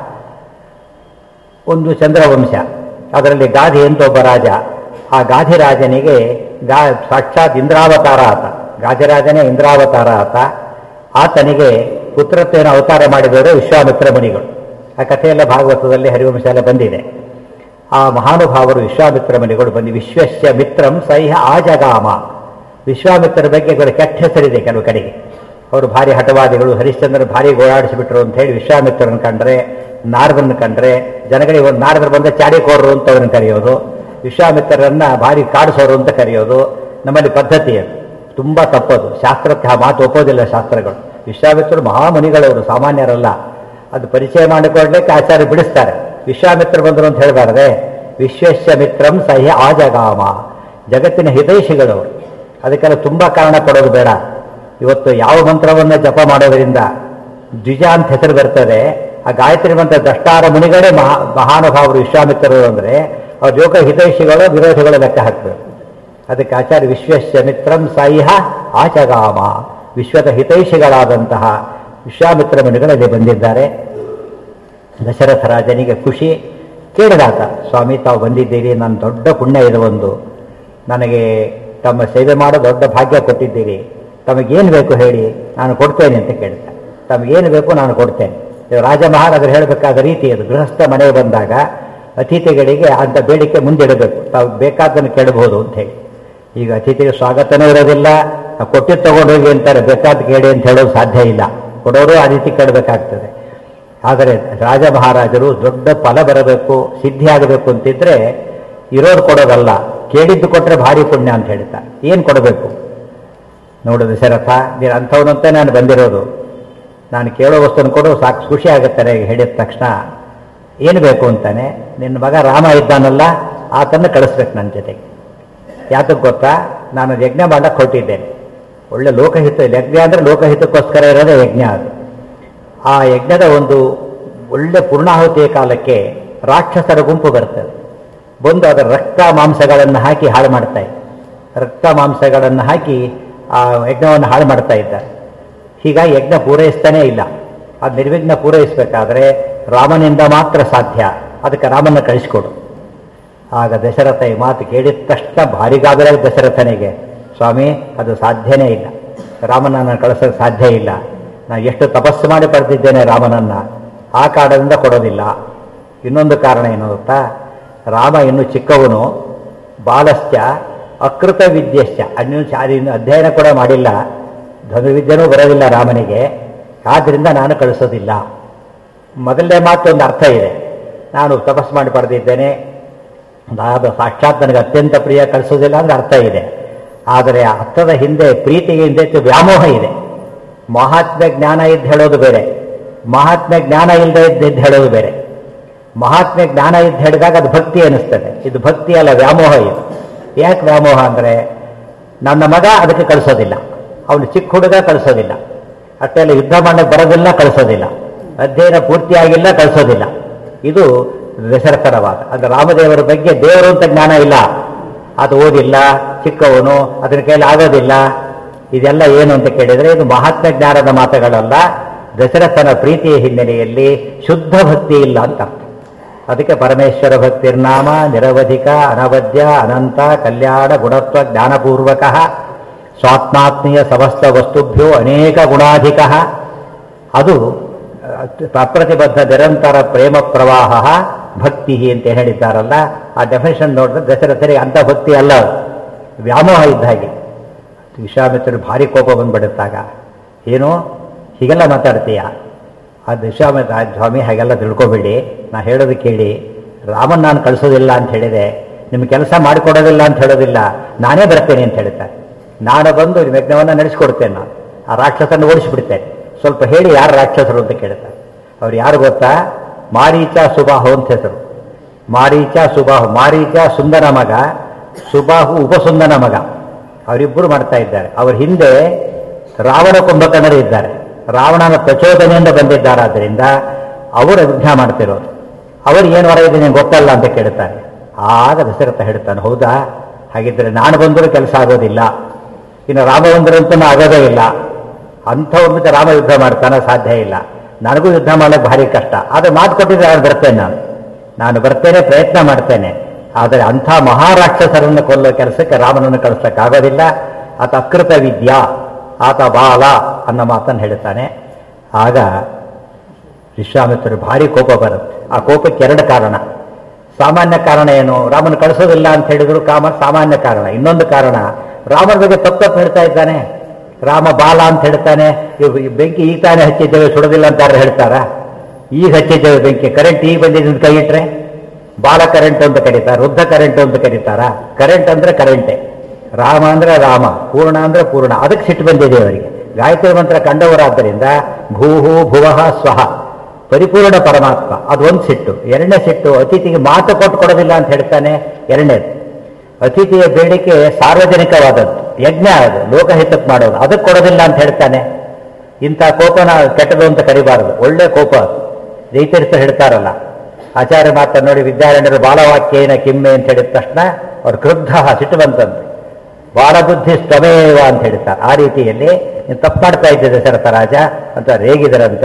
A: ಒಂದು ಚಂದ್ರವಂಶ ಅದರಲ್ಲಿ ಗಾಧಿ ಅಂತ ಒಬ್ಬ ರಾಜ ಆ ಗಾಧಿರಾಜನಿಗೆ ಗಾ ಸಾಕ್ಷಾತ್ ಇಂದ್ರಾವತಾರ ಆತ ಗಾಧಿರಾಜನೇ ಇಂದ್ರಾವತಾರ ಆತ ಆತನಿಗೆ ಪುತ್ರತ್ವೇನ ಅವತಾರ ಮಾಡಿದವರು ವಿಶ್ವಾಮಿತ್ರ ಮುನಿಗಳು ಆ ಕಥೆಯೆಲ್ಲ ಭಾಗವತದಲ್ಲಿ ಹರಿವಂಶ ಎಲ್ಲ ಬಂದಿದೆ ಆ ಮಹಾನುಭಾವರು ವಿಶ್ವಾಮಿತ್ರ ಮುನಿಗಳು ಬಂದು ವಿಶ್ವಸ್ಯ ಮಿತ್ರಂ ಸೈಹ ಆಜಗಾಮ ವಿಶ್ವಾಮಿತ್ರರ ಬಗ್ಗೆ ಇವರು ಕೆಟ್ಟ ಹೆಸರಿದೆ ಕೆಲವು ಕಡೆಗೆ ಅವರು ಭಾರಿ ಹಠವಾದಿಗಳು ಹರಿಶ್ಚಂದ್ರ ಭಾರಿ ಗೋಳಾಡಿಸಿಬಿಟ್ರು ಅಂತ ಹೇಳಿ ವಿಶ್ವಾಮಿತ್ರರನ್ನು ಕಂಡ್ರೆ ನಾರದನ್ನು ಕಂಡ್ರೆ ಜನಗಳಿಗೆ ಒಂದು ನಾರದರು ಬಂದ ಚಾಡಿಕೋರರು ಅಂತ ಅವ್ರನ್ನ ಕರೆಯೋದು ವಿಶ್ವಾಮಿತ್ರರನ್ನ ಭಾರಿ ಕಾಡಿಸೋರು ಅಂತ ಕರೆಯೋದು ನಮ್ಮಲ್ಲಿ ಪದ್ಧತಿ ಅದು ತುಂಬಾ ತಪ್ಪದು ಶಾಸ್ತ್ರಕ್ಕೆ ಆ ಮಾತು ಒಪ್ಪೋದಿಲ್ಲ ಶಾಸ್ತ್ರಗಳು ವಿಶ್ವಾಮಿತ್ರರು ಮಹಾಮುನಿಗಳವರು ಸಾಮಾನ್ಯರಲ್ಲ ಅದು ಪರಿಚಯ ಮಾಡಿಕೊಳ್ಳಲಿಕ್ಕೆ ಆಚಾರ್ಯ ಬಿಡಿಸ್ತಾರೆ ವಿಶ್ವಾಮಿತ್ರ ಬಂದರು ಅಂತ ಹೇಳಬಾರದೆ ವಿಶ್ವಸ್ಯ ಮಿತ್ರಂ ಸಹ್ಯ ಆಜಗಾಮ ಜಗತ್ತಿನ ಹಿತೈಷಿಗಳವರು ಅದಕ್ಕೆಲ್ಲ ತುಂಬಾ ಕಾರಣ ಕೊಡೋದು ಬೇಡ ಇವತ್ತು ಯಾವ ಮಂತ್ರವನ್ನ ಜಪ ಮಾಡೋದರಿಂದ ದ್ವಿಜ ಅಂತ ಹೆಸರು ಬರ್ತದೆ ಆ ಗಾಯತ್ರಿ ಮಂತ್ರ ದಷ್ಟಾರ ಮುನಿಗಳೇ ಮಹಾ ಮಹಾನುಭಾವರು ವಿಶ್ವಾಮಿತ್ರರು ಅಂದ್ರೆ ಅವ್ರ ಜೋಗ ಹಿತೈಷಿಗಳು ವಿರೋಧಿಗಳು ಲೆಕ್ಕ ಹಾಕ್ಬೇಕು ಅದಕ್ಕೆ ಆಚಾರ್ಯ ವಿಶ್ವಸ್ಯ ಮಿತ್ರಂ ಸಾಯಿಹ ಆಚಗಾಮ ವಿಶ್ವದ ಹಿತೈಷಿಗಳಾದಂತಹ ವಿಶ್ವಾಮಿತ್ರ ಮುನಿಗಳಲ್ಲಿ ಬಂದಿದ್ದಾರೆ ದಶರಥ ರಾಜನಿಗೆ ಖುಷಿ ಕೇಳಿದಾತ ಸ್ವಾಮಿ ತಾವು ಬಂದಿದ್ದೀರಿ ನನ್ನ ದೊಡ್ಡ ಪುಣ್ಯ ಇದು ಒಂದು ನನಗೆ ತಮ್ಮ ಸೇವೆ ಮಾಡೋ ದೊಡ್ಡ ಭಾಗ್ಯ ಕೊಟ್ಟಿದ್ದೀರಿ ತಮಗೇನು ಬೇಕು ಹೇಳಿ ನಾನು ಕೊಡ್ತೇನೆ ಅಂತ ಕೇಳ್ತಾರೆ ತಮಗೇನು ಬೇಕು ನಾನು ಕೊಡ್ತೇನೆ ಇದು ರಾಜ ಮಹಾರಾಜರು ಹೇಳಬೇಕಾದ ರೀತಿ ಅದು ಗೃಹಸ್ಥ ಮನೆಗೆ ಬಂದಾಗ ಅತಿಥಿಗಳಿಗೆ ಅಂತ ಬೇಡಿಕೆ ಮುಂದಿಡಬೇಕು ತಾವು ಬೇಕಾದ್ದನ್ನು ಕೇಳಬಹುದು ಅಂತ ಹೇಳಿ ಈಗ ಅತಿಥಿಗೆ ಸ್ವಾಗತನೂ ಇರೋದಿಲ್ಲ ಕೊಟ್ಟಿದ್ದು ತಗೊಂಡೋಗಿ ಅಂತಾರೆ ಬೇಕಾದ ಕೇಳಿ ಅಂತ ಹೇಳೋದು ಸಾಧ್ಯ ಇಲ್ಲ ಕೊಡೋರು ಆ ರೀತಿ ಕೇಳಬೇಕಾಗ್ತದೆ ಆದರೆ ರಾಜ ಮಹಾರಾಜರು ದೊಡ್ಡ ಫಲ ಬರಬೇಕು ಸಿದ್ಧಿ ಆಗಬೇಕು ಅಂತಿದ್ರೆ ಇರೋರು ಕೊಡೋದಲ್ಲ ಕೇಳಿದ್ದು ಕೊಟ್ಟರೆ ಭಾರಿ ಪುಣ್ಯ ಅಂತ ಹೇಳ್ತಾರೆ ಏನು ಕೊಡಬೇಕು ನೋಡು ದಶರಥ ನೀನು ಅಂಥವನಂತೆ ನಾನು ಬಂದಿರೋದು ನಾನು ಕೇಳೋ ವಸ್ತುವನ್ನು ಕೊಡು ಸಾಕು ಖುಷಿ ಆಗುತ್ತಾರೆ ಹೇಳಿದ ತಕ್ಷಣ ಏನು ಬೇಕು ಅಂತಾನೆ ನಿನ್ನ ಮಗ ರಾಮ ಇದ್ದಾನಲ್ಲ ಆತನ್ನು ಕಳಿಸ್ಬೇಕು ನನ್ನ ಜೊತೆಗೆ ಯಾತಕ್ಕೆ ಗೊತ್ತಾ ನಾನು ಯಜ್ಞ ಮಾಡಕ್ಕೆ ಹೊರಟಿದ್ದೇನೆ ಒಳ್ಳೆ ಲೋಕಹಿತ ಯಜ್ಞ ಅಂದರೆ ಲೋಕಹಿತಕ್ಕೋಸ್ಕರ ಇರೋದೇ ಯಜ್ಞ ಅದು ಆ ಯಜ್ಞದ ಒಂದು ಒಳ್ಳೆ ಪೂರ್ಣಾಹುತಿಯ ಕಾಲಕ್ಕೆ ರಾಕ್ಷಸರ ಗುಂಪು ಬರ್ತದೆ ಬಂದು ಅದರ ರಕ್ತ ಮಾಂಸಗಳನ್ನು ಹಾಕಿ ಹಾಳು ಮಾಡ್ತಾ ಇದ್ದಾರೆ ರಕ್ತ ಮಾಂಸಗಳನ್ನು ಹಾಕಿ ಆ ಯಜ್ಞವನ್ನು ಹಾಳು ಮಾಡ್ತಾ ಇದ್ದಾರೆ ಹೀಗಾಗಿ ಯಜ್ಞ ಪೂರೈಸ್ತಾನೇ ಇಲ್ಲ ಅದು ನಿರ್ವಿಘ್ನ ಪೂರೈಸಬೇಕಾದ್ರೆ ರಾಮನಿಂದ ಮಾತ್ರ ಸಾಧ್ಯ ಅದಕ್ಕೆ ರಾಮನ ಕಳಿಸ್ಕೊಡು ಆಗ ದಶರಥ ಈ ಮಾತು ಕೇಳಿದ ತಕ್ಷಣ ಭಾರಿ ಗಾಬರಿ ದಶರಥನಿಗೆ ಸ್ವಾಮಿ ಅದು ಸಾಧ್ಯನೇ ಇಲ್ಲ ರಾಮನನ್ನು ಕಳಿಸೋಕೆ ಸಾಧ್ಯ ಇಲ್ಲ ನಾನು ಎಷ್ಟು ತಪಸ್ಸು ಮಾಡಿ ಪಡೆದಿದ್ದೇನೆ ರಾಮನನ್ನ ಆ ಕಾರಣದಿಂದ ಕೊಡೋದಿಲ್ಲ ಇನ್ನೊಂದು ಕಾರಣ ಏನು ಗೊತ್ತಾ ರಾಮ ಇನ್ನು ಚಿಕ್ಕವನು ಬಾಲಶ್ಚ ಅಕೃತ ವಿದ್ಯಶ್ಚ ಅನ್ಯ ಇನ್ನು ಅಧ್ಯಯನ ಕೂಡ ಮಾಡಿಲ್ಲ ಧನುರ್ವಿದ್ಯನೂ ಬರೋದಿಲ್ಲ ರಾಮನಿಗೆ ಆದ್ದರಿಂದ ನಾನು ಕಳಿಸೋದಿಲ್ಲ ಮೊದಲನೇ ಮಾತು ಒಂದು ಅರ್ಥ ಇದೆ ನಾನು ತಪಸ್ಸು ಮಾಡಿ ಪಡೆದಿದ್ದೇನೆ ನಾನು ಸಾಕ್ಷಾತ್ ನನಗೆ ಅತ್ಯಂತ ಪ್ರಿಯ ಕಳಿಸೋದಿಲ್ಲ ಅಂದ್ರೆ ಅರ್ಥ ಇದೆ ಆದರೆ ಆ ಅರ್ಥದ ಹಿಂದೆ ಪ್ರೀತಿಗೆ ಹಿಂದೆ ವ್ಯಾಮೋಹ ಇದೆ ಮಹಾತ್ಮ ಜ್ಞಾನ ಇದ್ದು ಹೇಳೋದು ಬೇರೆ ಮಹಾತ್ಮ ಜ್ಞಾನ ಇಲ್ಲದೆ ಇದ್ದು ಹೇಳೋದು ಬೇರೆ ಮಹಾತ್ಮ ಜ್ಞಾನ ಇದ್ದು ಹೇಳಿದಾಗ ಅದು ಭಕ್ತಿ ಅನಿಸ್ತದೆ ಇದು ಭಕ್ತಿ ಅಲ್ಲ ವ್ಯಾಮೋಹ ಇದು ಯಾಕೆ ವ್ಯಾಮೋಹ ಅಂದರೆ ನನ್ನ ಮಗ ಅದಕ್ಕೆ ಕಳಿಸೋದಿಲ್ಲ ಅವನು ಚಿಕ್ಕ ಹುಡುಗ ಕಳಿಸೋದಿಲ್ಲ ಅಷ್ಟೆಲ್ಲ ಯುದ್ಧ ಮಾಡಕ್ಕೆ ಬರೋದಿಲ್ಲ ಕಳಿಸೋದಿಲ್ಲ ಅಧ್ಯಯನ ಪೂರ್ತಿಯಾಗಿಲ್ಲ ಕಳಿಸೋದಿಲ್ಲ ಇದು ದಶರಥರ ವಾದ ಅಂದ್ರೆ ರಾಮದೇವರ ಬಗ್ಗೆ ದೇವರು ಅಂತ ಜ್ಞಾನ ಇಲ್ಲ ಅದು ಓದಿಲ್ಲ ಚಿಕ್ಕವನು ಅದರ ಕೈಲಿ ಆಗೋದಿಲ್ಲ ಇದೆಲ್ಲ ಏನು ಅಂತ ಕೇಳಿದರೆ ಇದು ಮಹಾತ್ಮ ಜ್ಞಾನದ ಮಾತುಗಳಲ್ಲ ದಶರಥನ ಪ್ರೀತಿಯ ಹಿನ್ನೆಲೆಯಲ್ಲಿ ಶುದ್ಧ ಭಕ್ತಿ ಇಲ್ಲ ಅಂತ ಅರ್ಥ ಅದಕ್ಕೆ ಪರಮೇಶ್ವರ ಭಕ್ತಿರ್ನಾಮ ನಿರವಧಿಕ ಅನವದ್ಯ ಅನಂತ ಕಲ್ಯಾಣ ಗುಣತ್ವ ಜ್ಞಾನಪೂರ್ವಕ ಸ್ವಾತ್ಮಾತ್ಮೀಯ ಸಮಸ್ತ ವಸ್ತುಭ್ಯೋ ಅನೇಕ ಗುಣಾಧಿಕ ಅದು ಅಪ್ರತಿಬದ್ಧ ನಿರಂತರ ಪ್ರೇಮ ಪ್ರವಾಹ ಭಕ್ತಿ ಅಂತ ಹೇಳಿದ್ದಾರಲ್ಲ ಆ ಡೆಫಿನೇಷನ್ ನೋಡಿದ್ರೆ ದಶರಥರಿಗೆ ಅಂಥ ಭಕ್ತಿ ಅಲ್ಲ ಅದು. ವ್ಯಾಮೋಹ ಇದ್ದ ಹಾಗೆ ವಿಶ್ವಾಮಿತ್ರರು ಭಾರಿ ಕೋಪ ಬಂದ್ಬಿಡುತ್ತಾಗ ಏನು ಹೀಗೆಲ್ಲ ಮಾತಾಡ್ತೀಯ ಆ ವಿಶ್ವಾಮಿತ್ರ ಆ ಸ್ವಾಮಿ ಹಾಗೆಲ್ಲ ತಿಳ್ಕೊಬೇಡಿ ನಾ ಹೇಳೋದು ಕೇಳಿ ರಾಮನ್ ನಾನು ಕಳಿಸೋದಿಲ್ಲ ಅಂತ ಹೇಳಿದೆ ನಿಮ್ಗೆ ಕೆಲಸ ಮಾಡಿಕೊಡೋದಿಲ್ಲ ಅಂತ ಹೇಳೋದಿಲ್ಲ ನಾನೇ ಬರ್ತೇನೆ ಅಂತ ಹೇಳ್ತಾರೆ ನಾನು ಬಂದು ನಿಮ್ಮ ಯಜ್ಞವನ್ನು ನಡೆಸ್ಕೊಡ್ತೇನೆ ನಾನು ಆ ರಾಕ್ಷಸನ್ನು ಓಡಿಸ್ಬಿಡ್ತೇನೆ ಸ್ವಲ್ಪ ಹೇಳಿ ಯಾರು ರಾಕ್ಷಸರು ಅಂತ ಕೇಳ್ತಾರೆ ಅವ್ರು ಯಾರು ಗೊತ್ತಾ ಮಾರೀಚ ಸುಬಾಹು ಅಂತ ಹೆಸರು ಮಾರೀಚ ಸುಬಾಹು ಮಾರೀಚ ಸುಂದರ ಮಗ ಸುಬಾಹು ಉಪಸುಂದನ ಮಗ ಅವರಿಬ್ಬರು ಮಾಡ್ತಾ ಇದ್ದಾರೆ ಅವ್ರ ಹಿಂದೆ ರಾವಣ ಕುಂಭಕರ್ಣರು ಇದ್ದಾರೆ ರಾವಣನ ಪ್ರಚೋದನೆಯಿಂದ ಬಂದಿದ್ದಾರಾದ್ದರಿಂದ ಅವರು ವಿಘ್ನ ಮಾಡ್ತಿರೋರು ಅವರು ಏನು ವರ ಇದೆ ನಿಮ್ಗೆ ಗೊತ್ತಲ್ಲ ಅಂತ ಕೇಳ್ತಾರೆ ಆಗ ದಶರಥ ಹೇಳ್ತಾನೆ ಹೌದಾ ಹಾಗಿದ್ರೆ ನಾನು ಬಂದರೂ ಕೆಲಸ ಆಗೋದಿಲ್ಲ ಇನ್ನು ರಾಮ ಬಂದರಂತೂ ಆಗೋದೇ ಇಲ್ಲ ಅಂಥವ್ರ ಜೊತೆ ರಾಮ ಯುದ್ಧ ಮಾಡ್ತಾನೆ ಸಾಧ್ಯ ಇಲ್ಲ ನನಗೂ ಯುದ್ಧ ಮಾಡೋಕ್ಕೆ ಭಾರಿ ಕಷ್ಟ ಆದರೆ ಮಾತು ಕೊಟ್ಟಿದ್ರೆ ನಾನು ಬರ್ತೇನೆ ನಾನು ನಾನು ಬರ್ತೇನೆ ಪ್ರಯತ್ನ ಮಾಡ್ತೇನೆ ಆದರೆ ಅಂಥ ಮಹಾರಾಕ್ಷಸರನ್ನು ಕೊಲ್ಲೋ ಕೆಲಸಕ್ಕೆ ರಾಮನನ್ನು ಕಳಿಸೋಕ್ಕಾಗೋದಿಲ್ಲ ಆತ ಅಕೃತ ವಿದ್ಯಾ ಆತ ಬಾಲ ಅನ್ನೋ ಮಾತನ್ನು ಹೇಳ್ತಾನೆ ಆಗ ವಿಶ್ವಾಮಿತ್ರರು ಭಾರಿ ಕೋಪ ಬರುತ್ತೆ ಆ ಕೋಪಕ್ಕೆ ಎರಡು ಕಾರಣ ಸಾಮಾನ್ಯ ಕಾರಣ ಏನು ರಾಮನ ಕಳಿಸೋದಿಲ್ಲ ಅಂತ ಹೇಳಿದ್ರು ಕಾಮ ಸಾಮಾನ್ಯ ಕಾರಣ ಇನ್ನೊಂದು ಕಾರಣ ರಾಮನ ಬಗ್ಗೆ ತಪ್ಪು ತಪ್ಪು ಹೇಳ್ತಾ ಇದ್ದಾನೆ ರಾಮ ಬಾಲ ಅಂತ ಹೇಳ್ತಾನೆ ಇವ್- ಈ ಬೆಂಕಿ ಈಗ ತಾನೇ ಹಚ್ಚಿದ್ದೇವೆ ಸುಡೋದಿಲ್ಲ ಅಂತ ಯಾರು ಹೇಳ್ತಾರ ಈಗ ಹಚ್ಚಿದ್ದೇವೆ ಬೆಂಕಿ ಕರೆಂಟ್ ಈಗ ಬಂದಿದ್ದು ಕೈ ಇಟ್ರೆ ಬಾಲ ಕರೆಂಟ್ ಅಂತ ಕರೀತಾರೆ ವೃದ್ಧ ಕರೆಂಟ್ ಅಂತ ಕರೀತಾರ ಕರೆಂಟ್ ಅಂದ್ರೆ ಕರೆಂಟೆ ರಾಮ ಅಂದ್ರೆ ರಾಮ ಪೂರ್ಣ ಅಂದ್ರೆ ಪೂರ್ಣ ಅದಕ್ಕೆ ಸಿಟ್ಟು ಬಂದಿದೆ ಅವರಿಗೆ ಗಾಯತ್ರಿ ಮಂತ್ರ ಕಂಡವರಾದ್ದರಿಂದ ಭೂಹು ಭುವಃ ಸ್ವಹ ಪರಿಪೂರ್ಣ ಪರಮಾತ್ಮ ಅದೊಂದು ಸಿಟ್ಟು ಎರಡನೇ ಸಿಟ್ಟು ಅತಿಥಿಗೆ ಮಾತು ಕೊಟ್ಟು ಕೊಡೋದಿಲ್ಲ ಅಂತ ಹೇಳ್ತಾನೆ ಎರಡನೇದು ಅತಿಥಿಯ ಬೇಡಿಕೆ ಸಾರ್ವಜನಿಕವಾದದ್ದು ಯಜ್ಞ ಅದು ಲೋಕಹಿತಕ್ಕೆ ಮಾಡೋದು ಅದಕ್ಕೆ ಕೊಡೋದಿಲ್ಲ ಅಂತ ಹೇಳ್ತಾನೆ ಇಂಥ ಕೋಪನ ಕೆಟ್ಟದು ಅಂತ ಕರಿಬಾರದು ಒಳ್ಳೆ ಕೋಪ ಅದು ಜೈತೀರ್ಥ ಹೇಳ್ತಾರಲ್ಲ ಆಚಾರ್ಯ ಮಾತನ್ನು ನೋಡಿ ವಿದ್ಯಾರಣ್ಯರು ಬಾಲವಾಕ್ಯೇನ ಕಿಮ್ಮೆ ಅಂತ ಹೇಳಿದ ತಕ್ಷಣ ಅವ್ರು ಕ್ರುದ್ಧ ಸಿಟ್ಟು ಬಂತಂತೆ ಬಾಲಬುದ್ಧಿ ಸ್ವಮೇವ ಅಂತ ಹೇಳ್ತಾರೆ ಆ ರೀತಿಯಲ್ಲಿ ನೀನು ತಪ್ಪು ಮಾಡ್ತಾ ಇದ್ದೆ ದಶರಥ ರಾಜ ಅಂತ ರೇಗಿದರಂತೆ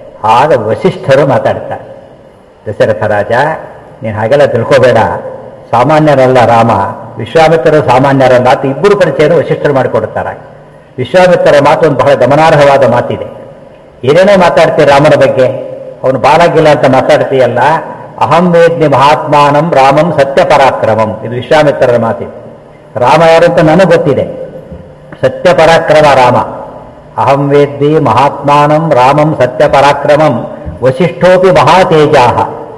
A: ಆಗ ವಸಿಷ್ಠರು ಮಾತಾಡ್ತಾರೆ ದಶರಥ ರಾಜ ನೀನು ಹಾಗೆಲ್ಲ ತಿಳ್ಕೋಬೇಡ ಸಾಮಾನ್ಯರಲ್ಲ ರಾಮ ವಿಶ್ವಾಮಿತ್ರರು ಸಾಮಾನ್ಯರಲ್ಲ ಅಂತ ಇಬ್ಬರು ಪರಿಚಯನ ವಶಿಷ್ಠರು ಮಾಡಿಕೊಡ್ತಾರೆ ವಿಶ್ವಾಮಿತ್ರರ ಮಾತು ಒಂದು ಬಹಳ ಗಮನಾರ್ಹವಾದ ಮಾತಿದೆ ಏನೇನೋ ಮಾತಾಡ್ತೀಯ ರಾಮನ ಬಗ್ಗೆ ಅವನು ಬಾಲಾಗಿಲ್ಲ ಅಂತ ಮಾತಾಡ್ತೀಯಲ್ಲ ಅಹಂ ವೇದ್ನಿ ಮಹಾತ್ಮಾನಂ ರಾಮಂ ಸತ್ಯ ಪರಾಕ್ರಮಂ ಇದು ವಿಶ್ವಾಮಿತ್ರರ ಮಾತಿದೆ ರಾಮ ಯಾರು ಅಂತ ನನಗೆ ಗೊತ್ತಿದೆ ಸತ್ಯ ಪರಾಕ್ರಮ ರಾಮ ಅಹಂ ವೇದ್ದಿ ಮಹಾತ್ಮಾನಂ ರಾಮಂ ಸತ್ಯ ಪರಾಕ್ರಮಂ ವಸಿಷ್ಠೋಪಿ ಮಹಾತೇಜಾಹ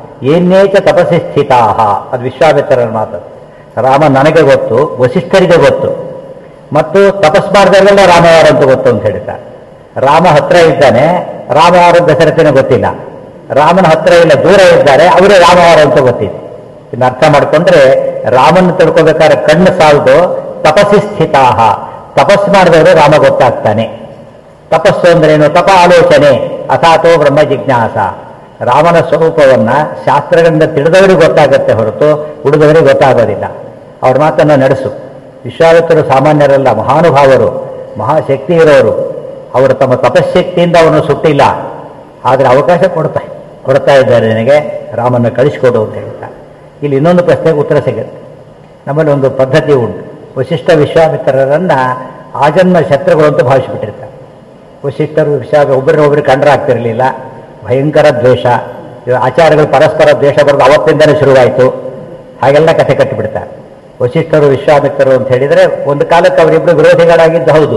A: ಏನೇಚ ತಪಸ್ಸಿ ಸ್ಥಿತಾಹ ಅದು ವಿಶ್ವಾಮಿತ್ರರ ಮಾತು ರಾಮ ನನಗೆ ಗೊತ್ತು ವಸಿಷ್ಠರಿಗೆ ಗೊತ್ತು ಮತ್ತು ತಪಸ್ ಮಾಡಿದಾಗೆಲ್ಲ ರಾಮ ಯಾರು ಅಂತ ಗೊತ್ತು ಅಂತ ಹೇಳ್ತಾರೆ ರಾಮ ಹತ್ರ ಇದ್ದಾನೆ ರಾಮ ಯಾರು ದಶರಥನ ಗೊತ್ತಿಲ್ಲ ರಾಮನ ಹತ್ರ ಇಲ್ಲ ದೂರ ಇದ್ದಾರೆ ಅವರೇ ರಾಮ ಯಾರು ಅಂತ ಗೊತ್ತಿದೆ ಇನ್ನು ಅರ್ಥ ಮಾಡ್ಕೊಂಡ್ರೆ ರಾಮನ ತಿಳ್ಕೊಬೇಕಾದ್ರೆ ಕಣ್ಣು ಸಾಲದು ತಪಸ್ಸಿ ಸ್ಥಿತಾಹ ತಪಸ್ ಮಾಡಿದವರು ರಾಮ ಗೊತ್ತಾಗ್ತಾನೆ ತಪಸ್ಸು ಅಂದ್ರೇನು ತಪ ಆಲೋಚನೆ ಅಥಾತೋ ಬ್ರಹ್ಮ ಜಿಜ್ಞಾಸ ರಾಮನ ಸ್ವರೂಪವನ್ನ ಶಾಸ್ತ್ರಗಳಿಂದ ತಿಳಿದವರಿಗೆ ಗೊತ್ತಾಗತ್ತೆ ಹೊರತು ಉಳಿದವರಿಗೆ ಗೊತ್ತಾಗೋದಿಲ್ಲ ಅವ್ರ ಮಾತನ್ನ ನಡೆಸು ವಿಶ್ವಾಮಿತ್ರರು ಸಾಮಾನ್ಯರಲ್ಲ ಮಹಾನುಭಾವರು ಮಹಾಶಕ್ತಿ ಇರೋರು ಅವರು ತಮ್ಮ ತಪಶಕ್ತಿಯಿಂದ ಅವನು ಸುಟ್ಟಿಲ್ಲ ಆದರೆ ಅವಕಾಶ ಕೊಡ್ತಾ ಕೊಡ್ತಾ ಇದ್ದಾರೆ ನಿನಗೆ ರಾಮನ ಕಳಿಸಿಕೊಡು ಅಂತ ಹೇಳ್ತಾರೆ ಇಲ್ಲಿ ಇನ್ನೊಂದು ಪ್ರಶ್ನೆಗೆ ಉತ್ತರ ಸಿಗುತ್ತೆ ನಮ್ಮಲ್ಲಿ ಒಂದು ಪದ್ಧತಿ ಉಂಟು ವಶಿಷ್ಠ ವಿಶ್ವಾಮಿತ್ರರನ್ನ ಆಜನ್ಮ ಶತ್ರುಗಳು ಅಂತ ಭಾವಿಸಿಬಿಟ್ಟಿರ್ತಾರೆ ವಶಿಷ್ಠರು ವಿಶ್ವ ಒಬ್ಬರಿನೊಬ್ಬರು ಕಂಡರಾಗ್ತಿರಲಿಲ್ಲ ಭಯಂಕರ ದ್ವೇಷ ಇವ ಆಚಾರಗಳು ಪರಸ್ಪರ ದ್ವೇಷ ಬರೋದು ಅವತ್ತಿಂದಲೇ ಶುರುವಾಯಿತು ಹಾಗೆಲ್ಲ ಕಥೆ ಕಟ್ಟಿಬಿಡ್ತಾರೆ ವಶಿಷ್ಠರು ವಿಶ್ವಾಮಿತ್ರರು ಅಂತ ಹೇಳಿದರೆ ಒಂದು ಕಾಲಕ್ಕೆ ಅವರಿಬ್ಬರು ವಿರೋಧಿಗಳಾಗಿದ್ದು ಹೌದು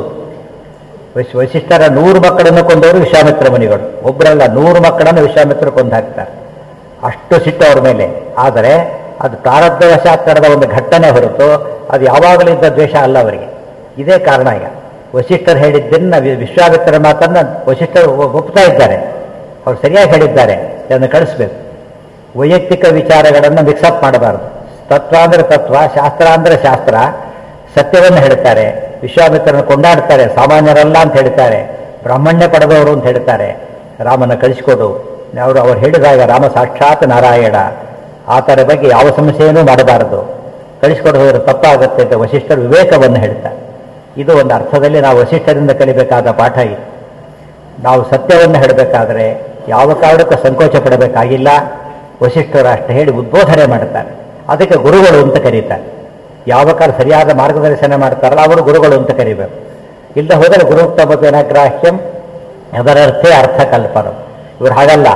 A: ವಶ್- ವಶಿಷ್ಠರ ನೂರು ಮಕ್ಕಳನ್ನು ಕೊಂದವರು ವಿಶ್ವಾಮಿತ್ರ ಮುನಿಗಳು ಒಬ್ಬರಲ್ಲ ನೂರು ಮಕ್ಕಳನ್ನು ವಿಶ್ವಾಮಿತ್ರ ಕೊಂದು ಹಾಕ್ತಾರೆ ಅಷ್ಟು ಸಿಟ್ಟು ಅವ್ರ ಮೇಲೆ ಆದರೆ ಅದು ಪ್ರಾರಬ್ಧವಶಾತ್ ನಡೆದ ಒಂದು ಘಟನೆ ಹೊರತು ಅದು ಯಾವಾಗಲಿದ್ದ ದ್ವೇಷ ಅಲ್ಲ ಅವರಿಗೆ ಇದೇ ಕಾರಣ ಈಗ ವಶಿಷ್ಠರು ಹೇಳಿದ್ದನ್ನ ವಿ- ವಿಶ್ವಾಮಿತ್ರರ ಮಾತನ್ನ ವಶಿಷ್ಠರು ಒ- ಒಪ್ತಾ ಇದ್ದಾರೆ ಅವ್ರು ಸರಿಯಾಗಿ ಹೇಳಿದ್ದಾರೆ ಅದನ್ನು ಕಳಿಸ್ಬೇಕು ವೈಯಕ್ತಿಕ ವಿಚಾರಗಳನ್ನು ಮಿಕ್ಸಪ್ ಮಾಡಬಾರದು ತತ್ವ ಅಂದ್ರೆ ತತ್ವ ಶಾಸ್ತ್ರ ಅಂದ್ರೆ ಶಾಸ್ತ್ರ ಸತ್ಯವನ್ನು ಹೇಳ್ತಾರೆ ವಿಶ್ವಾಮಿತ್ರನ ಕೊಂಡಾಡ್ತಾರೆ ಸಾಮಾನ್ಯರಲ್ಲ ಅಂತ ಹೇಳ್ತಾರೆ ಬ್ರಾಹ್ಮಣ್ಯ ಪಡೆದವರು ಅಂತ ಹೇಳ್ತಾರೆ ರಾಮನ ಕಳಿಸಿಕೊಡು ಅವರು ಅವ್ರು ಹೇಳಿದಾಗ ರಾಮ ಸಾಕ್ಷಾತ್ ನಾರಾಯಣ ಆತರ ಬಗ್ಗೆ ಯಾವ ಸಮಸ್ಯೆಯೂ ಮಾಡಬಾರದು ಕಳಿಸ್ಕೊಡು ಹೋದ್ರೆ ತಪ್ಪಾಗುತ್ತೆ ಅಂತ ವಶಿಷ್ಠರು ವಿವೇಕವನ್ನು ಹೇಳ್ತಾರೆ ಇದು ಒಂದು ಅರ್ಥದಲ್ಲಿ ನಾವು ವಶಿಷ್ಠರಿಂದ ಕಲಿಬೇಕಾದ ಪಾಠ ಇದು ನಾವು ಸತ್ಯವನ್ನು ಹೇಳಬೇಕಾದ್ರೆ ಯಾವ ಕಾರಣಕ್ಕೂ ಸಂಕೋಚ ಪಡಬೇಕಾಗಿಲ್ಲ ವಶಿಷ್ಠರು ಅಷ್ಟು ಹೇಳಿ ಉದ್ಬೋಧನೆ ಮಾಡ್ತಾರೆ ಅದಕ್ಕೆ ಗುರುಗಳು ಅಂತ ಕರೀತಾರೆ ಯಾವ ಕಾಲ ಸರಿಯಾದ ಮಾರ್ಗದರ್ಶನ ಮಾಡ್ತಾರಲ್ಲ ಅವರು ಗುರುಗಳು ಅಂತ ಕರಿಬೇಕು ಇಲ್ಲದೆ ಹೋದರೆ ಗುರುಕ್ತಮತೇನ ಗ್ರಾಹ್ಯಂ ಅದರರ್ಥೇ ಅರ್ಥಕಲ್ಪರು ಇವರು ಹಾಗಲ್ಲ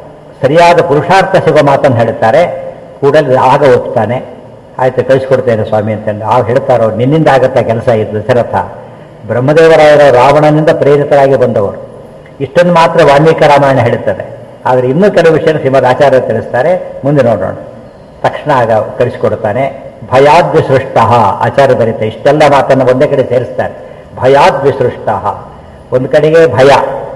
A: ಸರಿಯಾದ ಪುರುಷಾರ್ಥ ಸಿಗೋ ಮಾತನ್ನು ಹೇಳ್ತಾರೆ ಕೂಡಲೇ ಆಗ ಒಪ್ತಾನೆ ಆಯ್ತು ಕಳಿಸ್ಕೊಡ್ತೇನೆ ಸ್ವಾಮಿ ಅಂತಂದು ಆಗ ಹೇಳ್ತಾರೋ ನಿನ್ನಿಂದ ಆಗತ್ತೆ ಕೆಲಸ ಇದು ದಶರಥ ಬ್ರಹ್ಮದೇವರಾಯರ ರಾವಣನಿಂದ ಪ್ರೇರಿತರಾಗಿ ಬಂದವರು ಇಷ್ಟನ್ನು ಮಾತ್ರ ವಾಲ್ಮೀಕಿ ರಾಮಾಯಣ ಹೇಳುತ್ತದೆ ಆದರೆ ಇನ್ನೂ ಕೆಲವು ವಿಷಯ ಶ್ರೀಮದ್ ಆಚಾರ್ಯ ತಿಳಿಸ್ತಾರೆ ಮುಂದೆ ನೋಡೋಣ ತಕ್ಷಣ ಆಗ ಕಳಿಸ್ಕೊಡ್ತಾನೆ ಭಯಾದ್ವಿಸೃಷ್ಟ ಆಚಾರ್ಯ ಬರೀತೆ ಇಷ್ಟೆಲ್ಲ ಮಾತನ್ನು ಒಂದೇ ಕಡೆ ಸೇರಿಸ್ತಾರೆ ಭಯಾದ್ವಿಸೃಷ್ಟ ಒಂದು ಕಡೆಗೆ ಭಯ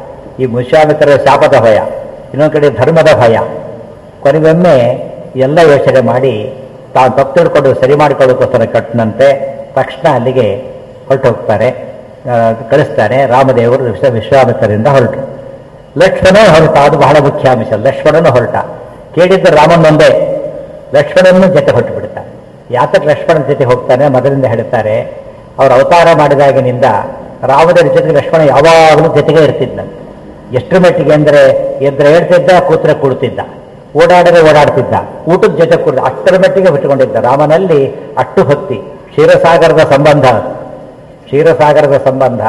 A: ಈ ಮುಷ್ಯಾಮಿತ್ರರ ಶಾಪದ ಭಯ ಇನ್ನೊಂದು ಕಡೆ ಧರ್ಮದ ಭಯ ಕೊನೆಗೊಮ್ಮೆ ಎಲ್ಲ ಯೋಚನೆ ಮಾಡಿ ತಾನು ತಪ್ಪು ತಿಳ್ಕೊಂಡು ಸರಿ ಮಾಡಿಕೊಳ್ಳೋಕ್ಕೋಸ್ಕರ ಕಟ್ಟಿನಂತೆ ತಕ್ಷಣ ಅಲ್ಲಿಗೆ ಹೊರಟು ಹೋಗ್ತಾರೆ ಆ, ಕಳಿಸ್ತಾನೆ ರಾಮದೇವರು ವಿಶ್ವ ವಿಶ್ವಾಮಿತ್ರರಿಂದ ಹೊರಟು ಲಕ್ಷ್ಮಣ ಹೊರಟ ಅದು ಬಹಳ ಮುಖ್ಯ ಅಂಶ ಲಕ್ಷ್ಮಣನು ಹೊರಟ ಕೇಳಿದ್ದ ರಾಮನೊಂದೇ ಲಕ್ಷ್ಮಣನ್ನು ಜೊತೆ ಹೊರಟು ಬಿಡ್ತಾನೆ ಯಾತಕ್ಕೆ ಲಕ್ಷ್ಮಣನ ಜೊತೆ ಹೋಗ್ತಾನೆ ಮೊದಲಿಂದ ಹೇಳ್ತಾರೆ ಅವರು ಅವತಾರ ಮಾಡಿದಾಗಿನಿಂದ ರಾಮದೇವ್ರ ಜೊತೆಗೆ ಲಕ್ಷ್ಮಣ ಯಾವಾಗಲೂ ಜೊತೆಗೆ ಇರ್ತಿದ್ದಂತೆ ಎಷ್ಟರ ಮಟ್ಟಿಗೆ ಅಂದರೆ ಎದ್ರೆ ಹೇಳ್ತಿದ್ದ ಕೂತ್ರೆ ಕುಳಿತಿದ್ದ ಓಡಾಡದೆ ಓಡಾಡ್ತಿದ್ದ ಊಟದ ಜೊತೆ ಕುಳಿತ ಅಷ್ಟರ ಮಟ್ಟಿಗೆ ಬಿಟ್ಟುಕೊಂಡಿದ್ದ ರಾಮನಲ್ಲಿ ಅಟ್ಟು ಭಕ್ತಿ ಕ್ಷೀರಸಾಗರದ ಸಂಬಂಧ ಅದು. ಕ್ಷೀರಸಾಗರದ ಸಂಬಂಧ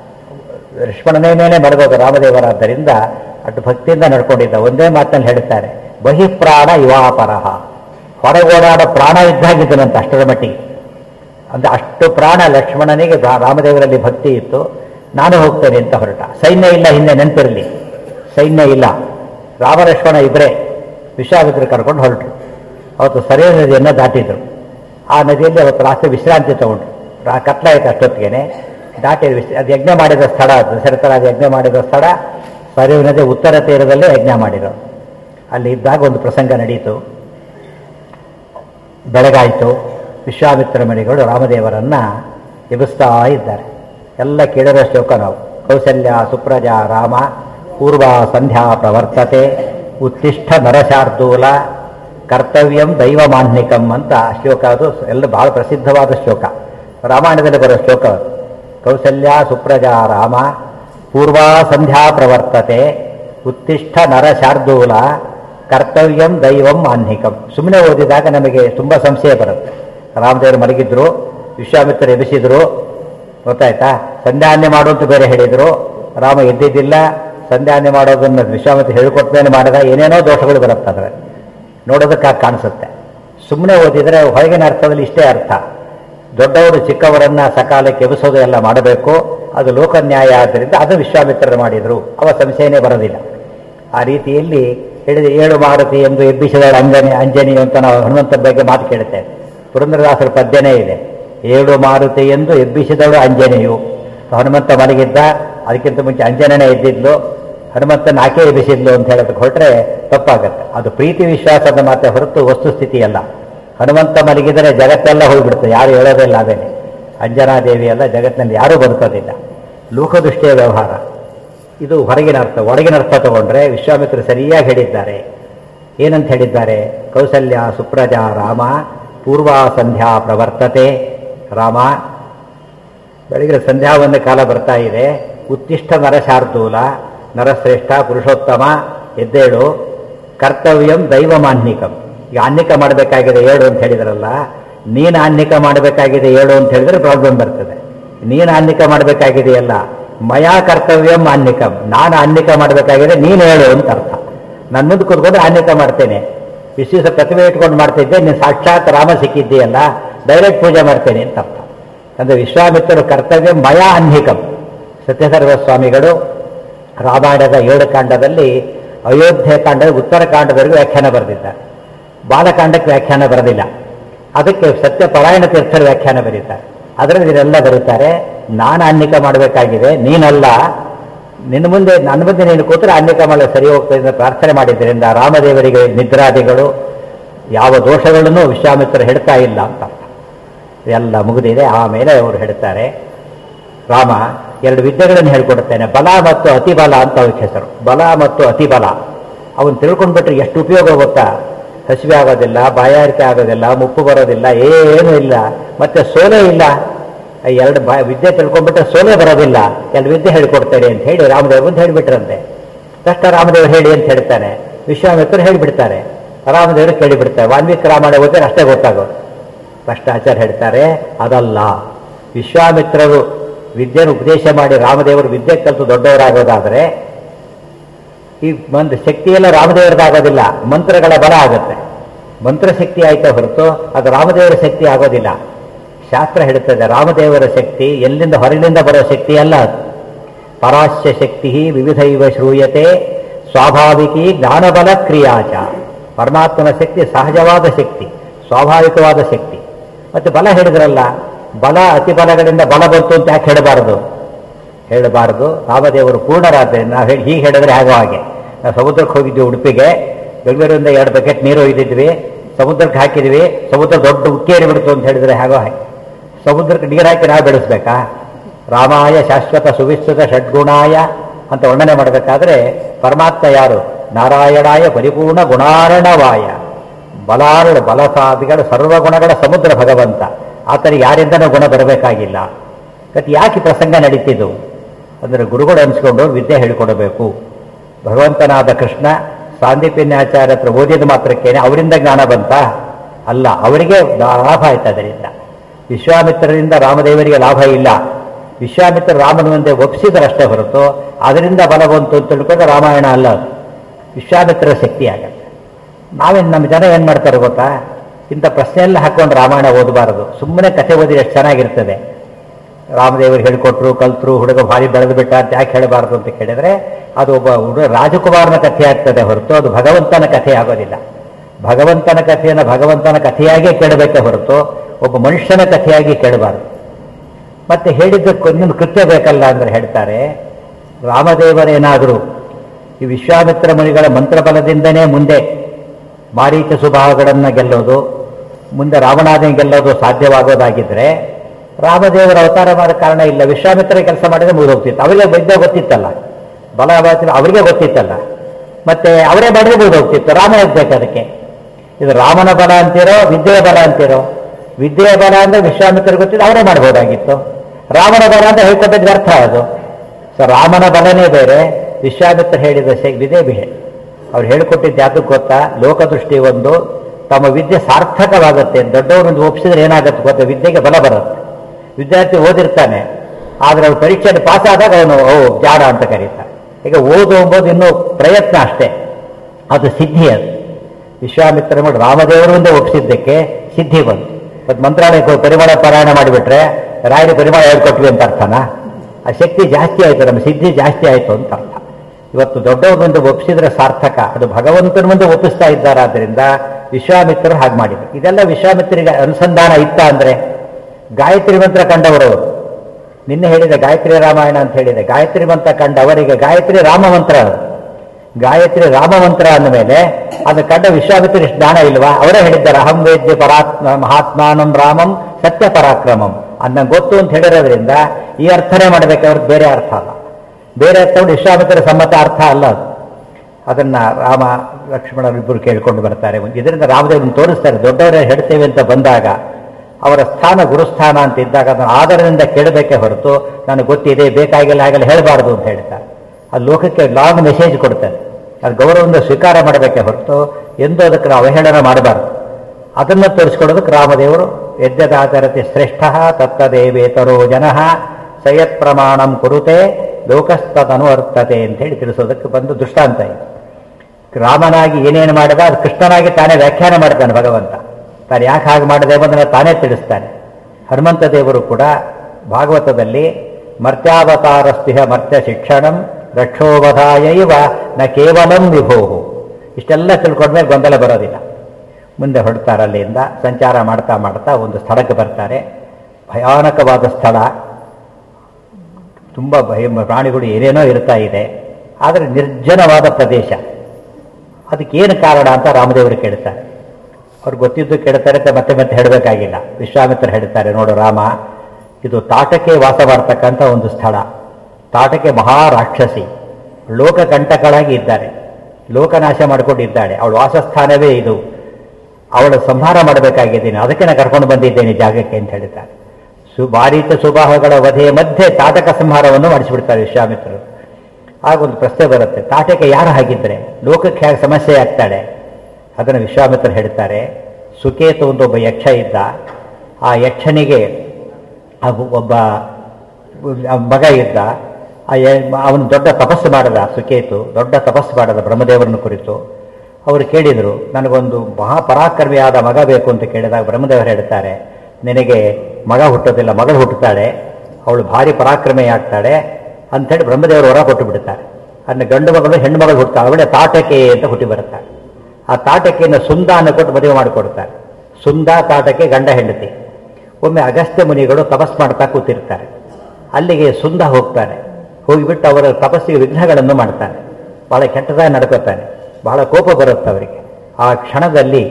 A: ಲಕ್ಷ್ಮಣನೇ ಮೇಲೆ ಮರೆದೋದು ರಾಮದೇವರಾದ್ದರಿಂದ ಅಷ್ಟು ಭಕ್ತಿಯಿಂದ ನಡ್ಕೊಂಡಿದ್ದ ಒಂದೇ ಮಾತಿನಲ್ಲಿ ಹೇಳ್ತಾರೆ ಬಹಿಪ್ರಾಣ ಯುವಾಪರಹ ಹೊರಗೋಡಾಡ ಪ್ರಾಣ ಇದ್ದಾಗಿದ್ದನಂತ ಅಷ್ಟರ ಮಟ್ಟಿಗೆ ಅಂದ್ರೆ ಅಷ್ಟು ಪ್ರಾಣ ಲಕ್ಷ್ಮಣನಿಗೆ ರಾ- ರಾಮದೇವರಲ್ಲಿ ಭಕ್ತಿ ಇತ್ತು ನಾನು ಹೋಗ್ತೇನೆ ಅಂತ ಹೊರಟ ಸೈನ್ಯ ಇಲ್ಲ ಹಿಂದೆ ನೆನಪಿರಲಿ ಸೈನ್ಯ ಇಲ್ಲ ರಾಮ ಲಕ್ಷ್ಮಣ ಇಬ್ಬರೇ ವಿಶ್ವಾಮಿತ್ರ ಕರ್ಕೊಂಡು ಹೊರಟರು ಅವತ್ತು ಸರಿಯ ನದಿಯನ್ನು ದಾಟಿದ್ರು ಆ ನದಿಯಲ್ಲಿ ಅವತ್ತು ರಾತ್ರಿ ವಿಶ್ರಾಂತಿ ತಗೊಂಡ್ರು ರಾ ಕತ್ಲಾಯ್ತು ಅಷ್ಟೊತ್ತಿಗೆನೆ ದಾಟಿ ವಿಶ್- ಅದು ಯಜ್ಞ ಮಾಡಿದ ಸ್ಥಳ ಅದು ದಶರಥರಾಜ ಯಜ್ಞ ಮಾಡಿದ ಸ್ಥಳ ಸರಿಯ ನದಿ ಉತ್ತರ ತೀರದಲ್ಲೇ ಯಜ್ಞ ಮಾಡಿದರು ಅಲ್ಲಿ ಇದ್ದಾಗ ಒಂದು ಪ್ರಸಂಗ ನಡೀತು ಬೆಳಗಾಯಿತು ವಿಶ್ವಾಮಿತ್ರ ಮಣಿಗಳು ರಾಮದೇವರನ್ನ ಎಬ್ಬಿಸ್ತಾ ಇದ್ದಾರೆ ಎಲ್ಲ ಕೇಳಿರೋ ಶ್ಲೋಕ ನಾವು ಕೌಸಲ್ಯ ಸುಪ್ರಜಾ ರಾಮ ಪೂರ್ವ ಸಂಧ್ಯಾ ಪ್ರವರ್ತತೆ ಉತ್ತಿಷ್ಠ ನರಶಾರ್ದೂಲ ಕರ್ತವ್ಯಂ ದೈವಮಾನ್ನಿಕಂ ಅಂತ ಶ್ಲೋಕ ಅದು ಎಲ್ಲ ಬಹಳ ಪ್ರಸಿದ್ಧವಾದ ಶ್ಲೋಕ ರಾಮಾಯಣದಲ್ಲಿ ಬರೋ ಶ್ಲೋಕ ಅದು ಕೌಸಲ್ಯ ಸುಪ್ರಜಾ ರಾಮ ಪೂರ್ವ ಸಂಧ್ಯಾ ಪ್ರವರ್ತತೆ ಉತ್ತಿಷ್ಠ ನರಶಾರ್ದೂಲ ಕರ್ತವ್ಯಂ ದೈವಂ ಆನ್ಹಿಕಂ ಸುಮ್ಮನೆ ಓದಿದಾಗ ನಮಗೆ ತುಂಬ ಸಂಶಯ ಬರುತ್ತೆ ರಾಮದೇವರು ಮಲಗಿದ್ರು ವಿಶ್ವಾಮಿತ್ರ ಎಬ್ಬಿಸಿದ್ರು ಗೊತ್ತಾಯ್ತಾ ಸಂಧ್ಯಾನ್ಯ ಮಾಡು ಅಂತ ಬೇರೆ ಹೇಳಿದ್ರು ರಾಮ ಎದ್ದಿದ್ದಿಲ್ಲ ಸಂಧ್ಯಾನ್ಯ ಮಾಡೋದನ್ನು ವಿಶ್ವಾಮಿತ್ರ ಹೇಳಿಕೊಟ್ಮೇಲೆ ಮಾಡಿದ ಏನೇನೋ ದೋಷಗಳು ಬರುತ್ತೆ ಅದರ ನೋಡೋದಕ್ಕೆ ಹಾಗೆ ಕಾಣಿಸುತ್ತೆ ಸುಮ್ಮನೆ ಓದಿದರೆ ಹೊರಗಿನ ಅರ್ಥದಲ್ಲಿ ಇಷ್ಟೇ ಅರ್ಥ ದೊಡ್ಡವರು ಚಿಕ್ಕವರನ್ನ ಸಕಾಲಕ್ಕೆ ಎಬ್ಬಿಸೋದು ಎಲ್ಲ ಮಾಡಬೇಕು ಅದು ಲೋಕನ್ಯಾಯ ಆದ್ದರಿಂದ ಅದು ವಿಶ್ವಾಮಿತ್ರರು ಮಾಡಿದ್ರು ಅವ ಸಂಶಯನೇ ಬರೋದಿಲ್ಲ ಆ ರೀತಿಯಲ್ಲಿ ಹೇಳಿದ ಏಳು ಮಾರುತಿ ಎಂದು ಎಬ್ಬಿಸಿದ ಅಂಜನಿ ಅಂಜನಿ ಅಂತ ನಾವು ಹನುಮಂತನ ಬಗ್ಗೆ ಮಾತು ಕೇಳುತ್ತೇವೆ ಪುರಂದರದಾಸರ ಪದ್ಯನೇ ಇದೆ ಏಳು ಮಾರುತಿ ಎಂದು ಎಬ್ಬಿಸಿದವಳು ಅಂಜನೆಯು ಹನುಮಂತ ಮಲಗಿದ್ದ ಅದಕ್ಕಿಂತ ಮುಂಚೆ ಅಂಜನನೇ ಇದ್ದಿದ್ಲು ಹನುಮಂತನ ಆಕೆ ಎಬ್ಬಿಸಿದ್ಲು ಅಂತ ಹೇಳೋದಕ್ಕೆ ಹೊರಟ್ರೆ ತಪ್ಪಾಗತ್ತೆ ಅದು ಪ್ರೀತಿ ವಿಶ್ವಾಸದ ಮಾತೆ ಹೊರತು ವಸ್ತುಸ್ಥಿತಿ ಅಲ್ಲ ಹನುಮಂತ ಮಲಗಿದರೆ ಜಗತ್ತೆಲ್ಲ ಹೋಗ್ಬಿಡುತ್ತೆ ಯಾರು ಹೇಳೋದಿಲ್ಲ ಅದೇನೆ ಅಂಜನಾದೇವಿ ಎಲ್ಲ ಜಗತ್ತಿನಲ್ಲಿ ಯಾರೂ ಬದುಕೋದಿಲ್ಲ ಲೋಕದೃಷ್ಟಿಯ ವ್ಯವಹಾರ ಇದು ಹೊರಗಿನ ಅರ್ಥ ಒಳಗಿನ ಅರ್ಥ ತಗೊಂಡ್ರೆ ವಿಶ್ವಾಮಿತ್ರರು ಸರಿಯಾಗಿ ಹೇಳಿದ್ದಾರೆ ಏನಂತ ಹೇಳಿದ್ದಾರೆ ಕೌಸಲ್ಯ ಸುಪ್ರಜಾ ರಾಮ ಪೂರ್ವ ಸಂಧ್ಯಾ ಪ್ರವರ್ತತೆ ರಾಮ ಬೆಳಗಿನ ಸಂಧ್ಯಾವಂದ ಕಾಲ ಬರ್ತಾ ಇದೆ ಉತ್ತಿಷ್ಠ ನರಶಾರ್ದೂಲ ನರಶ್ರೇಷ್ಠ ಪುರುಷೋತ್ತಮ ಎದ್ದೇಳು ಕರ್ತವ್ಯಂ ದೈವಮಾನ್ನಿಕಂ ಈಗ ಆನ್ನಿಕ ಮಾಡಬೇಕಾಗಿದೆ ಏಳು ಅಂತ ಹೇಳಿದ್ರಲ್ಲ ನೀನು ಆನ್ನಿಕ ಮಾಡಬೇಕಾಗಿದೆ ಏಳು ಅಂತ ಹೇಳಿದ್ರೆ ಪ್ರಾಬ್ಲಮ್ ಬರ್ತದೆ ನೀನು ಆನ್ನಿಕ ಮಾಡಬೇಕಾಗಿದೆಯಲ್ಲ ಮಯಾ ಕರ್ತವ್ಯಂ ಆನ್ನಿಕಂ ನಾನು ಆನ್ನಿಕ ಮಾಡಬೇಕಾಗಿದೆ ನೀನು ಹೇಳು ಅಂತ ಅರ್ಥ ನನ್ನ ಮುಂದೆ ಕೂತ್ಕೊಂಡ್ರೆ ಆನ್ನಿಕ ಮಾಡ್ತೇನೆ ವಿಶ್ವಾಸ ಪ್ರತಿಮೆ ಇಟ್ಕೊಂಡು ಮಾಡ್ತಿದ್ದೆ ನೀನು ಸಾಕ್ಷಾತ್ ರಾಮ ಸಿಕ್ಕಿದ್ದೀಯಲ್ಲ ಡೈರೆಕ್ಟ್ ಪೂಜೆ ಮಾಡ್ತೇನೆ ಅಂತ ಅರ್ಥ ಅಂದ್ರೆ ವಿಶ್ವಾಮಿತ್ರರು ಕರ್ತವ್ಯ ಮಯ ಅನ್ಹಿಕಂ ಸತ್ಯಸರ್ವ ಸ್ವಾಮಿಗಳು ರಾಮಾಯಣದ ಏಳು ಕಾಂಡದಲ್ಲಿ ಅಯೋಧ್ಯೆ ಕಾಂಡದ ಉತ್ತರ ಕಾಂಡದವರೆಗೂ ವ್ಯಾಖ್ಯಾನ ಬರೆದಿದ್ದಾರೆ ಬಾಲಕಾಂಡಕ್ಕೆ ವ್ಯಾಖ್ಯಾನ ಬರೆದಿಲ್ಲ ಅದಕ್ಕೆ ಸತ್ಯಪರಾಯಣ ತೀರ್ಥರು ವ್ಯಾಖ್ಯಾನ ಬರೀತಾರೆ ಅದರಲ್ಲಿ ಇದೆಲ್ಲ ಬರೀತಾರೆ ನಾನು ಅನ್ನಿಕ ಮಾಡಬೇಕಾಗಿದೆ ನೀನಲ್ಲ ನಿನ್ನ ಮುಂದೆ ನನ್ನ ಮುಂದೆ ನೀನು ಕೂತ್ರೆ ಅನ್ನಿಕ ಮಾಡಲು ಸರಿ ಹೋಗ್ತದೆ ಅಂತ ಪ್ರಾರ್ಥನೆ ಮಾಡಿದ್ದರಿಂದ ರಾಮದೇವರಿಗೆ ನಿದ್ರಾದಿಗಳು ಯಾವ ದೋಷಗಳನ್ನು ವಿಶ್ವಾಮಿತ್ರರು ಹೇಳ್ತಾ ಇಲ್ಲ ಅಂತ ಅರ್ಥ ಎಲ್ಲ ಮುಗಿದಿದೆ ಆಮೇಲೆ ಅವರು ಹೇಳ್ತಾರೆ ರಾಮ ಎರಡು ವಿದ್ಯೆಗಳನ್ನು ಹೇಳ್ಕೊಡುತ್ತೇನೆ ಬಲ ಮತ್ತು ಅತಿಬಲ ಅಂತ ಅವಕ್ಕೆ ಹೆಸರು ಬಲ ಮತ್ತು ಅತಿಬಲ ಅವನು ತಿಳ್ಕೊಂಡ್ಬಿಟ್ರೆ ಎಷ್ಟು ಉಪಯೋಗ ಗೊತ್ತಾ ಹಸಿವೆ ಆಗೋದಿಲ್ಲ ಬಾಯಾರಿಕೆ ಆಗೋದಿಲ್ಲ ಮುಪ್ಪು ಬರೋದಿಲ್ಲ ಏನೂ ಇಲ್ಲ ಮತ್ತೆ ಸೋಲೆ ಇಲ್ಲ ಆ ಎರಡು ಬಾ ವಿದ್ಯೆ ತಿಳ್ಕೊಂಡ್ಬಿಟ್ರೆ ಸೋಲೆ ಬರೋದಿಲ್ಲ ಎರಡು ವಿದ್ಯೆ ಹೇಳ್ಕೊಡ್ತೇನೆ ಅಂತ ಹೇಳಿ ರಾಮದೇವ್ ಅಂತ ಹೇಳಿಬಿಟ್ರಂತೆ ತಕ್ಷಣ ರಾಮದೇವ್ ಹೇಳಿ ಅಂತ ಹೇಳ್ತಾನೆ ವಿಶ್ವಾಮಿತ್ರರು ಹೇಳಿಬಿಡ್ತಾರೆ ರಾಮದೇವರು ಕೇಳಿಬಿಡ್ತಾರೆ ವಾಲ್ಮೀಕಿ ರಾಮಾಯಣ ಓದಿದ್ರೆ ಅಷ್ಟೇ ಗೊತ್ತಾಗೋದು ಫಸ್ಟ್ ಆಚಾರ್ಯ ಹೇಳ್ತಾರೆ ಅದಲ್ಲ ವಿಶ್ವಾಮಿತ್ರರು ವಿದ್ಯೆನ ಉಪದೇಶ ಮಾಡಿ ರಾಮದೇವರು ವಿದ್ಯೆ ಕಲಿತು ದೊಡ್ಡವರಾಗೋದಾದರೆ ಈ ಒಂದು ಶಕ್ತಿಯೆಲ್ಲ ರಾಮದೇವರದಾಗೋದಿಲ್ಲ ಮಂತ್ರಗಳ ಬಲ ಆಗುತ್ತೆ ಮಂತ್ರ ಶಕ್ತಿ ಆಯ್ತಾ ಹೊರತು ಅದು ರಾಮದೇವರ ಶಕ್ತಿ ಆಗೋದಿಲ್ಲ ಶಾಸ್ತ್ರ ಹೇಳುತ್ತದೆ ರಾಮದೇವರ ಶಕ್ತಿ ಎಲ್ಲಿಂದ ಹೊರಗಿನಿಂದ ಬರೋ ಶಕ್ತಿ ಅಲ್ಲ ಅದು ಪರಾಶ್ಯ ಶಕ್ತಿ ವಿವಿಧ ಇವ ಶ್ರೂಯತೆ ಸ್ವಾಭಾವಿಕಿ ಜ್ಞಾನಬಲ ಕ್ರಿಯಾಚ ಪರಮಾತ್ಮನ ಶಕ್ತಿ ಸಹಜವಾದ ಶಕ್ತಿ ಸ್ವಾಭಾವಿಕವಾದ ಶಕ್ತಿ ಮತ್ತೆ ಬಲ ಹೇಳಿದ್ರಲ್ಲ ಬಲ ಅತಿ ಬಲಗಳಿಂದ ಬಲ ಬಂತು ಅಂತ ಯಾಕೆ ಹೇಳಬಾರದು ಹೇಳಬಾರದು ರಾಮದೇವರು ಪೂರ್ಣರಾದ್ರೆ ನಾವು ಹೇಳಿ ಹೀಗೆ ಹೇಳಿದ್ರೆ ಆಗೋ ಹಾಗೆ ನಾವು ಸಮುದ್ರಕ್ಕೆ ಹೋಗಿದ್ವಿ ಉಡುಪಿಗೆ ಬೆಂಗಳೂರಿಂದ ಎರಡು ಬಕೆಟ್ ನೀರು ಒಯ್ದಿದ್ವಿ ಸಮುದ್ರಕ್ಕೆ ಹಾಕಿದ್ವಿ ಸಮುದ್ರ ದೊಡ್ಡ ಉಕ್ಕೇರಿ ಬಿಡ್ತು ಅಂತ ಹೇಳಿದ್ರೆ ಹಾಗೋ ಹಾಗೆ ಸಮುದ್ರಕ್ಕೆ ನೀರು ಹಾಕಿ ನಾವು ಬೆಳೆಸ್ಬೇಕಾ ರಾಮಾಯ ಶಾಶ್ವತ ಸುವಿಸ್ತೃತ ಷಡ್ಗುಣಾಯ ಅಂತ ವರ್ಣನೆ ಮಾಡಬೇಕಾದ್ರೆ ಪರಮಾತ್ಮ ಯಾರು ನಾರಾಯಣಾಯ ಪರಿಪೂರ್ಣ ಗುಣಾರ್ಣವಾಯ ಬಲಾರ್ಣ ಬಲಸಾದಿಗಳ ಸರ್ವಗುಣಗಳ ಸಮುದ್ರ ಭಗವಂತ ಆತನಿಗೆ ಯಾರಿಂದನೂ ಗುಣ ಬರಬೇಕಾಗಿಲ್ಲ ಮತ್ತೆ ಯಾಕೆ ಈ ಪ್ರಸಂಗ ನಡೀತಿದ್ದು ಅಂದರೆ ಗುರುಗಳು ಅನಿಸ್ಕೊಂಡು ವಿದ್ಯೆ ಹೇಳಿಕೊಡಬೇಕು ಭಗವಂತನಾದ ಕೃಷ್ಣ ಸಾಂದೀಪಿನ್ಯಾಚಾರ್ಯ ಹತ್ರ ಓದಿದ ಮಾತ್ರಕ್ಕೇನೆ ಅವರಿಂದ ಜ್ಞಾನ ಬಂತ ಅಲ್ಲ ಅವರಿಗೆ ಲಾಭ ಆಯ್ತು ಅದರಿಂದ ವಿಶ್ವಾಮಿತ್ರರಿಂದ ರಾಮದೇವರಿಗೆ ಲಾಭ ಇಲ್ಲ ವಿಶ್ವಾಮಿತ್ರ ರಾಮನ ಮುಂದೆ ಒಪ್ಪಿಸಿದರಷ್ಟೇ ಹೊರತು ಅದರಿಂದ ಬಲ ಬಂತು ಅಂತ ತಿಳ್ಕೊಂಡ್ರೆ ರಾಮಾಯಣ ಅಲ್ಲ ಅದು ವಿಶ್ವಾಮಿತ್ರರ ಶಕ್ತಿ ಆಗತ್ತೆ ನಾವೇನು ನಮ್ಮ ಜನ ಏನು ಮಾಡ್ತಾರೆ ಗೊತ್ತಾ ಇಂಥ ಪ್ರಶ್ನೆ ಎಲ್ಲ ಹಾಕೊಂಡು ರಾಮಾಯಣ ಓದಬಾರದು ಸುಮ್ಮನೆ ಕಥೆ ಓದಿ ಎಷ್ಟು ಚೆನ್ನಾಗಿರ್ತದೆ ರಾಮದೇವರು ಹೇಳಿಕೊಟ್ರು ಕಲ್ತರು ಹುಡುಗ ಭಾರಿ ಬೆಳೆದು ಬಿಟ್ಟ ಅಂತ ಯಾಕೆ ಹೇಳಬಾರದು ಅಂತ ಕೇಳಿದ್ರೆ ಅದು ಒಬ್ಬ ಹುಡುಗ ರಾಜಕುಮಾರನ ಕಥೆ ಆಗ್ತದೆ ಹೊರತು ಅದು ಭಗವಂತನ ಕಥೆ ಆಗೋದಿಲ್ಲ ಭಗವಂತನ ಕಥೆಯನ್ನು ಭಗವಂತನ ಕಥೆಯಾಗೇ ಕೇಳಬೇಕೇ ಹೊರತು ಒಬ್ಬ ಮನುಷ್ಯನ ಕಥೆಯಾಗಿ ಕೇಳಬಾರದು ಮತ್ತೆ ಹೇಳಿದ್ದಕ್ಕೆ ಇನ್ನೊಂದು ಕೃತ್ಯ ಬೇಕಲ್ಲ ಅಂದ್ರೆ ಹೇಳ್ತಾರೆ ರಾಮದೇವರೇನಾದರೂ ಈ ವಿಶ್ವಾಮಿತ್ರ ಮುನಿಗಳ ಮಂತ್ರಬಲದಿಂದನೇ ಮುಂದೆ ಮಾರೀಚ ಸುಭಾವಗಳನ್ನು ಗೆಲ್ಲೋದು ಮುಂದೆ ರಾವಣಾದಿನ ಗೆಲ್ಲೋದು ಸಾಧ್ಯವಾಗೋದಾಗಿದ್ರೆ ರಾಮದೇವರ ಅವತಾರ ಮಾಡೋ ಕಾರಣ ಇಲ್ಲ ವಿಶ್ವಾಮಿತ್ರ ಕೆಲಸ ಮಾಡಿದ್ರೆ ಮುಗಿದೋಗ್ತಿತ್ತು ಅವರಿಗೆ ವೈದ್ಯ ಗೊತ್ತಿತ್ತಲ್ಲ ಬಲ ಬಲ- ಅವರಿಗೆ ಗೊತ್ತಿತ್ತಲ್ಲ ಮತ್ತೆ ಅವರೇ ಮಾಡಿದ್ರೆ ಮುಗಿದೋಗ್ತಿತ್ತು ರಾಮ ಬೇಕು ಅದಕ್ಕೆ ಇದು ರಾಮನ ಬಲ ಅಂತೀರೋ ವಿದ್ಯೆಯ ಬಲ ಅಂತೀರೋ ವಿದ್ಯೆಯ ಬಲ ಅಂದ್ರೆ ವಿಶ್ವಾಮಿತ್ರ ಗೊತ್ತಿದ್ದು ಅವರೇ ಮಾಡ್ಬೋದಾಗಿತ್ತು ರಾಮನ ಬಲ ಅಂತ ಹೇಳ್ಕೊಟ್ಟಿದ್ದು ವ್ಯರ್ಥ ಅದು ಸೊ ರಾಮನ ಬಲನೇ ಬೇರೆ ವಿಶ್ವಾಮಿತ್ರ ಹೇಳಿದ ಶೇ- ಇದೇ ಬೇರೆ ಅವ್ರು ಹೇಳಿಕೊಟ್ಟಿದ್ದು ಯಾತಕ್ಕೆ ಗೊತ್ತಾ ಲೋಕದೃಷ್ಟಿ ಒಂದು ತಮ್ಮ ವಿದ್ಯೆ ಸಾರ್ಥಕವಾಗುತ್ತೆ ದೊಡ್ಡವರೊಂದು ಒಪ್ಪಿಸಿದ್ರೆ ಏನಾಗುತ್ತೆ ಗೊತ್ತಾ ವಿದ್ಯೆಗೆ ಬಲ ಬರುತ್ತೆ ವಿದ್ಯಾರ್ಥಿ ಓದಿರ್ತಾನೆ ಆದ್ರೆ ಅವ್ರು ಪರೀಕ್ಷೆಯಲ್ಲಿ ಪಾಸ್ ಆದಾಗ ಅವನು ಓ ಜಾಡ ಅಂತ ಕರೀತಾನೆ ಈಗ ಓದು ಎಂಬುದು ಇನ್ನೂ ಪ್ರಯತ್ನ ಅಷ್ಟೇ ಅದು ಸಿದ್ಧಿ ಅದು ವಿಶ್ವಾಮಿತ್ರ ಮಾಡಿ ರಾಮದೇವರು ಮುಂದೆ ಒಪ್ಪಿಸಿದ್ದಕ್ಕೆ ಸಿದ್ಧಿ ಬಂತು ಮತ್ತು ಮಂತ್ರಾಲಯಕ್ಕೆ ಹೋಗಿ ಪರಿಮಳ ಪಾರಾಯಣ ಮಾಡಿಬಿಟ್ರೆ ರಾಯರು ಪರಿಮಳ ಹೇಳ್ಕೊಟ್ವಿ ಅಂತ ಅರ್ಥನಾ ಆ ಶಕ್ತಿ ಜಾಸ್ತಿ ಆಯಿತು ನಮ್ಮ ಸಿದ್ಧಿ ಜಾಸ್ತಿ ಆಯಿತು ಅಂತ ಅರ್ಥ ಇವತ್ತು ದೊಡ್ಡವ್ರ ಮುಂದೆ ಒಪ್ಪಿಸಿದ್ರೆ ಸಾರ್ಥಕ ಅದು ಭಗವಂತನ ಮುಂದೆ ಒಪ್ಪಿಸ್ತಾ ಇದ್ದಾರಾದ್ರಿಂದ ವಿಶ್ವಾಮಿತ್ರರು ಹಾಗೆ ಮಾಡಿದ್ರು ಇದೆಲ್ಲ ವಿಶ್ವಾಮಿತ್ರಿಗೆ ಅನುಸಂಧಾನ ಇತ್ತ ಅಂದ್ರೆ ಗಾಯತ್ರಿ ಮಂತ್ರ ಕಂಡವರು ಅವರು. ನಿನ್ನೆ ಹೇಳಿದೆ ಗಾಯತ್ರಿ ರಾಮಾಯಣ ಅಂತ ಹೇಳಿದೆ ಗಾಯತ್ರಿ ಮಂತ್ರ ಕಂಡವರಿಗೆ ಗಾಯತ್ರಿ ರಾಮ ಮಂತ್ರ ಅದು ಗಾಯತ್ರಿ ರಾಮ ಮಂತ್ರ ಅಂದಮೇಲೆ ಅದು ಕಂಡ ವಿಶ್ವಾಮಿತ್ರ ಜ್ಞಾನ ಇಲ್ವಾ ಅವರೇ ಹೇಳಿದ್ದಾರೆ ಅಹಂ ವೇದ್ಯ ಪರಾತ್ಮ ಮಹಾತ್ಮಾನಂ ರಾಮಂ ಸತ್ಯ ಪರಾಕ್ರಮಂ ಅನ್ನ ಗೊತ್ತು ಅಂತ ಹೇಳಿರೋದ್ರಿಂದ ಈ ಅರ್ಥನೇ ಮಾಡಬೇಕಾದ್ರೆ ಬೇರೆ ಅರ್ಥ ಅಲ್ಲ ಬೇರೆ ಅರ್ಥ ವಿಶ್ವಾಮಿತ್ರ ಸಮ್ಮತ ಅರ್ಥ ಅಲ್ಲ ಅದು ಅದನ್ನ ರಾಮ ಲಕ್ಷ್ಮಣರಿಬ್ಬರು ಕೇಳ್ಕೊಂಡು ಬರ್ತಾರೆ ಇದರಿಂದ ರಾಮದೇವನ ತೋರಿಸ್ತಾರೆ ದೊಡ್ಡವರೇ ಹೇಳ್ತೇವೆ ಅಂತ ಬಂದಾಗ ಅವರ ಸ್ಥಾನ ಗುರುಸ್ಥಾನ ಅಂತ ಇದ್ದಾಗ ಅದನ್ನು ಆಧಾರದಿಂದ ಕೇಳಬೇಕೇ ಹೊರತು ನನಗೆ ಗೊತ್ತಿದೆ ಬೇಕಾಗಿಲ್ಲ ಹಾಗೆಲ್ಲ ಹೇಳಬಾರ್ದು ಅಂತ ಹೇಳ್ತಾರೆ ಅದು ಲೋಕಕ್ಕೆ ಲಾಂಗ್ ಮೆಸೇಜ್ ಕೊಡ್ತಾರೆ ಅದು ಗೌರವದಿಂದ ಸ್ವೀಕಾರ ಮಾಡಬೇಕೇ ಹೊರತು ಎಂದೂ ಅದಕ್ಕೆ ನಾವು ಅವಹೇಳನ ಮಾಡಬಾರ್ದು ಅದನ್ನು ತೋರಿಸ್ಕೊಡೋದಕ್ಕೆ ರಾಮದೇವರು ಯಜ್ಞದಾಚರತೆ ಶ್ರೇಷ್ಠ ತತ್ತದೇವೇತರೋ ಜನಃ ಸಯತ್ ಪ್ರಮಾಣಂ ಕುರುತೆ ಲೋಕಸ್ತದನುವರ್ತತೆ ಅಂತ ಹೇಳಿ ತಿಳಿಸೋದಕ್ಕೆ ಬಂದು ದೃಷ್ಟಾಂತ ಇದು ರಾಮನಾಗಿ ಏನೇನು ಮಾಡಿದ ಅದು ಕೃಷ್ಣನಾಗಿ ತಾನೇ ವ್ಯಾಖ್ಯಾನ ಮಾಡ್ತಾನೆ ಭಗವಂತ ತಾನು ಯಾಕೆ ಹಾಗೆ ಮಾಡಿದೆ ಎಂಬುದನ್ನು ತಾನೇ ತಿಳಿಸ್ತಾನೆ ಹನುಮಂತ ದೇವರು ಕೂಡ ಭಾಗವತದಲ್ಲಿ ಮರ್ತ್ಯಾವತಾರಸ್ತಿಹ ಮರ್ತ್ಯ ಶಿಕ್ಷಣಂ ರಕ್ಷೋವಧಾಯೈವ ನ ಕೇವಲಂ ವಿಭೋಹು ಇಷ್ಟೆಲ್ಲ ತಿಳ್ಕೊಂಡ್ಮೇಲೆ ಗೊಂದಲ ಬರೋದಿಲ್ಲ ಮುಂದೆ ಹೊರಡ್ತಾರೆ ಅಲ್ಲಿಂದ ಸಂಚಾರ ಮಾಡ್ತಾ ಮಾಡ್ತಾ ಒಂದು ಸ್ಥಳಕ್ಕೆ ಬರ್ತಾರೆ ಭಯಾನಕವಾದ ಸ್ಥಳ ತುಂಬ ಭಯ ಪ್ರಾಣಿಗಳು ಏನೇನೋ ಇರ್ತಾ ಇದೆ ಆದರೆ ನಿರ್ಜನವಾದ ಪ್ರದೇಶ ಅದಕ್ಕೇನು ಕಾರಣ ಅಂತ ರಾಮದೇವರು ಕೇಳ್ತಾರೆ ಅವ್ರು ಗೊತ್ತಿದ್ದು ಕೇಳ್ತಾರೆ ಅಂತ ಮತ್ತೆ ಮತ್ತೆ ಹೇಳಬೇಕಾಗಿಲ್ಲ ವಿಶ್ವಾಮಿತ್ರ ಹೇಳ್ತಾರೆ ನೋಡು ರಾಮ ಇದು ತಾಟಕೆ ವಾಸ ಮಾಡ್ತಕ್ಕಂಥ ಒಂದು ಸ್ಥಳ ತಾಟಕೆ ಮಹಾರಾಕ್ಷಸಿ ಲೋಕಕಂಟಕಳಾಗಿ ಇದ್ದಾರೆ ಲೋಕನಾಶ ಮಾಡಿಕೊಂಡಿದ್ದಾಳೆ ಅವಳ ವಾಸಸ್ಥಾನವೇ ಇದು ಅವಳ ಸಂಹಾರ ಮಾಡಬೇಕಾಗಿದ್ದೀನಿ ಅದಕ್ಕೆ ನಾನು ಕರ್ಕೊಂಡು ಬಂದಿದ್ದೇನೆ ಜಾಗಕ್ಕೆ ಅಂತ ಹೇಳ್ತಾರೆ ಸು ಬಾರೀತ ಸುಬಾಹಗಳ ವಧೆಯ ಮಧ್ಯೆ ತಾಟಕ ಸಂಹಾರವನ್ನು ಮಾಡಿಸಿಬಿಡ್ತಾರೆ ವಿಶ್ವಾಮಿತ್ರರು ಆಗ ಒಂದು ಪ್ರಶ್ನೆ ಬರುತ್ತೆ ತಾಟಕ ಯಾರು ಹಾಗಿದ್ರೆ ಲೋಕಕ್ಕೆ ಹೇಗೆ ಸಮಸ್ಯೆ ಆಗ್ತಾಳೆ ಅದನ್ನು ವಿಶ್ವಾಮಿತ್ರರು ಹೇಳ್ತಾರೆ ಸುಕೇತು ಅಂತ ಒಬ್ಬ ಯಕ್ಷ ಇದ್ದ ಆ ಯಕ್ಷನಿಗೆ ಅಬ್- ಒಬ್ಬ ಮಗ ಇದ್ದ ಆ ಯ- ಅವನು ದೊಡ್ಡ ತಪಸ್ಸು ಮಾಡದ ಸುಕೇತು ದೊಡ್ಡ ತಪಸ್ಸು ಮಾಡದ ಬ್ರಹ್ಮದೇವರನ್ನು ಕುರಿತು ಅವರು ಕೇಳಿದರು ನನಗೊಂದು ಮಹಾಪರಾಕ್ರಮಿಯಾದ ಮಗ ಬೇಕು ಅಂತ ಕೇಳಿದಾಗ ಬ್ರಹ್ಮದೇವರು ಹೇಳ್ತಾರೆ ನಿನಗೆ ಮಗ ಹುಟ್ಟೋದಿಲ್ಲ ಮಗಳು ಹುಟ್ಟುತ್ತಾಳೆ ಅವಳು ಭಾರಿ ಪರಾಕ್ರಮೆಯಾಗ್ತಾಳೆ ಅಂಥೇಳಿ ಬ್ರಹ್ಮದೇವರು ಹೊರ ಕೊಟ್ಟು ಬಿಡ್ತಾರೆ ಅದನ್ನ ಗಂಡು ಮಗಳು ಹೆಣ್ಣು ಮಗಳು ಹುಟ್ಟುತ್ತಾಳೆ ಅವಳೆ ತಾಟಕೆ ಅಂತ ಹುಟ್ಟಿ ಬರುತ್ತಾಳೆ ಆ ತಾಟಕೆಯನ್ನು ಸುಂದ ಅನ್ನು ಕೊಟ್ಟು ಮದುವೆ ಮಾಡಿಕೊಡ್ತಾರೆ ಸುಂದ ತಾಟಕೆ ಗಂಡ ಹೆಂಡತಿ ಒಮ್ಮೆ ಅಗಸ್ತ್ಯ ಮುನಿಗಳು ತಪಸ್ ಮಾಡ್ತಾ ಕೂತಿರ್ತಾರೆ ಅಲ್ಲಿಗೆ ಸುಂದ ಹೋಗ್ತಾನೆ ಹೋಗಿಬಿಟ್ಟು ಅವರ ತಪಸ್ಸಿಗೆ ವಿಘ್ನಗಳನ್ನು ಮಾಡ್ತಾನೆ ಬಹಳ ಕೆಟ್ಟದಾಗಿ ನಡ್ಕೋತಾನೆ ಬಹಳ ಕೋಪ ಬರುತ್ತೆ ಅವರಿಗೆ ಆ ಕ್ಷಣದಲ್ಲಿ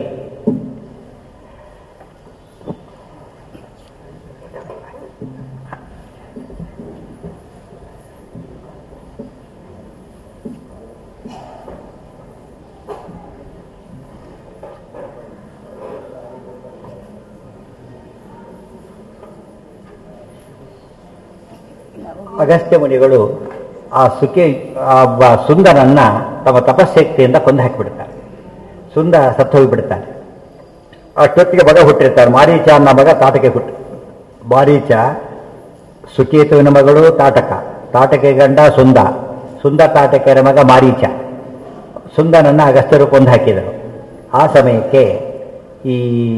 A: ಅಗಸ್ತ್ಯ ಮುನಿಗಳು ಆ ಸುಖಿ ಆ ಒಬ್ಬ ಸುಂದರನ್ನ ತಮ್ಮ ತಪಶಕ್ತಿಯಿಂದ ಕೊಂದು ಹಾಕಿಬಿಡ್ತಾರೆ ಸುಂದ ಸತ್ತು ಹೋಗಿಬಿಡ್ತಾನೆ ಅಷ್ಟೊತ್ತಿಗೆ ಮಗ ಹುಟ್ಟಿರ್ತಾರೆ ಮಾರೀಚ ಅನ್ನೋ ಮಗ ತಾಟಕೆ ಹುಟ್ಟು ಮಾರೀಚ ಸುಕೇತುವಿನ ಮಗಳು ತಾಟಕ ತಾಟಕೆ ಗಂಡ ಸುಂದ ಸುಂದ ತಾಟಕೆಯರ ಮಗ ಮಾರೀಚ ಸುಂದನನ್ನ ಅಗಸ್ತ್ಯರು ಕೊಂದು ಹಾಕಿದರು ಆ ಸಮಯಕ್ಕೆ ಈ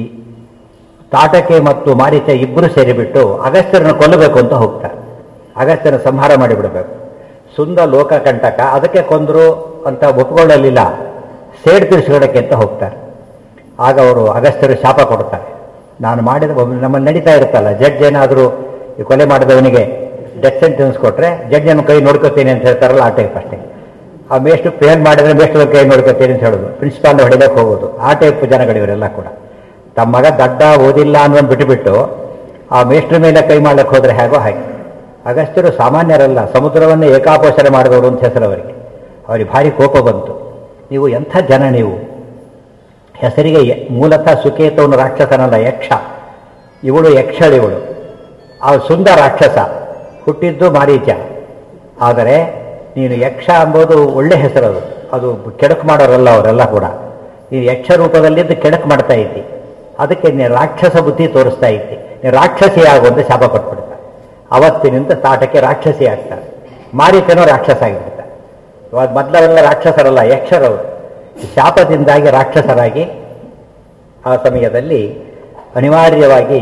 A: ತಾಟಕೆ ಮತ್ತು ಮಾರೀಚ ಇಬ್ಬರು ಸೇರಿಬಿಟ್ಟು ಅಗಸ್ತ್ಯರನ್ನು ಕೊಲ್ಲಬೇಕು ಅಂತ ಹೋಗ್ತಾರೆ ಅಗಸ್ತ್ಯನ ಸಂಹಾರ ಮಾಡಿಬಿಡಬೇಕು ಸುಂದ ಲೋಕಕಂಟಕ ಅದಕ್ಕೆ ಕೊಂದರು ಅಂತ ಒಪ್ಕೊಳ್ಳಲಿಲ್ಲ ಸೇಡ್ ತೀರಿಸ್ಕೊಳ್ಳೋಕ್ಕೆ ಅಂತ ಹೋಗ್ತಾರೆ ಆಗ ಅವರು ಅಗಸ್ತ್ಯರು ಶಾಪ ಕೊಡ್ತಾರೆ ನಾನು ಮಾಡಿದ ಒಮ್ಮೆ ನಮ್ಮಲ್ಲಿ ನಡೀತಾ ಇರುತ್ತಲ್ಲ ಜಡ್ಜ್ ಏನಾದರೂ ಈ ಕೊಲೆ ಮಾಡಿದವನಿಗೆ ಡೆತ್ ಸೆಂಟೆನ್ಸ್ ಕೊಟ್ಟರೆ ಜಡ್ಜ್ ನನ್ನ ಕೈ ನೋಡ್ಕೋತೀನಿ ಅಂತ ಹೇಳ್ತಾರಲ್ಲ ಆ ಟೈಪ್ ಅಷ್ಟೇ ಆ ಮೇಷ್ಟು ಫೇಲ್ ಮಾಡಿದ್ರೆ ಮೇಷ್ಟು ಕೈ ನೋಡ್ಕೋತೀನಿ ಅಂತ ಹೇಳೋದು ಪ್ರಿನ್ಸಿಪಾಲ್ ಹೊಡಿಲಕ್ಕೆ ಹೋಗೋದು ಆ ಟೈಪ್ ಜನಗಳಿವರೆಲ್ಲ ಕೂಡ ತಮ್ಮ ಮಗ ದಡ್ಡ ಓದಿಲ್ಲ ಅನ್ನೋದು ಬಿಟ್ಟುಬಿಟ್ಟು ಆ ಮೇಷ್ಟ್ರ ಮೇಲೆ ಕೈ ಮಾಡ್ಲಿಕ್ಕೆ ಹೋದ್ರೆ ಹೇಗೋ ಹಾಗೆ ಅಗಸ್ತ್ಯರು ಸಾಮಾನ್ಯರಲ್ಲ ಸಮುದ್ರವನ್ನೇ ಏಕಾಪೋಷಣೆ ಮಾಡಿದವರು ಅಂತ ಹೆಸರು ಅವರಿಗೆ ಅವರಿಗೆ ಭಾರಿ ಕೋಪ ಬಂತು ನೀವು ಎಂಥ ಜನ ನೀವು ಹೆಸರಿಗೆ ಯ- ಮೂಲತಃ ಸುಕೇತವನು ರಾಕ್ಷಸನಲ್ಲ ಯಕ್ಷ ಇವಳು ಯಕ್ಷಳಿವಳು ಆ ಸುಂದ ರಾಕ್ಷಸ ಹುಟ್ಟಿದ್ದು ಮಾರೀಚ ಆದರೆ ನೀನು ಯಕ್ಷ ಎಂಬುದು ಒಳ್ಳೆ ಹೆಸರದು ಅದು ಕೆಡಕು ಮಾಡೋರಲ್ಲ ಅವರೆಲ್ಲ ಕೂಡ ನೀನು ಯಕ್ಷ ರೂಪದಲ್ಲಿದ್ದು ಕೆಡಕು ಮಾಡ್ತಾ ಇದ್ದಿ ಅದಕ್ಕೆ ನೀನು ರಾಕ್ಷಸ ಬುದ್ಧಿ ತೋರಿಸ್ತಾ ಇದ್ದಿ ನೀನು ರಾಕ್ಷಸಿ ಆಗುವಂತ ಶಾಪ ಕೊಟ್ಬಿಡ್ತಾರೆ ಅವತ್ತಿನಿಂದ ತಾಟಕ್ಕೆ ರಾಕ್ಷಸಿ ಆಗ್ತಾರೆ ಮಾರೀಚನೂ ರಾಕ್ಷಸ ಆಗಿಬಿಡ್ತಾರೆ ಇವಾಗ ಮೊದಲವೆಲ್ಲ ರಾಕ್ಷಸರಲ್ಲ ಯಕ್ಷರವರು ಈ ಶಾಪದಿಂದಾಗಿ ರಾಕ್ಷಸರಾಗಿ ಆ ಸಮಯದಲ್ಲಿ ಅನಿವಾರ್ಯವಾಗಿ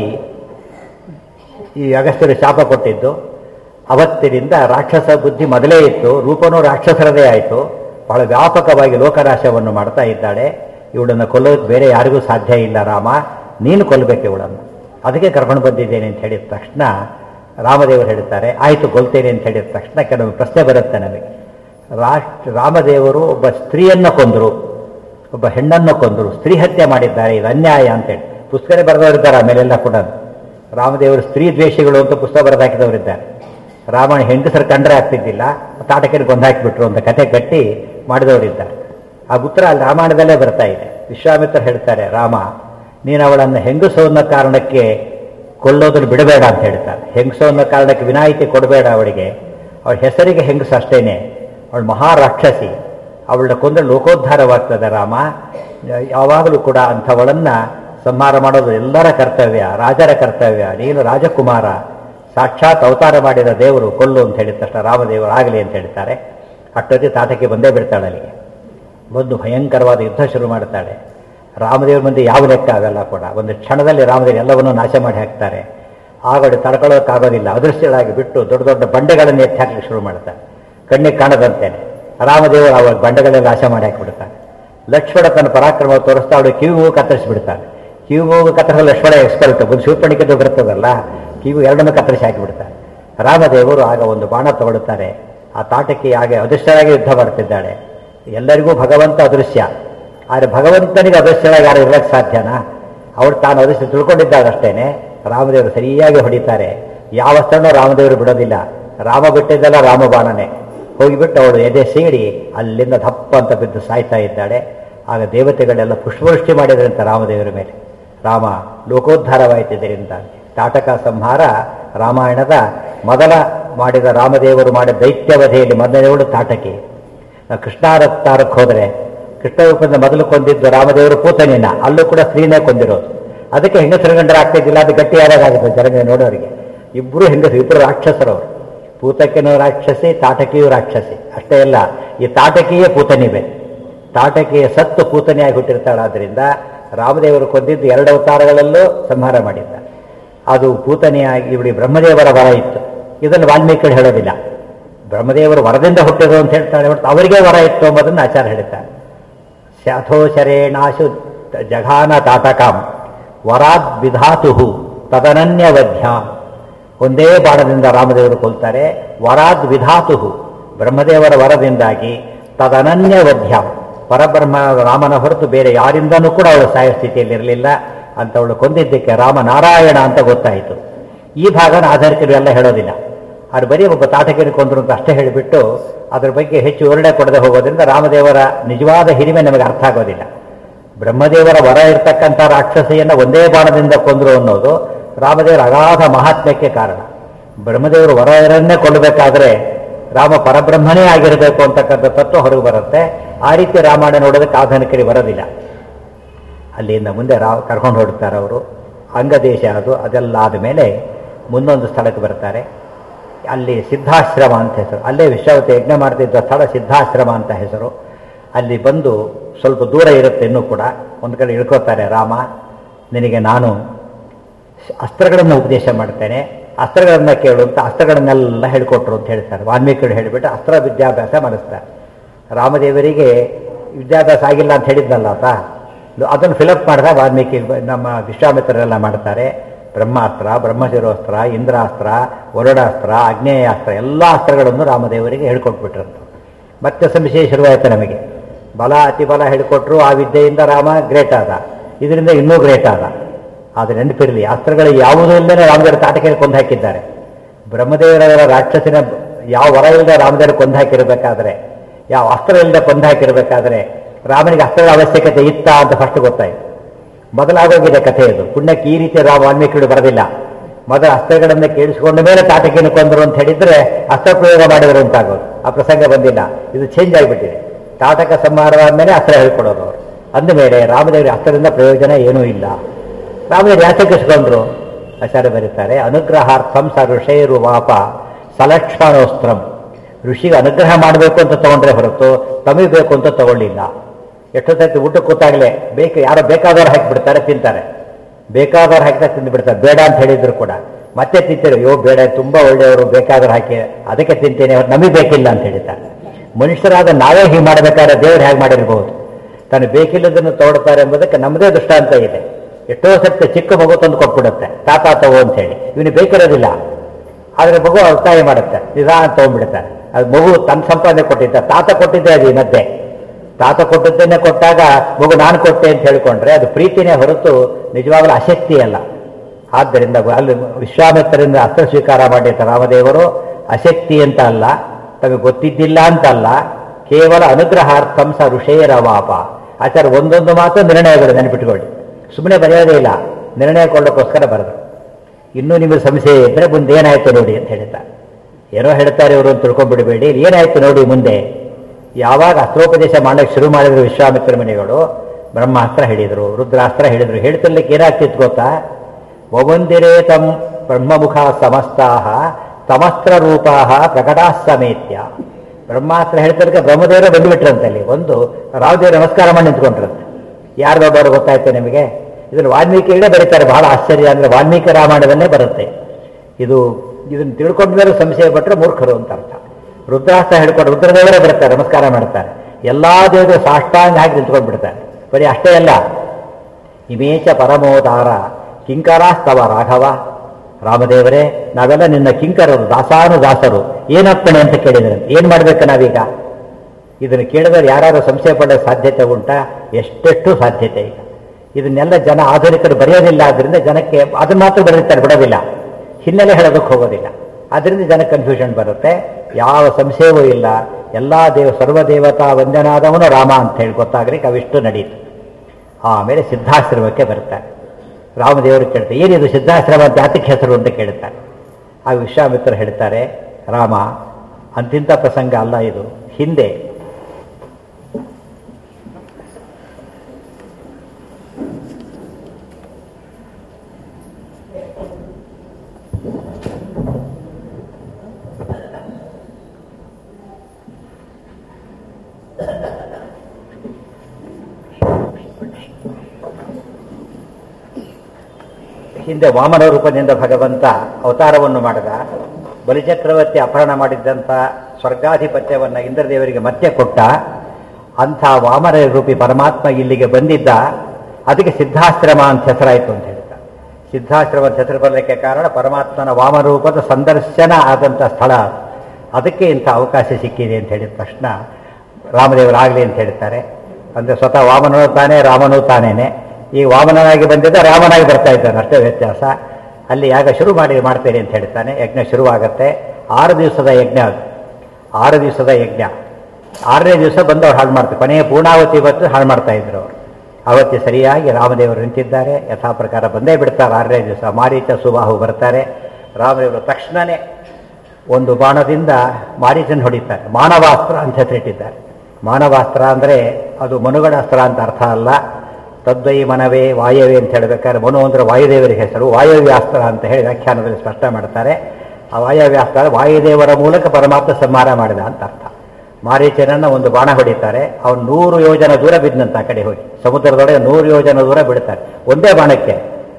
A: ಈ ಅಗಸ್ತ್ಯರು ಶಾಪ ಕೊಟ್ಟಿದ್ದು ಅವತ್ತಿನಿಂದ ರಾಕ್ಷಸ ಬುದ್ಧಿ ಮೊದಲೇ ಇತ್ತು ರೂಪನೂ ರಾಕ್ಷಸರದೇ ಆಯಿತು ಬಹಳ ವ್ಯಾಪಕವಾಗಿ ಲೋಕನಾಶವನ್ನು ಮಾಡ್ತಾ ಇದ್ದಾಳೆ ಇವಳನ್ನು ಕೊಲ್ಲೋದಕ್ಕೆ ಬೇರೆ ಯಾರಿಗೂ ಸಾಧ್ಯ ಇಲ್ಲ ರಾಮ ನೀನು ಕೊಲ್ಲಬೇಕು ಇವಳನ್ನು ಅದಕ್ಕೆ ಕರ್ಕೊಂಡು ಬಂದಿದ್ದೇನೆ ಅಂತ ಹೇಳಿದ ತಕ್ಷಣ ರಾಮದೇವರು ಹೇಳ್ತಾರೆ ಆಯಿತು ಕೊಲ್ತೇನೆ ಅಂತ ಹೇಳಿದ ತಕ್ಷಣ ಕೆಲವು ಪ್ರಶ್ನೆ ಬರುತ್ತೆ ನಮಗೆ ರಾಷ್ಟ್ರ ರಾಮದೇವರು ಒಬ್ಬ ಸ್ತ್ರೀಯನ್ನು ಕೊಂದರು ಒಬ್ಬ ಹೆಣ್ಣನ್ನು ಕೊಂದರು ಸ್ತ್ರೀ ಹತ್ಯೆ ಮಾಡಿದ್ದಾರೆ ಇದು ಅನ್ಯಾಯ ಅಂತೇಳಿ ಪುಸ್ತಕ ಬರೆದವರಿದ್ದಾರೆ ಆಮೇಲೆಲ್ಲ ಕೂಡ ರಾಮದೇವರು ಸ್ತ್ರೀ ದ್ವೇಷಿಗಳು ಅಂತ ಪುಸ್ತಕ ಬರೆದಾಕಿದವರಿದ್ದಾರೆ ರಾಮನ ಹೆಂಗಸರು ಕಂಡ್ರೆ ಆಗ್ತಿದ್ದಿಲ್ಲ ತಾಟಕರಿಗೆ ಕೊಂದಾಕಿಬಿಟ್ರು ಅಂತ ಕತೆ ಕಟ್ಟಿ ಮಾಡಿದವರಿದ್ದಾರೆ ಆ ಉತ್ತರ ಅಲ್ಲಿ ರಾಮಾಯಣದಲ್ಲೇ ಬರ್ತಾ ಇದೆ ವಿಶ್ವಾಮಿತ್ರ ಹೇಳ್ತಾರೆ ರಾಮ ನೀನು ಅವಳನ್ನು ಹೆಂಗಸು ಅನ್ನೋ ಕಾರಣಕ್ಕೆ ಕೊಲ್ಲೋದನ್ನು ಬಿಡಬೇಡ ಅಂತ ಹೇಳ್ತಾರೆ ಹೆಂಗಸು ಅನ್ನೋ ಕಾರಣಕ್ಕೆ ವಿನಾಯಿತಿ ಕೊಡಬೇಡ ಅವಳಿಗೆ ಅವಳ ಹೆಸರಿಗೆ ಹೆಂಗಸು ಅಷ್ಟೇನೆ ಅವಳು ಮಹಾರಾಕ್ಷಸಿ ಅವಳನ್ನ ಕೊಂದ್ರೆ ಲೋಕೋದ್ಧಾರವಾಗ್ತದೆ ರಾಮ ಯಾವಾಗಲೂ ಕೂಡ ಅಂಥವಳನ್ನ ಸಂಹಾರ ಮಾಡೋದು ಎಲ್ಲರ ಕರ್ತವ್ಯ ರಾಜರ ಕರ್ತವ್ಯ ನೀನು ರಾಜಕುಮಾರ ಸಾಕ್ಷಾತ್ ಅವತಾರ ಮಾಡಿದ ದೇವರು ಕೊಲ್ಲು ಅಂತ ಹೇಳಿದ ತಕ್ಷಣ ರಾಮದೇವರು ಆಗಲಿ ಅಂತ ಹೇಳ್ತಾರೆ ಅಷ್ಟೊತ್ತಿ ತಾಟಕ್ಕೆ ಬಂದೇ ಬಿಡ್ತಾಳೆ ಅಲ್ಲಿಗೆ ಬಂದು ಭಯಂಕರವಾದ ಯುದ್ಧ ಶುರು ಮಾಡ್ತಾಳೆ ರಾಮದೇವ್ರ ಮುಂದೆ ಯಾವ ಲೆಕ್ಕ ಅವೆಲ್ಲ ಕೂಡ ಒಂದು ಕ್ಷಣದಲ್ಲಿ ರಾಮದೇವರು ಎಲ್ಲವನ್ನೂ ನಾಶ ಮಾಡಿ ಹಾಕ್ತಾರೆ ಆಗಡೆ ತಡ್ಕೊಳ್ಳೋಕ್ಕಾಗೋದಿಲ್ಲ ಅದೃಶ್ಯಳಾಗಿ ಬಿಟ್ಟು ದೊಡ್ಡ ದೊಡ್ಡ ಬಂಡೆಗಳನ್ನು ಎತ್ತಿ ಹಾಕಲಿಕ್ಕೆ ಶುರು ಮಾಡ್ತಾರೆ ಕಣ್ಣಿಗೆ ಕಾಣದಂತೇನೆ ರಾಮದೇವರು ಅವಾಗ ಬಂಡೆಗಳೆಲ್ಲ ನಾಶ ಮಾಡಿ ಹಾಕಿಬಿಡ್ತಾನೆ ಲಕ್ಷ್ಮಣ ತನ್ನ ಪರಾಕ್ರಮ ತೋರಿಸ್ತಾ ಅವಳು ಕಿವಿ ಮೂಗು ಕತ್ತರಿಸಿಬಿಡ್ತಾನೆ ಕಿವಿ ಮೂಗು ಕತ್ತರಿಸಲು ಲಕ್ಷ್ಮಣ ಎಕ್ಸ್ಪರ್ಟ್ ಒಂದು ಶೂರ್ಪಣಿಕೆದು ಬರ್ತದಲ್ಲ ಕಿವಿ ಎರಡನ್ನೂ ಕತ್ತರಿಸಿ ಹಾಕಿಬಿಡ್ತಾನೆ ರಾಮದೇವರು ಆಗ ಒಂದು ಬಾಣ ತಗೊಳ್ಳುತ್ತಾರೆ ಆ ತಾಟಕ್ಕೆ ಹಾಗೆ ಅದೃಶ್ಯರಾಗಿ ಯುದ್ಧ ಮಾಡ್ತಿದ್ದಾಳೆ ಎಲ್ಲರಿಗೂ ಭಗವಂತ ಅದೃಶ್ಯ ಆದರೆ ಭಗವಂತನಿಗೆ ಅದೃಶ್ಯರಾಗಿ ಯಾರು ಇರಕ್ಕೆ ಸಾಧ್ಯನಾ ಅವಳು ತಾನು ಅದೃಶ್ಯ ತಿಳ್ಕೊಂಡಿದ್ದಾಗಷ್ಟೇನೆ ರಾಮದೇವರು ಸರಿಯಾಗಿ ಹೊಡಿತಾರೆ ಯಾವ ಸ್ಥಳ ರಾಮದೇವರು ಬಿಡೋದಿಲ್ಲ ರಾಮ ಬಿಟ್ಟಿದ್ದಲ್ಲ ರಾಮಬಾಣನೆ ಹೋಗಿಬಿಟ್ಟು ಅವಳು ಎದೆ ಸೀಡಿ ಅಲ್ಲಿಂದ ದಪ್ಪ ಅಂತ ಬಿದ್ದು ಸಾಯ್ತಾ ಇದ್ದಾಳೆ ಆಗ ದೇವತೆಗಳೆಲ್ಲ ಪುಷ್ಪವೃಷ್ಟಿ ಮಾಡಿದ್ರಂತ ರಾಮದೇವರ ಮೇಲೆ ರಾಮ ಲೋಕೋದ್ಧಾರವಾಯಿತಿದ್ದರಿಂದ ತಾಟಕ ಸಂಹಾರ ರಾಮಾಯಣದ ಮೊದಲ ಮಾಡಿದ ರಾಮದೇವರು ಮಾಡಿದ ದೈತ್ಯವಧೆಯಲ್ಲಿ ಮೊದಲನೇವಳು ತಾಟಕಿ ನಾವು ಕೃಷ್ಣಾವತಾರಕ್ಕೆ ಹೋದರೆ ಕೃಷ್ಣ ರೂಪದಿಂದ ಮೊದಲು ಕೊಂದಿದ್ದು ರಾಮದೇವರು ಪೂತನಿನ ಅಲ್ಲೂ ಕೂಡ ಸ್ತ್ರೀನೇ ಕೊಂದಿರೋದು ಅದಕ್ಕೆ ಹೆಂಗಸರು ಗಂಡರ ಆಗ್ತಿದ್ದಿಲ್ಲ ಅದು ಗಟ್ಟಿಯಾದಾಗುತ್ತೆ ಜನರಿಗೆ ನೋಡೋರಿಗೆ ಇಬ್ಬರು ಹೆಂಗಸರು ಇಬ್ಬರು ರಾಕ್ಷಸರವರು ಪೂತಕಿನೂ ರಾಕ್ಷಸಿ ತಾಟಕಿಯೂ ರಾಕ್ಷಸಿ ಅಷ್ಟೇ ಅಲ್ಲ ಈ ತಾಟಕಿಯೇ ಪೂತನಿ ಬೇರೆ ತಾಟಕಿಯ ಸತ್ತು ಪೂತನಿಯಾಗಿ ಹುಟ್ಟಿರ್ತಾಳಾದ್ರಿಂದ ರಾಮದೇವರು ಕೊಂದಿದ್ದು ಎರಡು ಅವತಾರಗಳಲ್ಲೂ ಸಂಹಾರ ಮಾಡಿದ್ದ ಅದು ಪೂತನಿಯಾಗಿ ಇವಳಿ ಬ್ರಹ್ಮದೇವರ ವರ ಇತ್ತು ಇದನ್ನು ವಾಲ್ಮೀಕಿ ಹೇಳೋದಿಲ್ಲ ಬ್ರಹ್ಮದೇವರು ವರದಿಂದ ಹುಟ್ಟಿದ್ರು ಅಂತ ಹೇಳ್ತಾರೆ ಹೊರತು ಅವರಿಗೆ ವರ ಇತ್ತು ಎಂಬುದನ್ನು ಆಚಾರ ಹೇಳ್ತಾರೆ ಶಥೋಶರೇಣಾಶು ಜಘಾನ ತಾಟಕಾಂ ವರಾದ್ ವಿಧಾತು ತದನನ್ಯವಧ್ಯ ಒಂದೇ ಬಾಣದಿಂದ ರಾಮದೇವರು ಕೊಲ್ತಾರೆ ವರಾದ್ ವಿಧಾತು ಬ್ರಹ್ಮದೇವರ ವರದಿಂದಾಗಿ ತದನನ್ಯವಧ್ಯ ಪರಬ್ರಹ್ಮ ರಾಮನ ಹೊರತು ಬೇರೆ ಯಾರಿಂದನೂ ಕೂಡ ಅವಳು ಸಾಯೋ ಸ್ಥಿತಿಯಲ್ಲಿ ಇರಲಿಲ್ಲ ಅಂತವಳು ಕೊಂದಿದ್ದಕ್ಕೆ ರಾಮನಾರಾಯಣ ಅಂತ ಗೊತ್ತಾಯಿತು ಈ ಭಾಗನ ಆಧಾರಿಕರು ಎಲ್ಲ ಹೇಳೋದಿಲ್ಲ ಅದು ಬರೀ ಒಬ್ಬ ತಾಟಕಿನ ಕೊಂದರು ಅಂತ ಅಷ್ಟೇ ಹೇಳಿಬಿಟ್ಟು ಅದ್ರ ಬಗ್ಗೆ ಹೆಚ್ಚು ವಿವರಣೆ ಕೊಡದೆ ಹೋಗೋದ್ರಿಂದ ರಾಮದೇವರ ನಿಜವಾದ ಹಿರಿಮೆ ನಮಗೆ ಅರ್ಥ ಆಗೋದಿಲ್ಲ ಬ್ರಹ್ಮದೇವರ ವರ ಇರ್ತಕ್ಕಂಥ ರಾಕ್ಷಸಿಯನ್ನು ಒಂದೇ ಬಾಣದಿಂದ ಕೊಂದರು ಅನ್ನೋದು ರಾಮದೇವರ ಅಗಾಧ ಮಹಾತ್ಮ್ಯಕ್ಕೆ ಕಾರಣ ಬ್ರಹ್ಮದೇವರು ವರರನ್ನೇ ಕೊಲ್ಲಬೇಕಾದ್ರೆ ರಾಮ ಪರಬ್ರಹ್ಮನೇ ಆಗಿರಬೇಕು ಅಂತಕ್ಕಂಥ ತತ್ವ ಹೊರಗೆ ಬರುತ್ತೆ ಆ ರೀತಿ ರಾಮಾಯಣ ನೋಡೋದಕ್ಕೆ ಆಧುನಿಕರಿಗೆ ಬರೋದಿಲ್ಲ ಅಲ್ಲಿಂದ ಮುಂದೆ ರಾ ಕರ್ಕೊಂಡು ಹೊರಡ್ತಾರೆ ಅವರು ಅಂಗದೇಶ ಅದು ಅದೆಲ್ಲ ಆದಮೇಲೆ ಮುಂದೊಂದು ಸ್ಥಳಕ್ಕೆ ಬರ್ತಾರೆ ಅಲ್ಲಿ ಸಿದ್ಧಾಶ್ರಮ ಅಂತ ಹೆಸರು ಅಲ್ಲೇ ವಿಶ್ವಾವತಿ ಯಜ್ಞ ಮಾಡ್ತಿದ್ದ ಸ್ಥಳ ಸಿದ್ಧಾಶ್ರಮ ಅಂತ ಹೆಸರು ಅಲ್ಲಿ ಬಂದು ಸ್ವಲ್ಪ ದೂರ ಇರುತ್ತೆ ಇನ್ನೂ ಕೂಡ ಒಂದು ಕಡೆ ಇಳ್ಕೋತಾರೆ ರಾಮ ನಿನಗೆ ನಾನು ಅಸ್ತ್ರಗಳನ್ನು ಉಪದೇಶ ಮಾಡ್ತೇನೆ ಅಸ್ತ್ರಗಳನ್ನು ಕೇಳು ಅಂತ ಅಸ್ತ್ರಗಳನ್ನೆಲ್ಲ ಹೇಳ್ಕೊಟ್ರು ಅಂತ ಹೇಳ್ತಾರೆ ವಾಲ್ಮೀಕಿಗಳು ಹೇಳಿಬಿಟ್ಟು ಅಸ್ತ್ರ ವಿದ್ಯಾಭ್ಯಾಸ ಮಾಡಿಸ್ತಾರೆ ರಾಮದೇವರಿಗೆ ವಿದ್ಯಾಭ್ಯಾಸ ಆಗಿಲ್ಲ ಅಂತ ಹೇಳಿದ್ನಲ್ಲ ಆತ ಅದನ್ನು ಫಿಲಪ್ ಮಾಡಿದ ವಾಲ್ಮೀಕಿ ನಮ್ಮ ವಿಶ್ವಾಮಿತ್ರರೆಲ್ಲ ಮಾಡ್ತಾರೆ ಬ್ರಹ್ಮಾಸ್ತ್ರ ಬ್ರಹ್ಮಶಿರೋಸ್ತ್ರ ಇಂದ್ರಾಸ್ತ್ರ ವರುಡಾಸ್ತ್ರ ಆಗ್ನೇಯಾಸ್ತ್ರ ಎಲ್ಲ ಅಸ್ತ್ರಗಳನ್ನು ರಾಮದೇವರಿಗೆ ಹೇಳ್ಕೊಟ್ಬಿಟ್ರಂತ ಮತ್ತೆ ಸಂಶಯ ಶುರುವಾಯಿತು ನಮಗೆ ಬಲ ಅತಿ ಬಲ ಹೇಳಿಕೊಟ್ರು ಆ ವಿದ್ಯೆಯಿಂದ ರಾಮ ಗ್ರೇಟ್ ಆದ ಇದರಿಂದ ಇನ್ನೂ ಗ್ರೇಟ್ ಆದ ಆದರೆ ನೆನಪಿರಲಿ ಅಸ್ತ್ರಗಳು ಯಾವುದೂ ಇಲ್ಲದೆ ರಾಮದೇವರು ತಾಟಕೆಯಲ್ಲಿ ಕೊಂದು ಹಾಕಿದ್ದಾರೆ ಬ್ರಹ್ಮದೇವರ ರಾಕ್ಷಸಿನ ಯಾವ ವರ ಇಲ್ಲದೆ ರಾಮದೇವರು ಕೊಂದು ಹಾಕಿರಬೇಕಾದ್ರೆ ಯಾವ ಅಸ್ತ್ರ ಇಲ್ಲದೆ ಕೊಂದು ಹಾಕಿರಬೇಕಾದ್ರೆ ರಾಮನಿಗೆ ಅಸ್ತ್ರಗಳ ಅವಶ್ಯಕತೆ ಇತ್ತ ಅಂತ ಫಸ್ಟ್ ಗೊತ್ತಾಯಿತು ಮೊದಲಾಗೋಗಿದೆ ಕಥೆ ಇದು ಪುಣ್ಯಕ್ಕೆ ಈ ರೀತಿ ರಾಮ ವಾಲ್ಮೀಕಿಗಳು ಬರೋದಿಲ್ಲ ಮೊದಲ ಅಸ್ತ್ರಗಳನ್ನು ಕೇಳಿಸಿಕೊಂಡ ಮೇಲೆ ತಾಟಕಿಯನ್ನು ಕೊಂದರು ಅಂತ ಹೇಳಿದ್ರೆ ಅಸ್ತ್ರ ಪ್ರಯೋಗ ಮಾಡಿದ್ರು ಅಂತಾಗೋದು ಆ ಪ್ರಸಂಗ ಬಂದಿಲ್ಲ ಇದು ಚೇಂಜ್ ಆಗಿಬಿಟ್ಟಿದೆ ತಾಟಕ ಸಂಹಾರವಾದ ಮೇಲೆ ಅಸ್ತ್ರ ಹೇಳ್ಕೊಡೋದು ಅವರು ಅಂದಮೇಲೆ ರಾಮದೇವರಿಗೆ ಅಸ್ತ್ರದಿಂದ ಪ್ರಯೋಜನ ಏನೂ ಇಲ್ಲ ರಾಮದೇವರು ಯಾತಕ್ಕೆ ಇಸ್ಕೊಂಡ್ರು ಆಚಾರ್ಯ ಬರೀತಾರೆ ಅನುಗ್ರಹಾರ್ಥಂ ಸ ಋಷೇರು ವಾಪ ಸಲಕ್ಷ್ಮಣೋಸ್ತ್ರಂ ಋಷಿಗೆ ಅನುಗ್ರಹ ಮಾಡಬೇಕು ಅಂತ ತಗೊಂಡ್ರೆ ಹೊರತು ತಮಗೆ ಬೇಕು ಅಂತ ತಗೊಳ್ಳಿಲ್ಲ ಎಷ್ಟೊತ್ತೈತಿ ಊಟ ಕೂತಾಗಲೇ ಬೇಕು ಯಾರೋ ಬೇಕಾದವ್ರು ಹಾಕಿಬಿಡ್ತಾರೆ ತಿಂತಾರೆ ಬೇಕಾದವ್ರು ಹಾಕಿದಾಗ ತಿಂದು ಬಿಡ್ತಾರೆ ಬೇಡ ಅಂತ ಹೇಳಿದ್ರು ಕೂಡ ಮತ್ತೆ ತಿಂತಾರೆ ಅಯ್ಯೋ ಬೇಡ ತುಂಬ ಒಳ್ಳೆಯವರು ಬೇಕಾದವ್ರು ಹಾಕಿ ಅದಕ್ಕೆ ತಿಂತೇನೆ ಅವ್ರು ನಮಗೆ ಬೇಕಿಲ್ಲ ಅಂತ ಹೇಳ್ತಾರೆ ಮನುಷ್ಯರಾದ ನಾವೇ ಹೀಗೆ ಮಾಡಬೇಕಾದ್ರೆ ದೇವರು ಹೇಗೆ ಮಾಡಿರ್ಬೋದು ತಾನು ಬೇಕಿಲ್ಲದನ್ನು ತಗೊಳ್ತಾರೆ ಎಂಬುದಕ್ಕೆ ನಮ್ಮದೇ ದೃಷ್ಟಾಂತ ಇದೆ ಎಷ್ಟೋ ಸತ್ಯ ಚಿಕ್ಕ ಮಗು ತಂದು ಕೊಟ್ಬಿಡುತ್ತೆ ತಾತ ತಗೋ ಅಂತ ಹೇಳಿ ಇವನು ಬೇಕಿರೋದಿಲ್ಲ ಆದರೆ ಮಗು ಒತ್ತಾಯ ಮಾಡುತ್ತೆ ನಿಧಾನ ತಗೊಂಡ್ಬಿಡುತ್ತಾರೆ ಅದು ಮಗು ತನ್ನ ಸಂಪಾದನೆ ಕೊಟ್ಟಿದ್ದ ತಾತ ಕೊಟ್ಟಿದ್ದೆ ಅದು ಈ ಮಧ್ಯೆ ತಾತ ಕೊಟ್ಟದ್ದನ್ನೇ ಕೊಟ್ಟಾಗ ಮಗು ನಾನು ಕೊಟ್ಟೆ ಅಂತ ಹೇಳಿಕೊಂಡ್ರೆ ಅದು ಪ್ರೀತಿನೇ ಹೊರತು ನಿಜವಾಗಲೂ ಅಶಕ್ತಿ ಅಲ್ಲ ಆದ್ದರಿಂದ ಅಲ್ಲಿ ವಿಶ್ವಾಮಿತ್ರರಿಂದ ಅಸ್ತ್ರ ಸ್ವೀಕಾರ ಮಾಡಿದ ರಾಮದೇವರು ಅಶಕ್ತಿ ಅಂತ ಅಲ್ಲ ತಮಗೆ ಗೊತ್ತಿದ್ದಿಲ್ಲ ಅಂತಲ್ಲ ಕೇವಲ ಅನುಗ್ರಹಾರ್ಥಂ ಸ ಋಷೇರ ವಾಪ ಆಚಾರ ಒಂದೊಂದು ಮಾತು ನಿರ್ಣಯಗಳು ನೆನಪಿಟ್ಕೊಳ್ಳಿ ಸುಮ್ಮನೆ ಬರೆಯೋದೇ ಇಲ್ಲ ನಿರ್ಣಯ ಕೊಳ್ಳೋಕ್ಕೋಸ್ಕರ ಬರೆದರು ಇನ್ನೂ ನಿಮಗೆ ಸಂಶಯ ಇದ್ದರೆ ಮುಂದೆ ಏನಾಯ್ತು ನೋಡಿ ಅಂತ ಹೇಳ್ತಾರೆ ಏನೋ ಹೇಳ್ತಾರೆ ಇವರು ಅಂತ ತಿಳ್ಕೊಂಡ್ಬಿಡಬೇಡಿ ಏನಾಯ್ತು ನೋಡಿ ಮುಂದೆ ಯಾವಾಗ ಅಸ್ತ್ರೋಪದೇಶ ಮಾಡಕ್ಕೆ ಶುರು ಮಾಡಿದ್ರು ವಿಶ್ವಾಮಿತ್ರ ಮುನಿಗಳು ಬ್ರಹ್ಮಾಸ್ತ್ರ ಹೇಳಿದರು ರುದ್ರಾಸ್ತ್ರ ಹೇಳಿದರು ಹೇಳ್ತಿರ್ಲಿಕ್ಕೆ ಏನಾಗ್ತಿತ್ತು ಗೊತ್ತಾ ಒವಂದಿರೇ ತಂ ಬ್ರಹ್ಮಮುಖ ಸಮಸ್ತಾಹ ತಮಸ್ತ್ರ ರೂಪಾಹ ಪ್ರಕಟಾ ಸಮೇತ್ಯ ಬ್ರಹ್ಮಾಸ್ತ್ರ ಹೇಳ್ತಿರ್ಲಿಕ್ಕೆ ಬ್ರಹ್ಮದೇವರೇ ಬಂದುಬಿಟ್ರಂತೆ ಅಲ್ಲಿ ಒಂದು ರಾಮದೇವರು ನಮಸ್ಕಾರ ಮಾಡಿ ನಿಂತ್ಕೊಂಡ್ರಂತೆ ಯಾರು ದೊಡ್ಡವರು ಗೊತ್ತಾಯ್ತು ನಿಮಗೆ ಇದನ್ನು ವಾಲ್ಮೀಕಿಗಳೇ ಬರೀತಾರೆ ಬಹಳ ಆಶ್ಚರ್ಯ ಅಂದರೆ ವಾಲ್ಮೀಕಿ ರಾಮಾಯಣದಲ್ಲೇ ಬರುತ್ತೆ ಇದು ಇದನ್ನು ತಿಳ್ಕೊಂಡ ಮೇಲೆ ಸಂಶಯ ಪಟ್ಟರೆ ಮೂರ್ಖರು ಅಂತ ಅರ್ಥ ರುದ್ರಾಸ್ತ್ರ ಹೇಳ್ಕೊಂಡು ರುದ್ರದೇವರೇ ಬರ್ತಾರೆ ನಮಸ್ಕಾರ ಮಾಡ್ತಾರೆ ಎಲ್ಲಾ ದೇವರು ಸಾಷ್ಟಾಂಗ ಹಾಕಿ ನಿಂತ್ಕೊಂಡು ಬಿಡ್ತಾರೆ ಬರೀ ಅಷ್ಟೇ ಅಲ್ಲ ಇಮೇಚ ಪರಮೋದಾರ ಕಿಂಕರಾಸ್ತವ ರಾಘವ ರಾಮದೇವರೇ ನಾವೆಲ್ಲ ನಿನ್ನ ಕಿಂಕರರು ದಾಸಾನು ದಾಸರು ಏನಪ್ಪಣೆ ಅಂತ ಕೇಳಿದ್ರೆ ಏನ್ ಮಾಡ್ಬೇಕು ನಾವೀಗ ಇದನ್ನು ಕೇಳಿದ್ರೆ ಯಾರು ಸಂಶಯ ಪಡೋ ಸಾಧ್ಯತೆ ಉಂಟಾ ಎಷ್ಟೆಷ್ಟು ಸಾಧ್ಯತೆ ಈಗ ಇದನ್ನೆಲ್ಲ ಜನ ಆಧುನಿಕರು ಬರೆಯೋದಿಲ್ಲ ಆದ್ರಿಂದ ಜನಕ್ಕೆ ಅದನ್ನ ಮಾತ್ರ ಬರೀತಾರೆ ಬಿಡೋದಿಲ್ಲ ಹಿನ್ನೆಲೆ ಹೇಳೋದಕ್ಕೆ ಹೋಗೋದಿಲ್ಲ ಅದರಿಂದ ಜನ ಕನ್ಫ್ಯೂಷನ್ ಬರುತ್ತೆ ಯಾವ ಸಂಶಯವೂ ಇಲ್ಲ ಎಲ್ಲ ದೇವ ಸರ್ವದೇವತಾ ವಂದನಾದವನು ರಾಮ ಅಂತ ಹೇಳಿ ಗೊತ್ತಾಗ್ಲಿಕ್ಕೆ ಅವಿಷ್ಟು ನಡೀತು ಆಮೇಲೆ ಸಿದ್ಧಾಶ್ರಮಕ್ಕೆ ಬರ್ತಾರೆ ರಾಮದೇವರು ಕೇಳ್ತಾರೆ ಏನಿದು ಸಿದ್ಧಾಶ್ರಮ ಅಂತ ಯಾತಕ್ಕೆ ಹೆಸರು ಅಂತ ಕೇಳ್ತಾರೆ ಆ ವಿಶ್ವಾಮಿತ್ರ ಹೇಳ್ತಾರೆ ರಾಮ ಅಂತಿಂಥ ಪ್ರಸಂಗ ಅಲ್ಲ ಇದು ಹಿಂದೆ ಹಿಂದೆ ವಾಮನ ರೂಪದಿಂದ ಭಗವಂತ ಅವತಾರವನ್ನು ಮಾಡಿದ ಬಲಿಚಕ್ರವರ್ತಿ ಅಪಹರಣ ಮಾಡಿದ್ದಂಥ ಸ್ವರ್ಗಾಧಿಪತ್ಯವನ್ನು ಇಂದ್ರದೇವರಿಗೆ ಮತ್ತೆ ಕೊಟ್ಟ ಅಂಥ ವಾಮನ ರೂಪಿ ಪರಮಾತ್ಮ ಇಲ್ಲಿಗೆ ಬಂದಿದ್ದ ಅದಕ್ಕೆ ಸಿದ್ಧಾಶ್ರಮ ಅಂತ ಹೆಸರಾಯಿತು ಅಂತ ಹೇಳ್ತಾರೆ ಸಿದ್ಧಾಶ್ರಮ ಅಂತ ಹೆಸರು ಬರಲಿಕ್ಕೆ ಕಾರಣ ಪರಮಾತ್ಮನ ವಾಮರೂಪದ ಸಂದರ್ಶನ ಆದಂಥ ಸ್ಥಳ ಅದಕ್ಕೆ ಇಂಥ ಅವಕಾಶ ಸಿಕ್ಕಿದೆ ಅಂತ ಹೇಳಿದ ತಕ್ಷಣ ರಾಮದೇವರಾಗಲಿ ಅಂತ ಹೇಳ್ತಾರೆ ಅಂದರೆ ಸ್ವತಃ ವಾಮನನು ತಾನೇ ರಾಮನೂ ತಾನೇನೆ ಈ ವಾಮನನಾಗಿ ಬಂದಿದ್ದ ರಾಮನಾಗಿ ಬರ್ತಾ ಇದ್ದಾನೆ ಅಷ್ಟೇ ವ್ಯತ್ಯಾಸ ಅಲ್ಲಿ ಯಾಗ ಶುರು ಮಾಡಿ ಮಾಡ್ತೇನೆ ಅಂತ ಹೇಳ್ತಾನೆ ಯಜ್ಞ ಶುರುವಾಗತ್ತೆ ಆರು ದಿವಸದ ಯಜ್ಞ ಅದು ಆರು ದಿವಸದ ಯಜ್ಞ ಆರನೇ ದಿವಸ ಬಂದು ಅವ್ರು ಹಾಳು ಮಾಡ್ತಾರೆ ಕೊನೆಯ ಪೂರ್ಣಾವತಿ ಇವತ್ತು ಹಾಳು ಮಾಡ್ತಾ ಇದ್ರು ಅವರು ಅವತ್ತು ಸರಿಯಾಗಿ ರಾಮದೇವರು ನಿಂತಿದ್ದಾರೆ ಯಥಾ ಪ್ರಕಾರ ಬಂದೇ ಬಿಡ್ತಾರೆ ಆರನೇ ದಿವಸ ಮಾರೀಚ ಸುಬಾಹು ಬರ್ತಾರೆ ರಾಮದೇವರು ತಕ್ಷಣನೇ ಒಂದು ಬಾಣದಿಂದ ಮಾರೀಚನ ಹೊಡಿತಾರೆ ಮಾನವಾಸ್ತ್ರ ಅಂತ ಹೆಸರಿಟ್ಟಿದ್ದಾರೆ ಮಾನವಾಸ್ತ್ರ ಅಂದರೆ ಅದು ಮನುಗಳ ಅಸ್ತ್ರ ಅಂತ ಅರ್ಥ ಅಲ್ಲ ತದ್ವೈ ಮನವೇ ವಾಯವೇ ಅಂತ ಹೇಳಬೇಕಾದ್ರೆ ಮನು ಅಂದರೆ ವಾಯುದೇವರಿಗೆ ಹೆಸರು ವಾಯವ್ಯಾಸ್ತ್ರ ಅಂತ ಹೇಳಿ ವ್ಯಾಖ್ಯಾನದಲ್ಲಿ ಸ್ಪಷ್ಟ ಮಾಡ್ತಾರೆ ಆ ವಾಯವ್ಯಾಸ್ತ್ರ ವಾಯುದೇವರ ಮೂಲಕ ಪರಮಾತ್ಮ ಸಂಹಾರ ಮಾಡಿದ ಅಂತ ಅರ್ಥ ಮಾರೀಚನನ್ನು ಒಂದು ಬಾಣ ಹೊಡಿತಾರೆ ಅವನು ನೂರು ಯೋಜನ ದೂರ ಬಿದ್ದಂತ ಆ ಕಡೆ ಹೋಗಿ ಸಮುದ್ರದೊಳಗೆ ನೂರು ಯೋಜನ ದೂರ ಬಿಡ್ತಾರೆ ಒಂದೇ ಬಾಣಕ್ಕೆ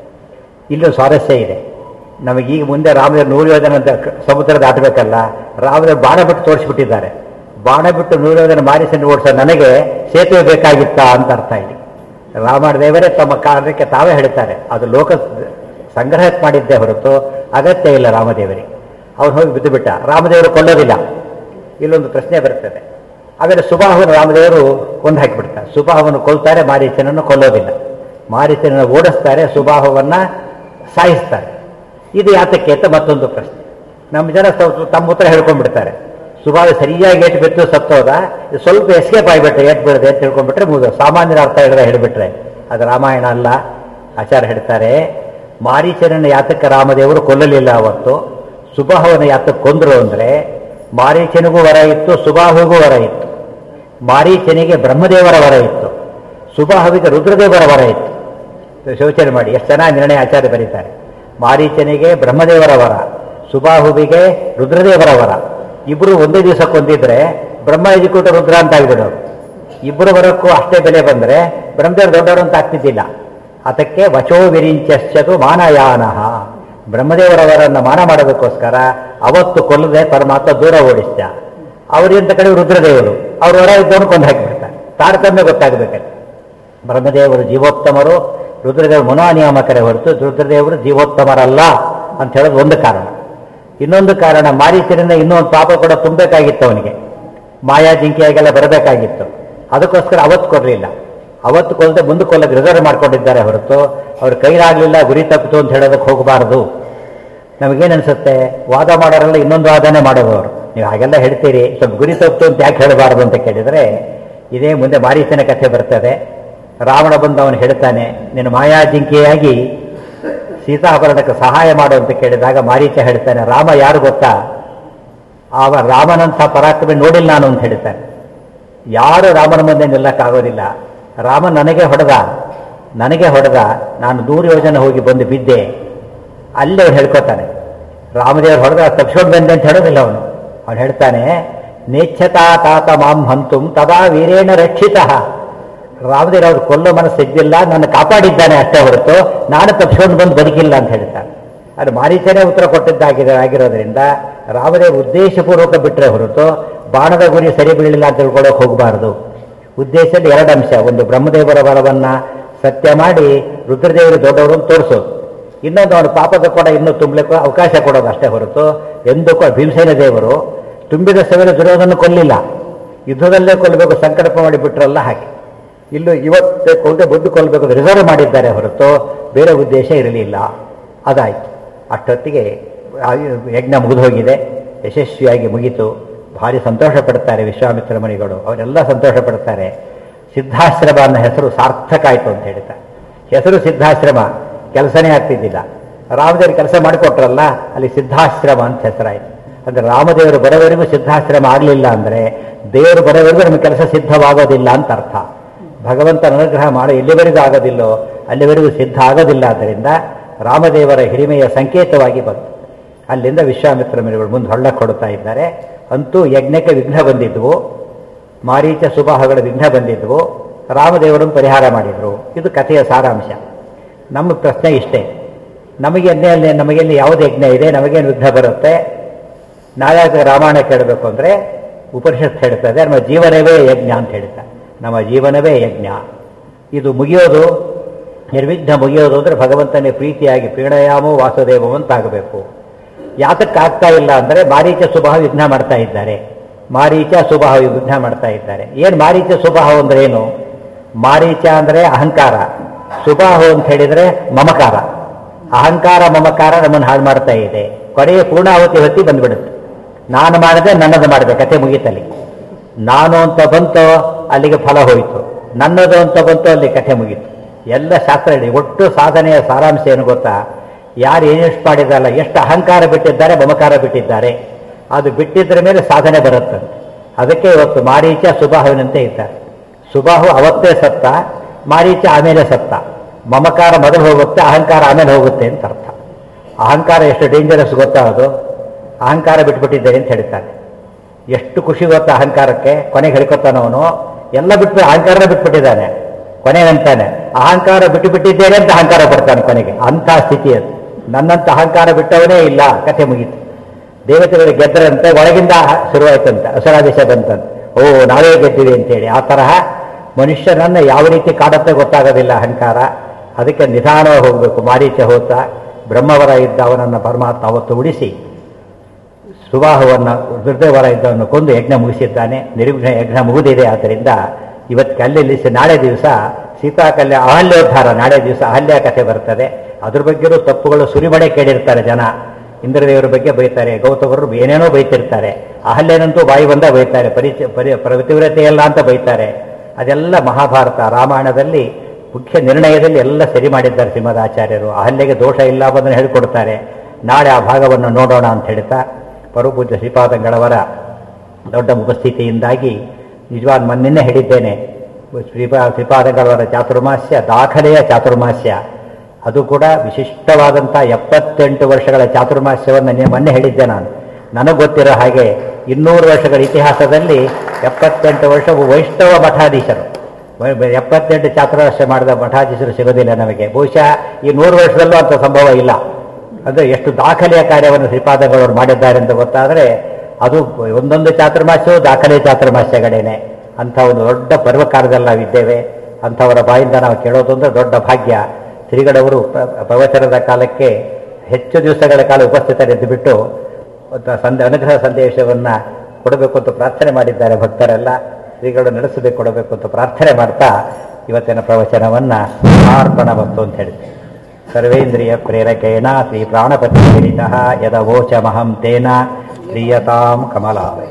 A: ಇಲ್ಲೂ ಸ್ವಾರಸ್ಯ ಇದೆ ನಮಗೀಗ ಮುಂದೆ ರಾಮದೇವ್ ನೂರು ಯೋಜನೆ ಅಂತ ಕ- ಸಮುದ್ರ ದಾಟಬೇಕಲ್ಲ ರಾಮದೇವ್ ಬಾಣ ಬಿಟ್ಟು ತೋರಿಸ್ಬಿಟ್ಟಿದ್ದಾರೆ ಬಾಣ ಬಿಟ್ಟು ನೂರು ಯೋಜನೆ ಮಾರಿಸನ್ನು ಓಡಿಸೋ ನನಗೆ ಸೇತುವೆ ಬೇಕಾಗಿತ್ತಾ ಅಂತ ಅರ್ಥ ಇಲ್ಲಿ ರಾಮದೇವರೇ ತಮ್ಮ ಕಾರ್ಯಕ್ಕೆ ತಾವೇ ಹೇಳ್ತಾರೆ ಅದು ಲೋಕ ಸಂಗ್ರಹಕ್ಕೆ ಮಾಡಿದ್ದೇ ಹೊರತು ಅಗತ್ಯ ಇಲ್ಲ ರಾಮದೇವರಿಗೆ ಅವ್ನು ಹೋಗಿ ಬಿದ್ದು ಬಿಟ್ಟ ರಾಮದೇವರು ಕೊಲ್ಲೋದಿಲ್ಲ ಇಲ್ಲೊಂದು ಪ್ರಶ್ನೆ ಬರ್ತದೆ ಆಮೇಲೆ ಸುಬಾಹುನ ರಾಮದೇವರು ಕೊಂದು ಹಾಕಿಬಿಡ್ತಾರೆ ಸುಬಾಹುವನ್ನು ಕೊಲ್ತಾರೆ ಮಾರೀಚನನ್ನು ಕೊಲ್ಲೋದಿಲ್ಲ ಮಾರೀಚನನ್ನು ಓಡಿಸ್ತಾರೆ ಸುಬಾಹುವನ್ನ ಸಾಯಿಸ್ತಾರೆ ಇದು ಯಾತಕ್ಕೆ ಅಂತ ಮತ್ತೊಂದು ಪ್ರಶ್ನೆ ನಮ್ಮ ಜನ ಸ್ವಲ್ಪ ತಮ್ಮ ಉತ್ತರ ಹೇಳ್ಕೊಂಡ್ಬಿಡ್ತಾರೆ ಸುಬಾಹು ಸರಿಯಾಗಿ ಏಟು ಬಿತ್ತು ಸತ್ತೋದ ಇದು ಸ್ವಲ್ಪ ಎಸ್ಕೇಪ್ ಆಗಿಬಿಟ್ರೆ ಏಟ್ ಬೀಳದೆ ಅಂತ ತಿಳ್ಕೊಂಡ್ಬಿಟ್ರೆ ಮುಗಿದು ಸಾಮಾನ್ಯರ ಅರ್ಥ ಹೇಳಿದ್ರೆ ಹೇಳಿಬಿಟ್ರೆ ಅದು ರಾಮಾಯಣ ಅಲ್ಲ ಆಚಾರ ಹೇಳ್ತಾರೆ ಮಾರೀಚನನ್ನು ಯಾತಕ್ಕೆ ರಾಮದೇವರು ಕೊಲ್ಲಲಿಲ್ಲ ಅವತ್ತು ಸುಬಾಹುವನ್ನು ಯಾತಕ್ಕೆ ಕೊಂದರು ಅಂದರೆ ಮಾರೀಚನಿಗೂ ವರ ಇತ್ತು ಸುಬಾಹುವಿಗೂ ವರ ಇತ್ತು ಮಾರೀಚನಿಗೆ ಬ್ರಹ್ಮದೇವರ ವರ ಇತ್ತು ಸುಬಾಹುವಿಗೆ ರುದ್ರದೇವರ ವರ ಇತ್ತು ಯೋಚನೆ ಮಾಡಿ ಎಷ್ಟು ಚೆನ್ನಾಗಿ ನಿರ್ಣಯ ಆಚಾರ್ಯ ಬರೀತಾರೆ ಮಾರೀಚನಿಗೆ ಬ್ರಹ್ಮದೇವರ ವರ ಸುಬಾಹುವಿಗೆ ರುದ್ರದೇವರ ವರ ಇಬ್ಬರು ಒಂದೇ ದಿವಸ ಕೊಂದಿದ್ರೆ ಬ್ರಹ್ಮ ಎಜಿಕೂಟ ರುದ್ರ ಅಂತ ಆಗಿಬಿಡೋರು ಇಬ್ಬರು ವರಕ್ಕೂ ಅಷ್ಟೇ ಬೆಲೆ ಬಂದರೆ ಬ್ರಹ್ಮದೇವರು ದೊಡ್ಡವರು ಅಂತ ಆಗ್ತಿದ್ದಿಲ್ಲ ಅದಕ್ಕೆ ವಚೋ ವಿರಿಂಚಶ್ಚದು ಮಾನಯಾನಃ ಬ್ರಹ್ಮದೇವರ ವರನ್ನು ಮಾನ ಮಾಡೋದಕ್ಕೋಸ್ಕರ ಅವತ್ತು ಕೊಲ್ಲದೆ ಪರಮಾತ್ಮ ದೂರ ಓಡಿಸ್ದ ಅವರಿಂತ ಕಡೆ ರುದ್ರದೇವರು ಅವ್ರ ವರ ಇದ್ದವನು ಕೊಂದು ಹಾಕಿಬಿಡ್ತಾರೆ ತಾರತಮ್ಯ ಗೊತ್ತಾಗಬೇಕಲ್ಲಿ ಬ್ರಹ್ಮದೇವರು ಜೀವೋತ್ತಮರು ರುದ್ರದೇವರು ಮನೋನಿಯಾಮಕರೇ ಹೊರತು ರುದ್ರದೇವರು ಜೀವೋತ್ತಮರಲ್ಲ ಅಂತ ಹೇಳೋದು ಒಂದು ಕಾರಣ ಇನ್ನೊಂದು ಕಾರಣ ಮಾರೀಚರಿಂದ ಇನ್ನೊಂದು ಪಾಪ ಕೂಡ ತುಂಬಬೇಕಾಗಿತ್ತು ಅವನಿಗೆ ಮಾಯಾ ಜಿಂಕೆಯಾಗೆಲ್ಲ ಬರಬೇಕಾಗಿತ್ತು ಅದಕ್ಕೋಸ್ಕರ ಅವತ್ತು ಕೊಡಲಿಲ್ಲ ಅವತ್ತು ಕೊಲ್ಲದೆ ಮುಂದೆ ಕೊಲ್ಲಕ್ಕೆ ರಿಸರ್ವ್ ಮಾಡ್ಕೊಂಡಿದ್ದಾರೆ ಹೊರತು ಅವ್ರ ಕೈಲಾಗಲಿಲ್ಲ ಗುರಿ ತಪ್ಪಿತು ಅಂತ ಹೇಳೋದಕ್ಕೆ ಹೋಗಬಾರದು ನಮಗೇನು ಅನ್ಸುತ್ತೆ ವಾದ ಮಾಡೋರೆಲ್ಲ ಇನ್ನೊಂದು ವಾದನೆ ಮಾಡೋದು ಅವರು ನೀವು ಹಾಗೆಲ್ಲ ಹೇಳ್ತೀರಿ ಸ್ವಲ್ಪ ಗುರಿ ತಪ್ಪಿತು ಅಂತ ಯಾಕೆ ಹೇಳಬಾರದು ಅಂತ ಕೇಳಿದರೆ ಇದೇ ಮುಂದೆ ಮಾರೀಚನ ಕಥೆ ಬರ್ತದೆ ರಾವಣ ಬಂದು ಅವನು ಹೇಳ್ತಾನೆ ನೀನು ಮಾಯಾ ಜಿಂಕೆಯಾಗಿ ಸೀತಾಪರಣಕ್ಕೆ ಸಹಾಯ ಮಾಡು ಅಂತ ಕೇಳಿದಾಗ ಮಾರೀಚ ಹೇಳ್ತಾನೆ ರಾಮ ಯಾರು ಗೊತ್ತಾ ಆವ ರಾಮನಂಥ ಪರಾಕ್ರಮಿ ನೋಡಿಲ್ಲ ನಾನು ಅಂತ ಹೇಳ್ತಾನೆ ಯಾರು ರಾಮನ ಮುಂದೆ ನಿಲ್ಲಕ್ಕಾಗೋದಿಲ್ಲ ರಾಮ ನನಗೆ ಹೊಡೆದ ನನಗೆ ಹೊಡೆದ ನಾನು ನೂರು ಯೋಜನೆ ಹೋಗಿ ಬಂದು ಬಿದ್ದೆ ಅಲ್ಲೇ ಅವ್ನು ಹೇಳ್ಕೊತಾನೆ ರಾಮದೇವರು ಹೊಡೆದ ತಪ್ಪಿಸ್ಕೊಂಡು ಬಂದೆ ಅಂತ ಹೇಳೋದಿಲ್ಲ ಅವನು ಅವನು ಹೇಳ್ತಾನೆ ನೇಚ್ಛತಾ ತಾತ ಮಾಂ ಹಂತುಂ ತದಾ ವೀರೇಣ ರಕ್ಷಿತ ರಾಮದೇವರು ಅವ್ರು ಕೊಲ್ಲೋ ಮನಸ್ಸು ಇದ್ದಿಲ್ಲ ನನ್ನ ಕಾಪಾಡಿದ್ದಾನೆ ಅಷ್ಟೇ ಹೊರತು ನಾನು ತಪ್ಪಿಸ್ಕೊಂಡು ಬಂದು ಬದುಕಿಲ್ಲ ಅಂತ ಹೇಳ್ತಾನೆ ಅದು ಮಾರೀಚನೇ ಉತ್ತರ ಕೊಟ್ಟಿದ್ದಾಗಿದೆ ಆಗಿರೋದ್ರಿಂದ ರಾಮದೇವ್ ಉದ್ದೇಶಪೂರ್ವಕ ಬಿಟ್ಟರೆ ಹೊರತು ಬಾಣದ ಗುರಿ ಸರಿ ಬೀಳಲಿಲ್ಲ ಅಂತ ತಿಳ್ಕೊಳ್ಳೋಕೆ ಹೋಗಬಾರದು ಉದ್ದೇಶದಲ್ಲಿ ಎರಡು ಅಂಶ ಒಂದು ಬ್ರಹ್ಮದೇವರ ಬಲವನ್ನ ಸತ್ಯ ಮಾಡಿ ರುದ್ರದೇವರು ದೊಡ್ಡವರು ಅಂತ ತೋರಿಸೋದು ಇನ್ನೊಂದು ಅವನು ಪಾಪದ ಕೂಡ ಇನ್ನೂ ತುಂಬಲಿಕ್ಕೆ ಅವಕಾಶ ಕೊಡೋದು ಅಷ್ಟೇ ಹೊರತು ಎಂದು ಕೂಡ ಭೀಮಸೇನ ದೇವರು ತುಂಬಿದ ಸವೆಲ ದುರ್ಯೋಧನ ಕೊಲ್ಲಿಲ್ಲ ಯುದ್ಧದಲ್ಲೇ ಕೊಲ್ಲಬೇಕು ಸಂಕಲ್ಪ ಮಾಡಿ ಬಿಟ್ರಲ್ಲ ಹಾಗೆ ಇಲ್ಲೂ ಇವತ್ತೇ ಕೊಲ್ಲದೆ ಬುದ್ಧಿ ಕೊಲ್ಲಬೇಕು ರಿಸರ್ವ್ ಮಾಡಿದ್ದಾರೆ ಹೊರತು ಬೇರೆ ಉದ್ದೇಶ ಇರಲಿಲ್ಲ ಅದಾಯ್ತು ಅಷ್ಟೊತ್ತಿಗೆ ಆ ಯಜ್ಞ ಮುಗಿದು ಹೋಗಿದೆ ಯಶಸ್ವಿಯಾಗಿ ಮುಗೀತು ಭಾರಿ ಸಂತೋಷ ಪಡ್ತಾರೆ ವಿಶ್ವಾಮಿತ್ರ ಮುನಿಗಳು ಅವರೆಲ್ಲ ಸಂತೋಷ ಪಡ್ತಾರೆ ಸಿದ್ಧಾಶ್ರಮ ಅನ್ನೋ ಹೆಸರು ಸಾರ್ಥಕ ಆಯಿತು ಅಂತ ಹೇಳ್ತಾರೆ ಹೆಸರು ಸಿದ್ಧಾಶ್ರಮ ಕೆಲಸನೇ ಆಗ್ತಿದ್ದಿಲ್ಲ ರಾಮದೇವರು ಕೆಲಸ ಮಾಡಿಕೊಟ್ರಲ್ಲ ಅಲ್ಲಿ ಸಿದ್ಧಾಶ್ರಮ ಅಂತ ಹೆಸರಾಯಿತು ಅಂದ್ರೆ ರಾಮದೇವರು ಬರೋವರೆಗೂ ಸಿದ್ಧಾಶ್ರಮ ಆಗಲಿಲ್ಲ ಅಂದರೆ ದೇವರು ಬರೋವರೆಗೂ ನಮಗೆ ಕೆಲಸ ಸಿದ್ಧವಾಗೋದಿಲ್ಲ ಅಂತ ಅರ್ಥ ಭಗವಂತನ ಅನುಗ್ರಹ ಮಾಡೋ ಎಲ್ಲಿವರೆಗೂ ಆಗೋದಿಲ್ಲೋ ಅಲ್ಲಿವರೆಗೂ ಸಿದ್ಧ ಆಗೋದಿಲ್ಲ ಆದ್ದರಿಂದ ರಾಮದೇವರ ಹಿರಿಮೆಯ ಸಂಕೇತವಾಗಿ ಬಂತು ಅಲ್ಲಿಂದ ವಿಶ್ವಾಮಿತ್ರ ಮುನಿಗಳು ಮುಂದೆ ಹೊಳ್ಳ ಕೊಡ್ತಾ ಇದ್ದಾರೆ ಅಂತೂ ಯಜ್ಞಕ್ಕೆ ವಿಘ್ನ ಬಂದಿದ್ವು ಮಾರೀಚ ಸುಬಾಹಗಳ ವಿಘ್ನ ಬಂದಿದ್ವು ರಾಮದೇವರನ್ನು ಪರಿಹಾರ ಮಾಡಿದರು ಇದು ಕಥೆಯ ಸಾರಾಂಶ ನಮ್ಮ ಪ್ರಶ್ನೆ ಇಷ್ಟೇ ನಮಗೆ ಅಲ್ಲಿ ನಮಗೆಲ್ಲಿ ಯಾವುದು ಯಜ್ಞ ಇದೆ ನಮಗೇನು ವಿಘ್ನ ಬರುತ್ತೆ ನಾಳೆ ರಾಮಾಯಣ ಕೇಳಬೇಕು ಅಂದರೆ ಉಪನಿಷತ್ ಹೇಳ್ತದೆ ನಮ್ಮ ಜೀವನವೇ ಯಜ್ಞ ಅಂತ ಹೇಳ್ತಾ ನಮ್ಮ ಜೀವನವೇ ಯಜ್ಞ ಇದು ಮುಗಿಯೋದು ನಿರ್ವಿಘ್ನ ಮುಗಿಯೋದು ಅಂದರೆ ಭಗವಂತನೇ ಪ್ರೀತಿಯಾಗಿ ಪ್ರೀಣಯಾಮೋ ವಾಸುದೇವಂ ಅಂತಾಗಬೇಕು ಯಾತಕ್ಕಾಗ್ತಾ ಇಲ್ಲ ಅಂದರೆ ಮಾರೀಚ ಸುಭಾವ ವಿಘ್ನ ಮಾಡ್ತಾ ಇದ್ದಾರೆ ಮಾರೀಚ ಸುಭಾವ ವಿಘ್ನ ಮಾಡ್ತಾ ಇದ್ದಾರೆ ಏನು ಮಾರೀಚ ಸುಭಾವ ಅಂದ್ರೆ ಏನು ಮಾರೀಚ ಅಂದರೆ ಅಹಂಕಾರ ಸುಭಾವ ಅಂತ ಹೇಳಿದರೆ ಮಮಕಾರ ಅಹಂಕಾರ ಮಮಕಾರ ನಮ್ಮನ್ನು ಹಾಳು ಮಾಡ್ತಾ ಇದೆ ಕೊನೆಯ ಪೂರ್ಣಾವತಿ ಹೊತ್ತಿ ಬಂದ್ಬಿಡುತ್ತೆ ನಾನು ಮಾಡದೆ ನನ್ನದು ಮಾಡಿದೆ ಕತೆ ಮುಗೀತಲ್ಲಿ ನಾನು ಅಂತ ಬಂತು ಅಲ್ಲಿಗೆ ಫಲ ಹೋಯಿತು ನನ್ನದು ಅಂತ ಬಂತು ಅಲ್ಲಿ ಕಥೆ ಮುಗೀತು ಎಲ್ಲ ಶಾಸ್ತ್ರ ಹೇಳಿ ಒಟ್ಟು ಸಾಧನೆಯ ಸಾರಾಂಶ ಏನು ಗೊತ್ತಾ ಯಾರು ಏನೆಷ್ಟು ಮಾಡಿದಾರಲ್ಲ ಎಷ್ಟು ಅಹಂಕಾರ ಬಿಟ್ಟಿದ್ದಾರೆ ಮಮಕಾರ ಬಿಟ್ಟಿದ್ದಾರೆ ಅದು ಬಿಟ್ಟಿದ್ರ ಮೇಲೆ ಸಾಧನೆ ಬರುತ್ತೆ ಅದಕ್ಕೆ ಇವತ್ತು ಮಾರೀಚ ಸುಬಾಹುವಿನಂತೆ ಇದ್ದಾರೆ ಸುಬಾಹು ಅವತ್ತೇ ಸತ್ತ ಮಾರೀಚ ಆಮೇಲೆ ಸತ್ತ ಮಮಕಾರ ಮೊದಲು ಹೋಗುತ್ತೆ ಅಹಂಕಾರ ಆಮೇಲೆ ಹೋಗುತ್ತೆ ಅಂತ ಅರ್ಥ ಅಹಂಕಾರ ಎಷ್ಟು ಡೇಂಜರಸ್ ಗೊತ್ತಾ ಅದು ಅಹಂಕಾರ ಬಿಟ್ಬಿಟ್ಟಿದ್ದೇನೆ ಅಂತ ಹೇಳ್ತಾನೆ ಎಷ್ಟು ಖುಷಿ ಗೊತ್ತಾ ಅಹಂಕಾರಕ್ಕೆ ಕೊನೆಗೆ ಹೇಳ್ಕೊತಾನ ಅವನು ಎಲ್ಲ ಬಿಟ್ಟು ಅಹಂಕಾರ ಬಿಟ್ಬಿಟ್ಟಿದ್ದಾನೆ ಕೊನೆಗಂತಾನೆ ಅಹಂಕಾರ ಬಿಟ್ಟು ಬಿಟ್ಟಿದ್ದೇನೆ ಅಂತ ಅಹಂಕಾರ ಪಡ್ತಾನೆ ಕೊನೆಗೆ ಅಂಥ ಸ್ಥಿತಿ ಅದು ನನ್ನಂತ ಅಹಂಕಾರ ಬಿಟ್ಟವನೇ ಇಲ್ಲ ಕಥೆ ಮುಗೀತು ದೇವತೆಗಳಿಗೆ ಗೆದ್ದರಂತೆ ಒಳಗಿಂದ ಶುರುವಾಯ್ತಂತೆ ಅಸರಾದೇಶ ಬಂತಂತೆ ಓ ನಾವೇ ಗೆದ್ದಿವಿ ಅಂತೇಳಿ ಆ ತರಹ ಮನುಷ್ಯನನ್ನ ಯಾವ ರೀತಿ ಕಾಡುತ್ತೆ ಗೊತ್ತಾಗೋದಿಲ್ಲ ಅಹಂಕಾರ ಅದಕ್ಕೆ ನಿಧಾನವಾಗಿ ಹೋಗಬೇಕು ಮಾರೀಚ ಹೋತ ಬ್ರಹ್ಮವರ ಇದ್ದ ಅವನನ್ನು ಪರಮಾತ್ಮ ಅವತ್ತು ಉಳಿಸಿ ಸುಬಾಹುವನ್ನು ದುರ್ದೇವರ ಇದ್ದವನ್ನು ಕೊಂದು ಯಜ್ಞ ಮುಗಿಸಿದ್ದಾನೆ ನಿರ್ವಿಘ್ನ ಯಜ್ಞ ಮುಗಿದಿದೆ ಆದ್ದರಿಂದ ಇವತ್ತು ಕಲ್ಲಿಲ್ಲಿಸಿ ನಾಳೆ ದಿವಸ ಸೀತಾ ಕಲ್ಯ ಅಹಲ್ಯೋದ್ಧಾರ ನಾಳೆ ದಿವಸ ಅಹಲ್ಯ ಕಥೆ ಬರ್ತದೆ ಅದ್ರ ಬಗ್ಗೆಯೂ ತಪ್ಪುಗಳು ಸುರಿಮಳೆ ಕೇಳಿರ್ತಾರೆ ಜನ ಇಂದ್ರದೇವರ ಬಗ್ಗೆ ಬೈತಾರೆ ಗೌತಮರು ಏನೇನೋ ಬೈತಿರ್ತಾರೆ ಅಹಲ್ಯನಂತೂ ಬಾಯಿ ಬಂದ ಬೈತಾರೆ ಪರಿಚಯ ಪರಿ ಪ್ರತಿವ್ರತೆಯಲ್ಲ ಅಂತ ಬೈತಾರೆ ಅದೆಲ್ಲ ಮಹಾಭಾರತ ರಾಮಾಯಣದಲ್ಲಿ ಮುಖ್ಯ ನಿರ್ಣಯದಲ್ಲಿ ಎಲ್ಲ ಸರಿ ಮಾಡಿದ್ದಾರೆ ಶ್ರೀಮದ್ ಆಚಾರ್ಯರು ಅಹಲ್ಯಗೆ ದೋಷ ಇಲ್ಲ ಬಂದನ್ನು ಹೇಳಿಕೊಡ್ತಾರೆ ನಾಳೆ ಆ ಭಾಗವನ್ನು ನೋಡೋಣ ಅಂತ ಹೇಳ್ತಾ ಪರಪೂಜ್ಯ ಶ್ರೀಪಾದಂಗಳವರ ದೊಡ್ಡ ಉಪಸ್ಥಿತಿಯಿಂದಾಗಿ ನಿಜವಾದ ಮೊನ್ನೆ ಹೇಳಿದ್ದೇನೆ ಶ್ರೀಪಾ ಶ್ರೀಪಾದಂಗಳವರ ಚಾತುರ್ಮಾಸ್ಯ ದಾಖಲೆಯ ಚಾತುರ್ಮಾಸ್ಯ ಅದು ಕೂಡ ವಿಶಿಷ್ಟವಾದಂಥ ಎಪ್ಪತ್ತೆಂಟು ವರ್ಷಗಳ ಚಾತುರ್ಮಾಸ್ಯವನ್ನು ನಿನ್ನೆ ಮೊನ್ನೆ ಹೇಳಿದ್ದೆ ನಾನು ನನಗೆ ಗೊತ್ತಿರೋ ಹಾಗೆ ಇನ್ನೂರು ವರ್ಷಗಳ ಇತಿಹಾಸದಲ್ಲಿ ಎಪ್ಪತ್ತೆಂಟು ವರ್ಷವು ವೈಷ್ಣವ ಮಠಾಧೀಶರು ವೈ- ವೈ- ಎಪ್ಪತ್ತೆಂಟು ಚಾತುರ್ಮಾಸ್ಯ ಮಾಡಿದ ಮಠಾಧೀಶರು ಸಿಗೋದಿಲ್ಲ ನಮಗೆ ಬಹುಶಃ ಈ ನೂರು ವರ್ಷದಲ್ಲೂ ಅಂಥ ಸಂಭವ ಇಲ್ಲ ಅಂದರೆ ಎಷ್ಟು ದಾಖಲೆಯ ಕಾರ್ಯವನ್ನು ಶ್ರೀಪಾದಗಳವರು ಮಾಡಿದ್ದಾರೆ ಅಂತ ಗೊತ್ತಾದರೆ ಅದು ಒಂದೊಂದು ಚಾತುರ್ಮಾಸ್ಯವು ದಾಖಲೆ ಚಾತುರ್ಮಾಸ್ಯಗಳೇನೆ ಅಂಥ ಒಂದು ದೊಡ್ಡ ಪರ್ವಕಾಲದಲ್ಲಿ ನಾವಿದ್ದೇವೆ ಅಂಥವರ ಬಾಯಿಂದ ನಾವು ಕೇಳೋದು ಅಂದರೆ ದೊಡ್ಡ ಭಾಗ್ಯ ಶ್ರೀಗಳವರು ಪ್ರ- ಪ್ರವಚನದ ಕಾಲಕ್ಕೆ ಹೆಚ್ಚು ದಿವಸಗಳ ಕಾಲ ಉಪಸ್ಥಿತರಿದ್ದು ಬಿಟ್ಟು ಒಂದು ಸಂದ ಅನುಗ್ರಹ ಸಂದೇಶವನ್ನು ಕೊಡಬೇಕು ಅಂತ ಪ್ರಾರ್ಥನೆ ಮಾಡಿದ್ದಾರೆ ಭಕ್ತರೆಲ್ಲ ಶ್ರೀಗಳು ನಡೆಸಬೇಕು ಕೊಡಬೇಕು ಅಂತ ಪ್ರಾರ್ಥನೆ ಮಾಡ್ತಾ ಇವತ್ತಿನ ಪ್ರವಚನವನ್ನು ಅರ್ಪಣ ಭಕ್ತು ಅಂತ ಹೇಳ್ತೀವಿ ಸರ್ವೇಂದ್ರಿಯ ಪ್ರೇರಕೇಣ ಶ್ರೀ ಪ್ರಾಣಪತಿ ಹಿರಿತಃ ಯದವೋಚಮಹಂ ತೇನ ಪ್ರಿಯತಾಂ ಕಮಲಾಲಯ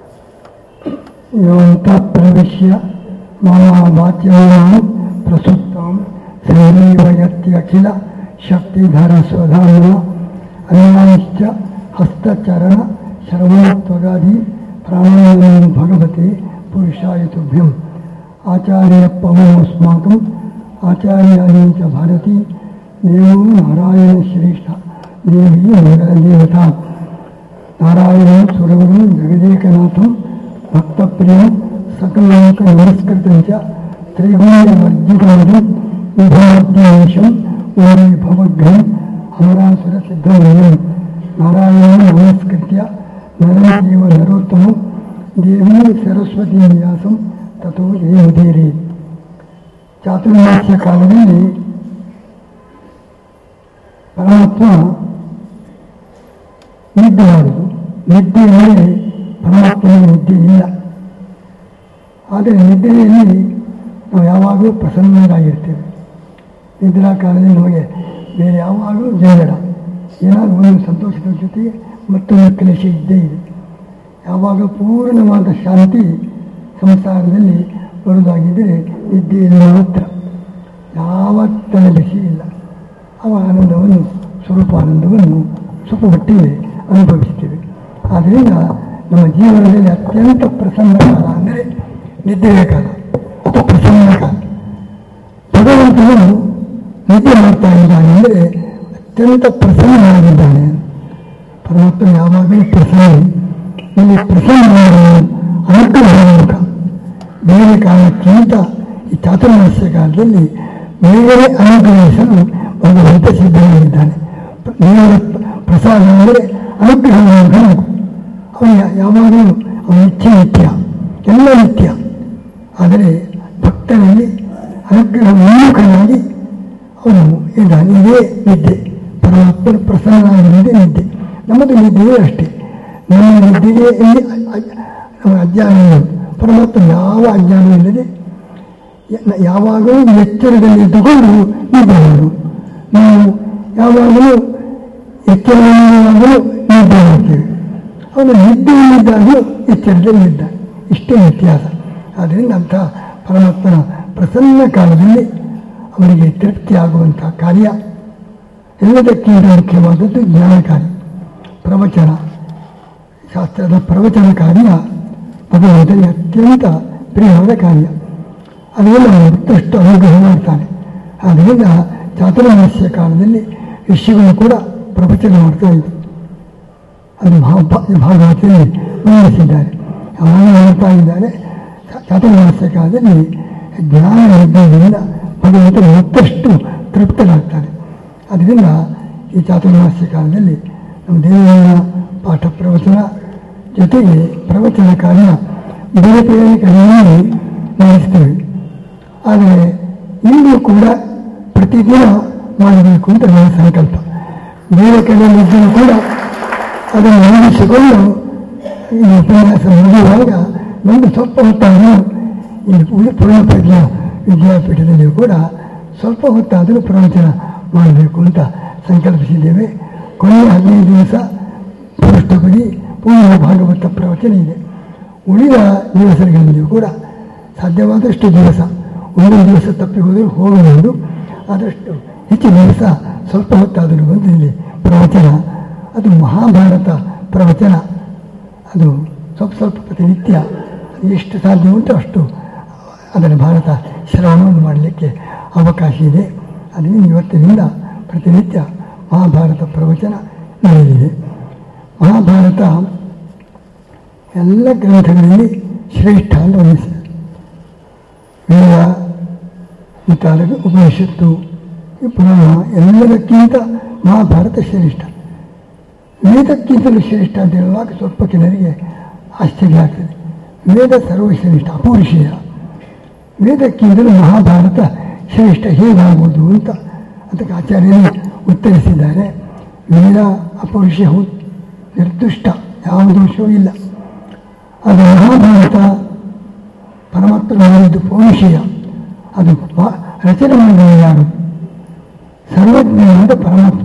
B: योऽन्तः प्रविश्य मम वाच्यानां प्रसुप्तां श्रीमेव यत्यखिल शक्तिधरस्वधाम्ना अन्याश्च हस्तचरण श्रवणत्वगादि प्राणायामं भगवते पुरुषाय तुभ्यम् आचार्यपवनोऽस्माकम् आचार्याणि च भारती देवो नारायणश्रेष्ठ देवी देवता నారాయణం సురవరం జగదేకనాథం భక్తప్రియం సకలంక నమస్కృతం చ త్రిగుణవర్జితారం విభాద్యేషం ఓరే భవగ్రం అమరాసుర సిద్ధమయం నారాయణం నమస్కృత్య నరం జీవ నరోత్తమం దేవీ సరస్వతీ వ్యాసం తతో జయముదీరే ಚಾತುರ್ಮಾಸ್ಯ ಕಾಲದಲ್ಲಿ ಪರಮಾತ್ಮ ನಿದ್ದೆ ಮಾಡುವುದು ನಿದ್ದೆ ಅಂದರೆ ಪರಮಾತ್ಮನಿಗೆ ನಿದ್ದೆ ಇಲ್ಲ ಆದರೆ ನಿದ್ರೆಯಲ್ಲಿ ನಾವು ಯಾವಾಗಲೂ ಪ್ರಸನ್ನರಾಗಿರ್ತೇವೆ ನಿದ್ರಾ ಕಾಲದಲ್ಲಿ ನಮಗೆ ಬೇರೆ ಯಾವಾಗಲೂ ಜಗಳ ಏನಾದರೂ ಒಂದು ಸಂತೋಷದ ಜೊತೆಗೆ ಮತ್ತೊಂದು ಕ್ಲೇಶ ಇದ್ದೇ ಇದೆ ಯಾವಾಗ ಪೂರ್ಣವಾದ ಶಾಂತಿ ಸಂಸಾರದಲ್ಲಿ ಬರುವುದಾಗಿದ್ದರೆ ನಿದ್ದೆಯಲ್ಲಿ ಮಾತ್ರ ಯಾವ ತಲೆಬಿಸಿ ಇಲ್ಲ ಅವ ಆನಂದವನ್ನು ಸ್ವರೂಪಾನಂದವನ್ನು ಸ್ವಲ್ಪ ಮಟ್ಟಿಗೆ ಅನುಭವಿಸ್ತೇವೆ ಆದ್ದರಿಂದ ನಮ್ಮ ಜೀವನದಲ್ಲಿ ಅತ್ಯಂತ ಪ್ರಸನ್ನ ಕಾಲ ಅಂದರೆ ನಿದ್ದೆಯ ಕಾಲ ಅಥವಾ ಪ್ರಸನ್ನ ಕಾಲ ಭಗವಂತನು ನಿದ್ದೆ ಮಾಡ್ತಾ ಇದ್ದಾನೆ ಅಂದರೆ ಅತ್ಯಂತ ಪ್ರಸನ್ನನಾಗಿದ್ದಾನೆ ಪರಮಾತ್ಮ ಯಾವಾಗಲೂ ಪ್ರಸನ್ನ ಇಲ್ಲಿ ಪ್ರಸನ್ನ ಅನುಗ್ರಹ ಮುಖ ಬೇರೆ ಕಾಲಕ್ಕಿಂತ ಈ ಚಾತುರ್ಮಾಸ್ಯ ಕಾಲದಲ್ಲಿ ಬೇರೆ ಅನುಗ್ರಹಿಸಲು ಭಗವಂತ ಸಿದ್ಧನಾಗಿದ್ದಾನೆ ದೇವರ ಪ್ರಸಾದ ಅಂದರೆ ಅನುಗ್ರಹ ಮಾಡಬೇಕು ಅವನು ಯಾ- ಯಾವಾಗಲೂ ಅವನ ಇಚ್ಛೆ ನಿತ್ಯ ಎಲ್ಲ ನಿತ್ಯ ಆದರೆ ಭಕ್ತನಲ್ಲಿ ಅನುಗ್ರಹ ಉನ್ಮುಖನಾಗಿ ಅವನು ಇದ್ದಾನೆ ಇದೇ ನಿದ್ದೆ ಪರಮಾತ್ಮನ ಪ್ರಸನ್ನನಾಗಿರುವುದೇ ನಿದ್ದೆ ನಮ್ಮದು ನಿದ್ದೆಯೇ ಅಷ್ಟೇ ನಮ್ಮ ನಿದ್ದೆಗೆ ಇಲ್ಲಿ ಅ- ಅ- ನಮ್ಮ ಅಜ್ಞಾನ ಇಲ್ಲ. ಪರಮಾತ್ಮ ಯಾವ ಅಜ್ಞಾನ ಇಲ್ಲದೆ ಯ- ಯಾವಾಗಲೂ ಎಚ್ಚರದಲ್ಲಿ ಇದ್ದುಕೊಂಡು ನಿದ್ದೆ ಮಾಡು ನಾವು ಯಾವಾಗಲೂ ಎಚ್ಚರದಲ್ಲಿರುವಾಗಲೂ ನಿದ್ದೆ ಮಾಡ್ತೇವೆ ಅವನು ನಿದ್ದೆಯಲ್ಲಿದ್ದಾಗಲೂ ಎಚ್ಚರದಲ್ಲಿದ್ದ ಇಷ್ಟೇ ವ್ಯತ್ಯಾಸ ಆದ್ದರಿಂದ ಅಂಥ ಪರಮಾತ್ಮನ ಪ್ರಸನ್ನ ಕಾಲದಲ್ಲಿ ಅವನಿಗೆ ತೃಪ್ತಿಯಾಗುವಂಥ ಕಾರ್ಯ ಎಲ್ಲದಕ್ಕಿಂತ ಮುಖ್ಯವಾದದ್ದು ಜ್ಞಾನ ಕಾರ್ಯ ಪ್ರವಚನ ಶಾಸ್ತ್ರದ ಪ್ರವಚನ ಕಾರ್ಯ ಭಗವಂತನಿಗೆ ಅತ್ಯಂತ ಪ್ರಿಯವಾದ ಕಾರ್ಯ ಅದೆಲ್ಲ ಮತ್ತಷ್ಟು ಅನುಗ್ರಹ ಮಾಡ್ತಾನೆ ಆದ್ದರಿಂದ ಚಾತುರ್ಮಾಸ್ಯ ಕಾಲದಲ್ಲಿ ಋಷಿಗಳು ಕೂಡ ಪ್ರವಚನ ಮಾಡ್ತಾ ಇದ್ರು ಅದು ಮಹಾ- ಭಾಗವತದಲ್ಲಿ ವರ್ಣಿಸಿದ್ದಾರೆ ಅವಾಗ ಮಾಡ್ತಾ ಇದ್ದಾರೆ ಚ- ಚಾತುರ್ಮಾಸ್ಯ ಕಾಲದಲ್ಲಿ ಜ್ಞಾನ ಇದ್ದರಿಂದ ಭಗವಂತ ಮತ್ತಷ್ಟು ತೃಪ್ತರಾಗ್ತಾರೆ ಅದರಿಂದ ಈ ಚಾತುರ್ಮಾಸ್ಯ ಕಾಲದಲ್ಲಿ ನಮ್ಮ ದೇವರ ಪಾಠ ಪ್ರವಚನ ಜೊತೆಗೆ ಪ್ರವಚನ ಕಾರ್ಯ ಬೇರೆ ಬೇರೆ ಕಡೆಯಲ್ಲಿ ನಡೆಸ್ತೇವೆ ಆದರೆ ಇಲ್ಲೂ ಕೂಡ ಪ್ರತಿದಿನ ಮಾಡಬೇಕು ಅಂತ ನನ್ನ ಸಂಕಲ್ಪ ಬೇರೆ ಕಡೆಯಲ್ಲಿದ್ದರೂ ಕೂಡ ಅದನ್ನು ಮುಗಿಸಿಕೊಂಡು ಈ ಉಪನ್ಯಾಸ ಮುಗಿಯುವಾಗ ಒಂದು ಸ್ವಲ್ಪ ಹೊತ್ತಾದರೂ ಈ ಪೂರ್ಣ ಪೂರ್ಣಪ್ರಜ್ಞಾ ವಿದ್ಯಾಪೀಠದಲ್ಲಿಯೂ ಕೂಡ ಸ್ವಲ್ಪ ಹೊತ್ತಾದರೂ ಪ್ರವಚನ ಮಾಡಬೇಕು ಅಂತ ಸಂಕಲ್ಪಿಸಿದ್ದೇವೆ ಕೊನೆಯ ಹದಿನೈದು ದಿವಸ ಪುರುಷ್ಟಪದಿ ಪೂರ್ಣ ಭಾಗವತ ಪ್ರವಚನ ಇದೆ ಉಳಿದ ದಿವಸಗಳಲ್ಲಿಯೂ ಕೂಡ ಸಾಧ್ಯವಾದಷ್ಟು ದಿವಸ ಒಂದೊಂದು ದಿವಸ ತಪ್ಪಿ ಹೋದರೂ ಹೋಗಬಹುದು ಆದಷ್ಟು ಹೆಚ್ಚು ದಿವಸ ಸ್ವಲ್ಪ ಹೊತ್ತಾದರೂ ಬಂದು ಇಲ್ಲಿ ಪ್ರವಚನ ಅದು ಮಹಾಭಾರತ ಪ್ರವಚನ ಅದು ಸ್ವಲ್ಪ ಸ್ವಲ್ಪ ಪ್ರತಿನಿತ್ಯ ಎಷ್ಟು ಸಾಧ್ಯ ಉಂಟು ಅಷ್ಟು ಅದರ ಭಾರತ ಶ್ರವಣವನ್ನು ಮಾಡಲಿಕ್ಕೆ ಅವಕಾಶ ಇದೆ ಅದರಿಂದ ಇವತ್ತಿನಿಂದ ಪ್ರತಿನಿತ್ಯ ಮಹಾಭಾರತ ಪ್ರವಚನ ನಡೆಯಲಿದೆ ಮಹಾಭಾರತ ಎಲ್ಲ ಗ್ರಂಥಗಳಲ್ಲಿ ಶ್ರೇಷ್ಠ ಅಂತ ವರ್ಣಿಸಿದೆ ವೇದ ಮುಂತಾದ ಉಪನಿಷತ್ತು ಈ ಪುರಾಣ ಎಲ್ಲದಕ್ಕಿಂತ ಮಹಾಭಾರತ ಶ್ರೇಷ್ಠ ವೇದಕ್ಕಿಂತಲೂ ಶ್ರೇಷ್ಠ ಅಂತ ಹೇಳುವಾಗ ಸ್ವಲ್ಪ ಜನರಿಗೆ ಆಶ್ಚರ್ಯ ಆಗ್ತದೆ ವೇದ ಸರ್ವಶ್ರೇಷ್ಠ ಅಪೌರುಷೇಯ ವೇದಕ್ಕಿಂತಲೂ ಮಹಾಭಾರತ ಶ್ರೇಷ್ಠ ಹೇಗಾಗುವುದು ಅಂತ ಅದಕ್ಕೆ ಆಚಾರ್ಯರು ಉತ್ತರಿಸಿದ್ದಾರೆ ವೇದ ಅಪೌರುಷ ಹೌದು ನಿರ್ದಿಷ್ಟ ಯಾವ ದೋಷವೂ ಇಲ್ಲ ಅದು ಮಹಾಭಾರತ ಪರಮಾತ್ಮ ಮಾಡಿದ್ದು ಪೌರುಷೇಯ ಅದು ಪ- ರಚನೆ ಮಾಡಿದ ಯಾರು ಸರ್ವಜ್ಞನಾದ ಪರಮಾತ್ಮ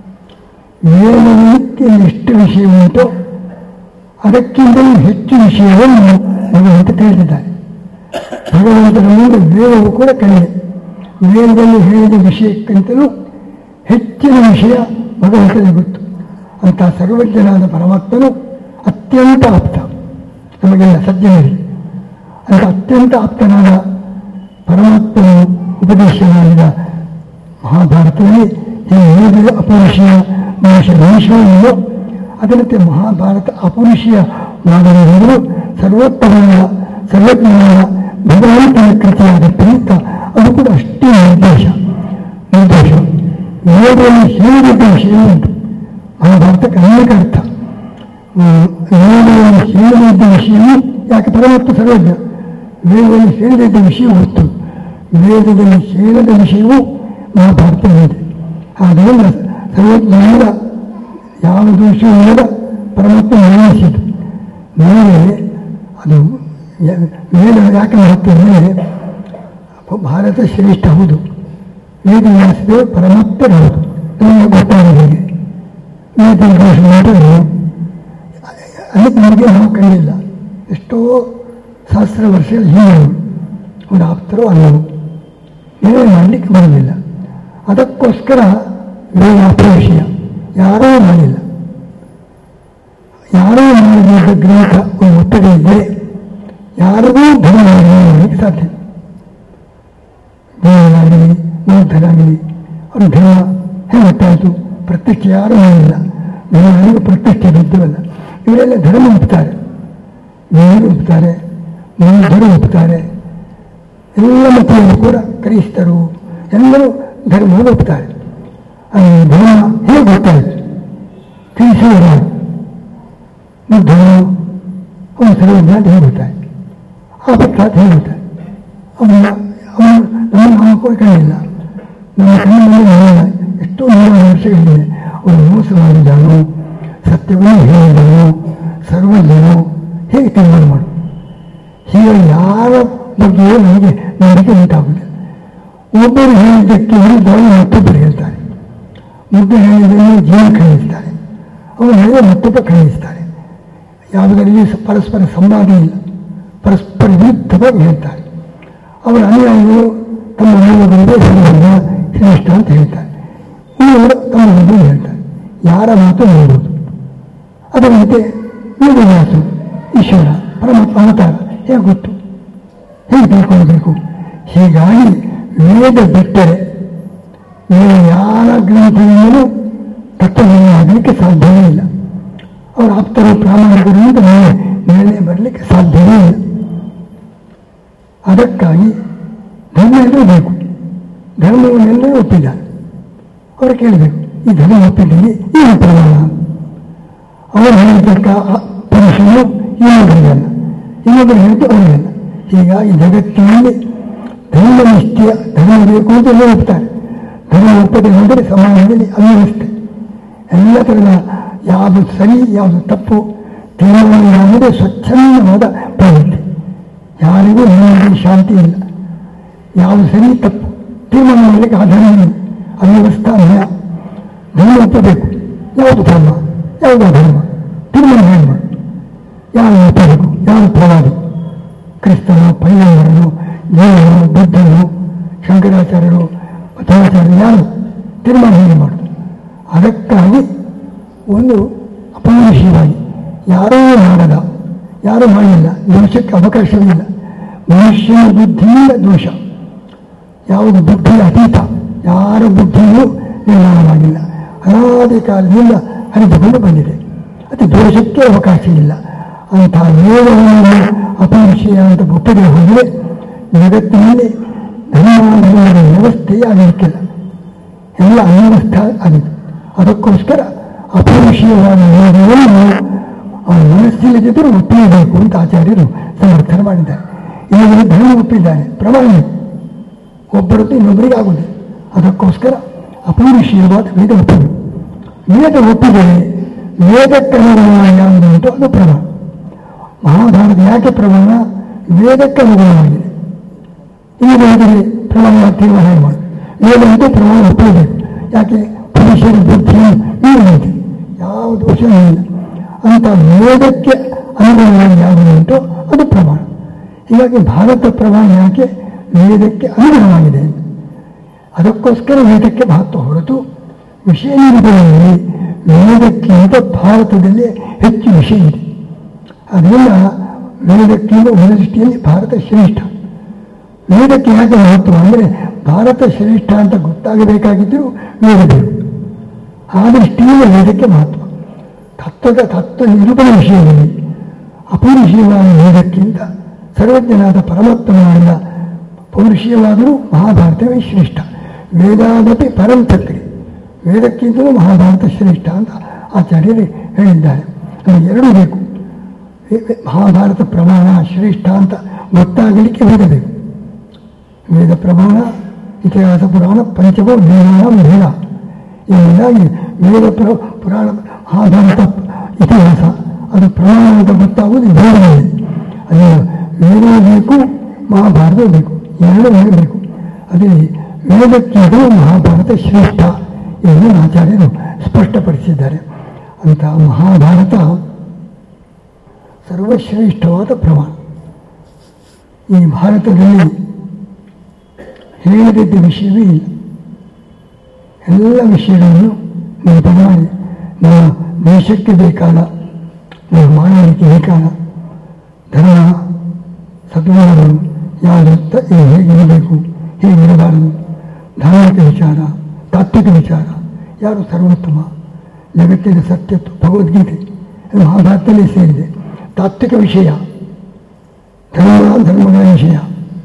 B: ವೇದಕ್ಕೆ ಎಷ್ಟು ವಿಷಯ ಉಂಟೋ ಅದಕ್ಕಿಂತಲೂ ಹೆಚ್ಚು ವಿಷಯವನ್ನು ಭಗವಂತ ತಿಳಿದಿದ್ದಾರೆ ಭಗವಂತನ ಮುಂದೆ ವೇದವು ಕೂಡ ಕಡಿಮೆ ವೇದದಲ್ಲಿ ಹೇಳಿದ ವಿಷಯಕ್ಕಿಂತಲೂ ಹೆಚ್ಚಿನ ವಿಷಯ ಭಗವಂತನಿಗೆ ಗೊತ್ತು ಅಂತ ಸರ್ವಜ್ಞನಾದ ಪರಮಾತ್ಮನು ಅತ್ಯಂತ ಆಪ್ತ ನಮಗೆಲ್ಲ ಸಜ್ಜನರಿಗೆ ಅಂತ ಅತ್ಯಂತ ಆಪ್ತನಾದ ಪರಮಾತ್ಮನು ಉಪದೇಶ ಮಾಡಿದ ಮಹಾಭಾರತದಲ್ಲಿ ವೇದ ಅಪೌರುಷೀಯ ಮನುಷ್ಯ ಮನುಷ್ಯನೋ ಅದರಂತೆ ಮಹಾಭಾರತ ಅಪೌರುಷೀಯ ಮಾಡದಿರುವುದು ಸರ್ವೋತ್ತಮನ ಸರ್ವಜ್ಞನಾದ ಭಗವಂತನ ಕೃತಿಯಾದ ಪ್ರೀತ ಅದು ಕೂಡ ಅಷ್ಟೇ ನಿರ್ದೇಶ ನಿರ್ದೇಶ ವೇದದಲ್ಲಿ ಹೇಳಿದ ವಿಷಯ ಉಂಟು ಮಹಾಭಾರತಕ್ಕೆ ಅನೇಕ ಅರ್ಥ ಹ್ಮ್, ವೇದದಲ್ಲಿ ಹೇಳಿದ ವಿಷಯವು ಯಾಕೆ ಪರಮಾತ್ಮ ಸರ್ವಜ್ಞ ವೇದದಲ್ಲಿ ಹೇಳಿದ ವಿಷಯ ಗೊತ್ತು ವೇದದಲ್ಲಿ ಹೇಳದ ವಿಷಯವೂ ಮಹಾಭಾರತವಿದೆ ಆದ್ದರಿಂದ ಸರ್ವಜ್ಞಾನದ ಯಾವ ದೋಷವೂ ಇಲ್ಲದ ಪರಮಾತ್ಮ ನಿರ್ಣಯಿಸಿತು ಮೇಲೆ ಅದು ಯ- ವೇದ ಯಾಕೆ ಮಹತ್ವ ಅಂದರೆ ಭಾರತ ಶ್ರೇಷ್ಠ ಹೌದು ವೇದ ವ್ಯಾಸದೇವ ಪರಮಾತ್ಮ ಹೌದು ನಮಗೆ ಗೊತ್ತಾಗಿದೆ ಹೇಗೆ ವೇದ ದೋಷ ಮಾಡಿದ್ರೆ ಅದಕ್ಕೆ ನಮಗೆ ನಾವು ಕಂಡಿಲ್ಲ ಎಷ್ಟೋ ಸಹಸ್ರ ವರ್ಷಗಳ ಹಿಂದೆ ಒಂದು ಆಪ್ತರು ಅಲ್ಲವು ಏನೇ ಮಾಡಲಿಕ್ಕೆ ಬರಲಿಲ್ಲ ಅದಕ್ಕೋಸ್ಕರ ವೇದಾಪ ವಿಷಯ ಯಾರೂ ಮಾಡಿಲ್ಲ ಯಾರೂ ಮಾಡಿದ ಗ್ರಂಥ ಒಂದು ಒತ್ತಡ ಇದ್ದರೆ ಯಾರಿಗೂ ಧನ ಮಾಡಲಿಕ್ಕೆ ಸಾಧ್ಯ ದೇವರಾಗಲಿ ಮೂರ್ಧರಾಗಲಿ ಅವ್ರ ಧನ ಹೇಗೆ ಗೊತ್ತಾಯಿತು ಪ್ರತಿಷ್ಠೆ ಯಾರೂ ಮಾಡಿಲ್ಲ ದೇವರಿಗೆ ಪ್ರತಿಷ್ಠೆ ಬಿದ್ದವಲ್ಲ ಇವರೆಲ್ಲ ಧರ್ಮ ಒಪ್ತಾರೆ ದೇವರು ಒಪ್ತಾರೆ ಮೂರ್ಧರು ಒಪ್ತಾರೆ ಎಲ್ಲ ಮತವನ್ನು ಕೂಡ ಕ್ರೈಸ್ತರು ಎಲ್ಲರೂ ಧರ್ಮವನ್ನು ಒಪ್ತಾರೆ ಆ ಧರ್ಮ ಹೇಗೆ ಗೊತ್ತಾಯಿತು ತಿಳಿಸುವವರು ಧರ್ಮ ಅವನ ಸರ್ವಜ್ಞ ಅಂತ ಹೇಗೆ ಗೊತ್ತಾಯಿತು ಆ ಪತ್ರ ಅಂತ ಹೇಗೆ ಗೊತ್ತಾಯ್ತು ಅವನ ಅವನು ನಮ್ಮ ನಾವು ಕೂಡ ಕಾಣಿಲ್ಲ ನಮ್ಮ ಕಣ್ಣ ಮುಂದೆ ನೋಡಿಲ್ಲ ಎಷ್ಟೋ ನೂರಾರು ವರ್ಷಗಳಿದೆ ಅವನು ಮೋಸ ಮಾಡಿದನು ಸತ್ಯವನ್ನು ಹೇಳಿದನು ಸರ್ವಜ್ಞನು ಹೇಗೆ ತೀರ್ಮಾನ ಮಾಡು ಹೀಗೆ ಯಾರ ಬಗ್ಗೆಯೂ ನಮಗೆ ನಂಬಿಕೆ ಉಂಟಾಗುವುದಿಲ್ಲ ಒಬ್ಬರು ಹೇಳಿದ್ದಕ್ಕೆ ವಿರುದ್ಧವಾಗಿ ಮತ್ತೊಬ್ಬರು ಹೇಳ್ತಾರೆ ಮುದ್ದೆ ಹೇಳಿದ್ದನ್ನು ಜೀವ ಖಂಡಿಸ್ತಾರೆ ಅವರು ಹೇಳಿದ ಮತ್ತೊಬ್ಬ ಖಂಡಿಸ್ತಾರೆ ಯಾವುದರಲ್ಲಿ ಸ- ಪರಸ್ಪರ ಸಂವಾದ ಇಲ್ಲ ಪರಸ್ಪರ ವಿರುದ್ಧವಾಗಿ ಹೇಳ್ತಾರೆ ಅವರ ಅನುಯಾಯಿಗಳು ತಮ್ಮ ನಿಯಮಗಳಿಗೆ ಸರ್ವಜ್ಞ ಶ್ರೇಷ್ಠ ಅಂತ ಹೇಳ್ತಾರೆ ಇವರು ತಮ್ಮ ಬಗ್ಗೆ ಹೇಳ್ತಾರೆ ಯಾರ ಮಾತು ನೋಡುವುದು ಅದರಂತೆ ವೇದವ್ಯಾಸು ಈಶ್ವರ ಪರಮಾತ್ಮ ಅವತಾರ ಹೇಗೆ ಗೊತ್ತು ಹೇಗೆ ತಿಳ್ಕೊಳ್ಬೇಕು ಹೀಗಾಗಿ ವೇದ ಬಿಟ್ಟರೆ ಬೇರೆ ಯಾರ ಗ್ರಂಥದಿಂದಲೂ ತತ್ವವನ್ನು ಆಗಲಿಕ್ಕೆ ಸಾಧ್ಯವೇ ಇಲ್ಲ ಅವರ ಆಪ್ತರು ಪ್ರಾಮಾಣಿಕರು ಅಂತ ಮೇಲೆ ಮೇಲೆ ಬರಲಿಕ್ಕೆ ಸಾಧ್ಯವೇ ಇಲ್ಲ ಅದಕ್ಕಾಗಿ ಧರ್ಮ ಎಲ್ಲರೂ ಬೇಕು ಧರ್ಮವನ್ನೆಲ್ಲರೂ ಒಪ್ಪಿದ್ದಾರೆ ಅವರು ಕೇಳಬೇಕು ಈ ಧರ್ಮ ಒಪ್ಪಿದ್ದೀವಿ ಏನು ಪ್ರಮಾಣ ಅವರು ಹೇಳಿದ್ದಕ್ಕ ಪುರುಷನು ಇನ್ನೊಬ್ಬರಿಗಲ್ಲ ಇನ್ನೊಬ್ಬರು ಹೇಳಿದ್ದು ಅವರಿಗಲ್ಲ ಹೀಗಾಗಿ ಜಗತ್ತಿನಲ್ಲಿ ಧರ್ಮನಿಷ್ಠೆಯ ಧರ್ಮ ಬೇಕು ಅಂತ ಎಲ್ಲ ಒಪ್ತಾರೆ ಧರ್ಮ ಒಪ್ಪದೆ ಹೋದರೆ ಸಮಾಜದಲ್ಲಿ ಅವ್ಯವಸ್ಥೆ ಎಲ್ಲ ಥರದ ಯಾವುದು ಸರಿ ಯಾವುದು ತಪ್ಪು ತೀರ್ಮಾನ ಯಾವುದೇ ಸ್ವಚ್ಛಂದವಾದ ಪ್ರವೃತ್ತಿ ಯಾರಿಗೂ ನೆಮ್ಮದಿ ಶಾಂತಿ ಇಲ್ಲ ಯಾವುದು ಸರಿ ತಪ್ಪು ತೀರ್ಮಾನ ಮಾಡಲಿಕ್ಕೆ ಆಧಾರ ಇಲ್ಲ ಅವ್ಯವಸ್ಥಾ ನ್ಯಾಯ ಧರ್ಮ ಒಪ್ಪಬೇಕು ಯಾವುದು ಧರ್ಮ ಯಾವುದು ಧರ್ಮ ತೀರ್ಮಾನ ಹೇಳಿ ಮಾಡು ಯಾರು ಒಪ್ಪಬೇಕು ಯಾರು ಪ್ರವಾದಿ ಕ್ರಿಸ್ತನು ಪೈಗಂಬರನು ಜೀವನು ಬುದ್ಧನು ಶಂಕರಾಚಾರ್ಯರು ಮಧ್ವಾಚಾರ್ಯರು ಯಾರು ತೀರ್ಮಾನ ಹೇಳಿ ಮಾಡು ಅದಕ್ಕಾಗಿ ಒಂದು ಅಪೌರುಷೀಯವಾಗಿ ಯಾರೂ ಮಾಡದ ಯಾರೂ ಮಾಡಿಲ್ಲ ದೋಷಕ್ಕೆ ಅವಕಾಶವಿಲ್ಲ ಮನುಷ್ಯನ ಬುದ್ಧಿಯಿಂದ ದೋಷ ಯಾವುದು ಬುದ್ಧಿಯ ಅತೀತ ಯಾರ ಬುದ್ಧಿಯೂ ನಿರ್ಮಾಣವಾಗಿಲ್ಲ ಅನಾದಿ ಕಾಲದಿಂದ ಹರಿದುಕೊಂಡು ಬಂದಿದೆ ಅದು ದೋಷಕ್ಕೆ ಅವಕಾಶ ಇಲ್ಲ ಅಂತಹ ವೇದವನ್ನು ಅಪರಿಚಯ ಅಂತ ಒಪ್ಪದೆ ಹೋದರೆ ಜಗತ್ತಿನಲ್ಲಿ ಧರ್ಮಾಧರ್ಮದ ವ್ಯವಸ್ಥೆಯೇ ಆಗಲಿಕ್ಕಿಲ್ಲ ಎಲ್ಲ ಅನ್ಯವಸ್ಥ ಆಗಿದೆ ಅದಕ್ಕೋಸ್ಕರ ಅಪರಿಶೀಯವಾದ ವೇದವನ್ನು ಅವನ ಮನಸ್ಸಿಲ್ಲದಿದ್ದರೂ ಒಪ್ಪಲೇಬೇಕು ಅಂತ ಆಚಾರ್ಯರು ಸಮರ್ಥನೆ ಮಾಡಿದ್ದಾರೆ ಇದರಲ್ಲಿ ಧರ್ಮ ಒಪ್ಪಿದ್ದಾರೆ ಪ್ರಮಾಣ ಒಬ್ಬರದ್ದು ಇನ್ನೊಬ್ಬರಿಗೆ ಆಗುವುದಿಲ್ಲ ಅದಕ್ಕೋಸ್ಕರ ಅಪೌರುಷೀಯವಾದ ವೇದ ಒಪ್ಪಬೇಕು ವೇದ ಒಪ್ಪಿದರೆ ವೇದಕ್ಕೆ ಅನುಗುಣವಾಗಿ ಯಾವುದು ಉಂಟು ಅದು ಪ್ರಮಾಣ ಮಹಾಭಾರತ ಯಾಕೆ ಪ್ರಮಾಣ ವೇದಕ್ಕೆ ಅನುಗುಣವಾಗಿದೆ ಈ ವೇದದಲ್ಲಿ ಪ್ರಮಾಣ ತೀರ್ಮಾನ ಮಾಡಿ ವೇದ ಅಂತೂ ಪ್ರಮಾಣ ಒಪ್ಪಲೇಬೇಕು ಯಾಕೆ ಪುರುಷರ ಬುದ್ಧಿಯು ಮೀರಿದೆ ಯಾವ ದೋಷವೂ ಇಲ್ಲ ಅಂತ ವೇದಕ್ಕೆ ಅನುಗುಣವಾಗಿ ಯಾವುದು ಉಂಟು ಅದು ಪ್ರಮಾಣ ಹೀಗಾಗಿ ಭಾರತ ಪ್ರಮಾಣ ಯಾಕೆ ವೇದಕ್ಕೆ ಅನುಗುಣವಾಗಿದೆ ಅದಕ್ಕೋಸ್ಕರ ವೇದಕ್ಕೆ ಮಹತ್ವ ಹೊರತು ವಿಷಯ ನಿರೂಪಣೆಯಲ್ಲಿ ವೇದಕ್ಕಿಂತ ಭಾರತದಲ್ಲಿ ಹೆಚ್ಚು ವಿಷಯ ಇದೆ ಅದರಿಂದ ವೇದಕ್ಕಿಂತ ಒಂದು ದೃಷ್ಟಿಯಲ್ಲಿ ಭಾರತ ಶ್ರೇಷ್ಠ ವೇದಕ್ಕೆ ಯಾಕೆ ಮಹತ್ವ ಅಂದರೆ ಭಾರತ ಶ್ರೇಷ್ಠ ಅಂತ ಗೊತ್ತಾಗಬೇಕಾಗಿದ್ದರೂ ವೇದ ಬೇಕು ಆ ದೃಷ್ಟಿಯಿಂದ ವೇದಕ್ಕೆ ಮಹತ್ವ ತತ್ವದ ತತ್ವ ನಿರೂಪಣೆ ವಿಷಯದಲ್ಲಿ ಅಪೌರುಷೀಯವಾದ ವೇದಕ್ಕಿಂತ ಸರ್ವಜ್ಞನಾದ ಪರಮಾತ್ಮನಾದ ಪೌರುಷೀಯವಾದರೂ ಮಹಾಭಾರತವೇ ಶ್ರೇಷ್ಠ ವೇದಾದಪಿ ಪರಂ ತಕ್ರಿ ವೇದಕ್ಕಿಂತಲೂ ಮಹಾಭಾರತ ಶ್ರೇಷ್ಠ ಅಂತ ಆಚಾರ್ಯರು ಹೇಳಿದ್ದಾರೆ ಅದು ಎರಡೂ ಬೇಕು ವೇ- ಮಹಾಭಾರತ ಪ್ರಮಾಣ ಶ್ರೇಷ್ಠ ಅಂತ ಗೊತ್ತಾಗಲಿಕ್ಕೆ ವೇದ ಬೇಕು ವೇದ ಪ್ರಮಾಣ ಇತಿಹಾಸ ಪುರಾಣ ಪಂಚಮೋ ವೇದಾನ ವೇದ ಇದರಿಂದಾಗಿ ವೇದ ಪುರ ಪುರಾಣ ಮಹಾಭಾರತ ಇತಿಹಾಸ ಅದು ಪ್ರಮಾಣ ಅಂತ ಗೊತ್ತಾಗುವುದು ವೇದದಲ್ಲಿ ಅದೇ ವೇದ ಬೇಕು ಮಹಾಭಾರತ ಬೇಕು ಎರಡು ಬೇಕು ಅದೇ ವೇದಕ್ಕಿಂತಲೂ ಮಹಾಭಾರತ ಶ್ರೇಷ್ಠ ಎಂದು ಆಚಾರ್ಯರು ಸ್ಪಷ್ಟಪಡಿಸಿದ್ದಾರೆ ಅಂತಹ ಮಹಾಭಾರತ ಸರ್ವಶ್ರೇಷ್ಠವಾದ ಪ್ರಮಾಣ ಈ ಭಾರತದಲ್ಲಿ ಹೇಳದಿದ್ದ ವಿಷಯವೇ ಇಲ್ಲ ಎಲ್ಲ ವಿಷಯಗಳನ್ನು ನೆನಪು ಮಾಡಿ ನಮ್ಮ ದೇಶಕ್ಕೆ ಬೇಕಾದ ನಮ್ಮ ಮಾನವನಿಗೆ ಬೇಕಾದ ಧರ್ಮ ಸದ್ಗುಣಗಳು ಯಾವುದು ತ- ಇದು ಹೇಗಿರಬೇಕು ಹೇಗಿರಬಾರದು ಧಾರ್ಮಿಕ ವಿಚಾರ ತಾತ್ವಿಕ ವಿಚಾರ ಯಾರು ಸರ್ವೋತ್ತಮ ಜಗತ್ತಿನ ಸತ್ಯತ್ವ ಭಗವದ್ಗೀತೆ ಇದು ಮಹಾಭಾರತದಲ್ಲಿ ಸೇರಿದೆ ತಾತ್ವಿಕ ವಿಷಯ ಧರ್ಮ ಧರ್ಮಗಳ ವಿಷಯ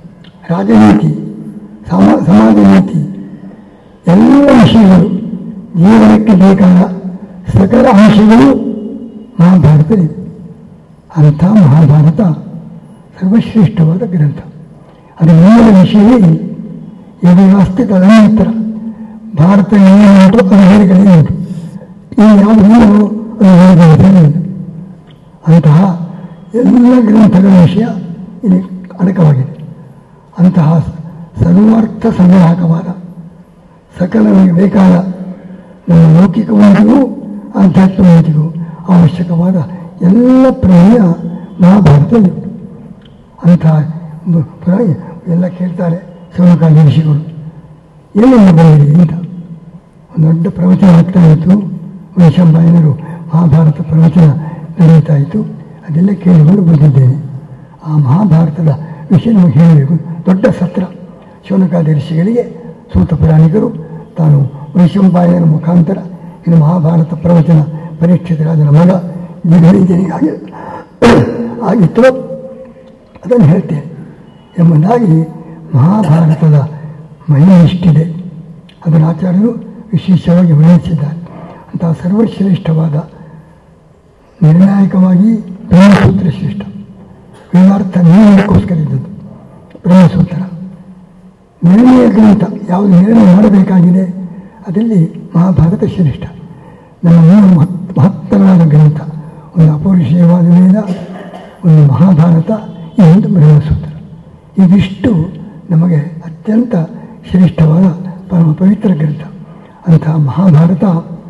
B: ರಾಜನೀತಿ ಸಮ ಸಮಾಜ ನೀತಿ ಎಲ್ಲ ವಿಷಯಗಳು ಜೀವನಕ್ಕೆ ಬೇಕಾದ ಸಕಲ ಅಂಶಗಳು ಮಹಾಭಾರತದಲ್ಲಿದೆ ಅಂಥ ಮಹಾಭಾರತ ಸರ್ವಶ್ರೇಷ್ಠವಾದ ಗ್ರಂಥ ಅದರ ಮೂಲ ವಿಷಯವೇ ಇದೆ ಯದಿವಾಸ್ತಿ ತದನಂತರ ಭಾರತ ಏನುಂಟು ಅದು ಹೇಳಿಗಳೇ ಉಂಟು ಈ ಯಾವುದು ಇಲ್ಲವೋ ಅದು ಹೇಳಿದ ಇಲ್ಲ ಅಂತಹ ಎಲ್ಲ ಗ್ರಂಥಗಳ ವಿಷಯ ಇಲ್ಲಿ ಅಡಕವಾಗಿದೆ ಅಂತಹ ಸರ್ವಾರ್ಥ ಸಂಗ್ರಾಹಕವಾದ ಸಕಲ ನಮಗೆ ಬೇಕಾದ ನಮ್ಮ ಲೌಕಿಕ ಉನ್ನತಿಗೂ ಆಧ್ಯಾತ್ಮ ಉನ್ನತಿಗೂ ಅವಶ್ಯಕವಾದ ಎಲ್ಲ ಪ್ರಮೇಯ ಮಹಾಭಾರತದಲ್ಲಿ ಉಂಟು ಅಂತಹ ಒಂದು ಪುರಾಣ ಎಲ್ಲ ಕೇಳ್ತಾರೆ ಶಿವಕಾಲಿ ಋಷಿಗಳು ಎಲ್ಲಿಂದ ಬಂದಿದೆ ಅಂತ ಒಂದು ದೊಡ್ಡ ಪ್ರವಚನ ಆಗ್ತಾ ಇತ್ತು ವೈಶಂಪಾಯನರು ಮಹಾಭಾರತ ಪ್ರವಚನ ನಡೀತಾ ಇತ್ತು ಅದೆಲ್ಲ ಕೇಳಿಕೊಂಡು ಬಂದಿದ್ದೇನೆ ಆ ಮಹಾಭಾರತದ ವಿಷಯ ನಮಗೆ ಹೇಳಬೇಕು ದೊಡ್ಡ ಸತ್ರ ಶಿವನಕಾದಿ ಋಷಿಗಳಿಗೆ ಸೂತ ಪುರಾಣಿಕರು ತಾನು ವೈಶಂಪಾಯನರ ಮುಖಾಂತರ ಇನ್ನು ಮಹಾಭಾರತ ಪ್ರವಚನ ಪರೀಕ್ಷಿತ ರಾಜನ ಮಗ ಜಿಗಣಿಜನಿಗಾಗಿ ಆಗಿತ್ತು ಅದನ್ನು ಹೇಳ್ತೇನೆ ಎಂಬುದಾಗಿ ಮಹಾಭಾರತದ ಮಹಿಮೆ ಇಷ್ಟಿದೆ ಅದನ್ನು ಆಚಾರ್ಯರು ವಿಶೇಷವಾಗಿ ವರ್ಣಿಸಿದ್ದಾರೆ ಅಂತಹ ಸರ್ವಶ್ರೇಷ್ಠವಾದ ನಿರ್ಣಾಯಕವಾಗಿ ಬ್ರಹ್ಮಸೂತ್ರ ಶ್ರೇಷ್ಠ ವೇದಾರ್ಥ ನಿರ್ಣಯಕ್ಕೋಸ್ಕರ ಇದ್ದದ್ದು ಬ್ರಹ್ಮಸೂತ್ರ ನಿರ್ಣಯ ಗ್ರಂಥ ಯಾವುದು ನಿರ್ಣಯ ಮಾಡಬೇಕಾಗಿದೆ ಅದರಲ್ಲಿ ಮಹಾಭಾರತ ಶ್ರೇಷ್ಠ ನಮ್ಮ ಮೂರು ಮಹತ್ ಮಹತ್ತರವಾದ ಗ್ರಂಥ ಒಂದು ಅಪೌರುಷೇಯವಾದ ವೇದ ಒಂದು ಮಹಾಭಾರತ ಇನ್ನೊಂದು ಬ್ರಹ್ಮಸೂತ್ರ ಇದಿಷ್ಟು ನಮಗೆ ಅತ್ಯಂತ ಶ್ರೇಷ್ಠವಾದ ಪರಮ ಪವಿತ್ರ ಗ್ರಂಥ ಅಂತಹ ಮಹಾಭಾರತ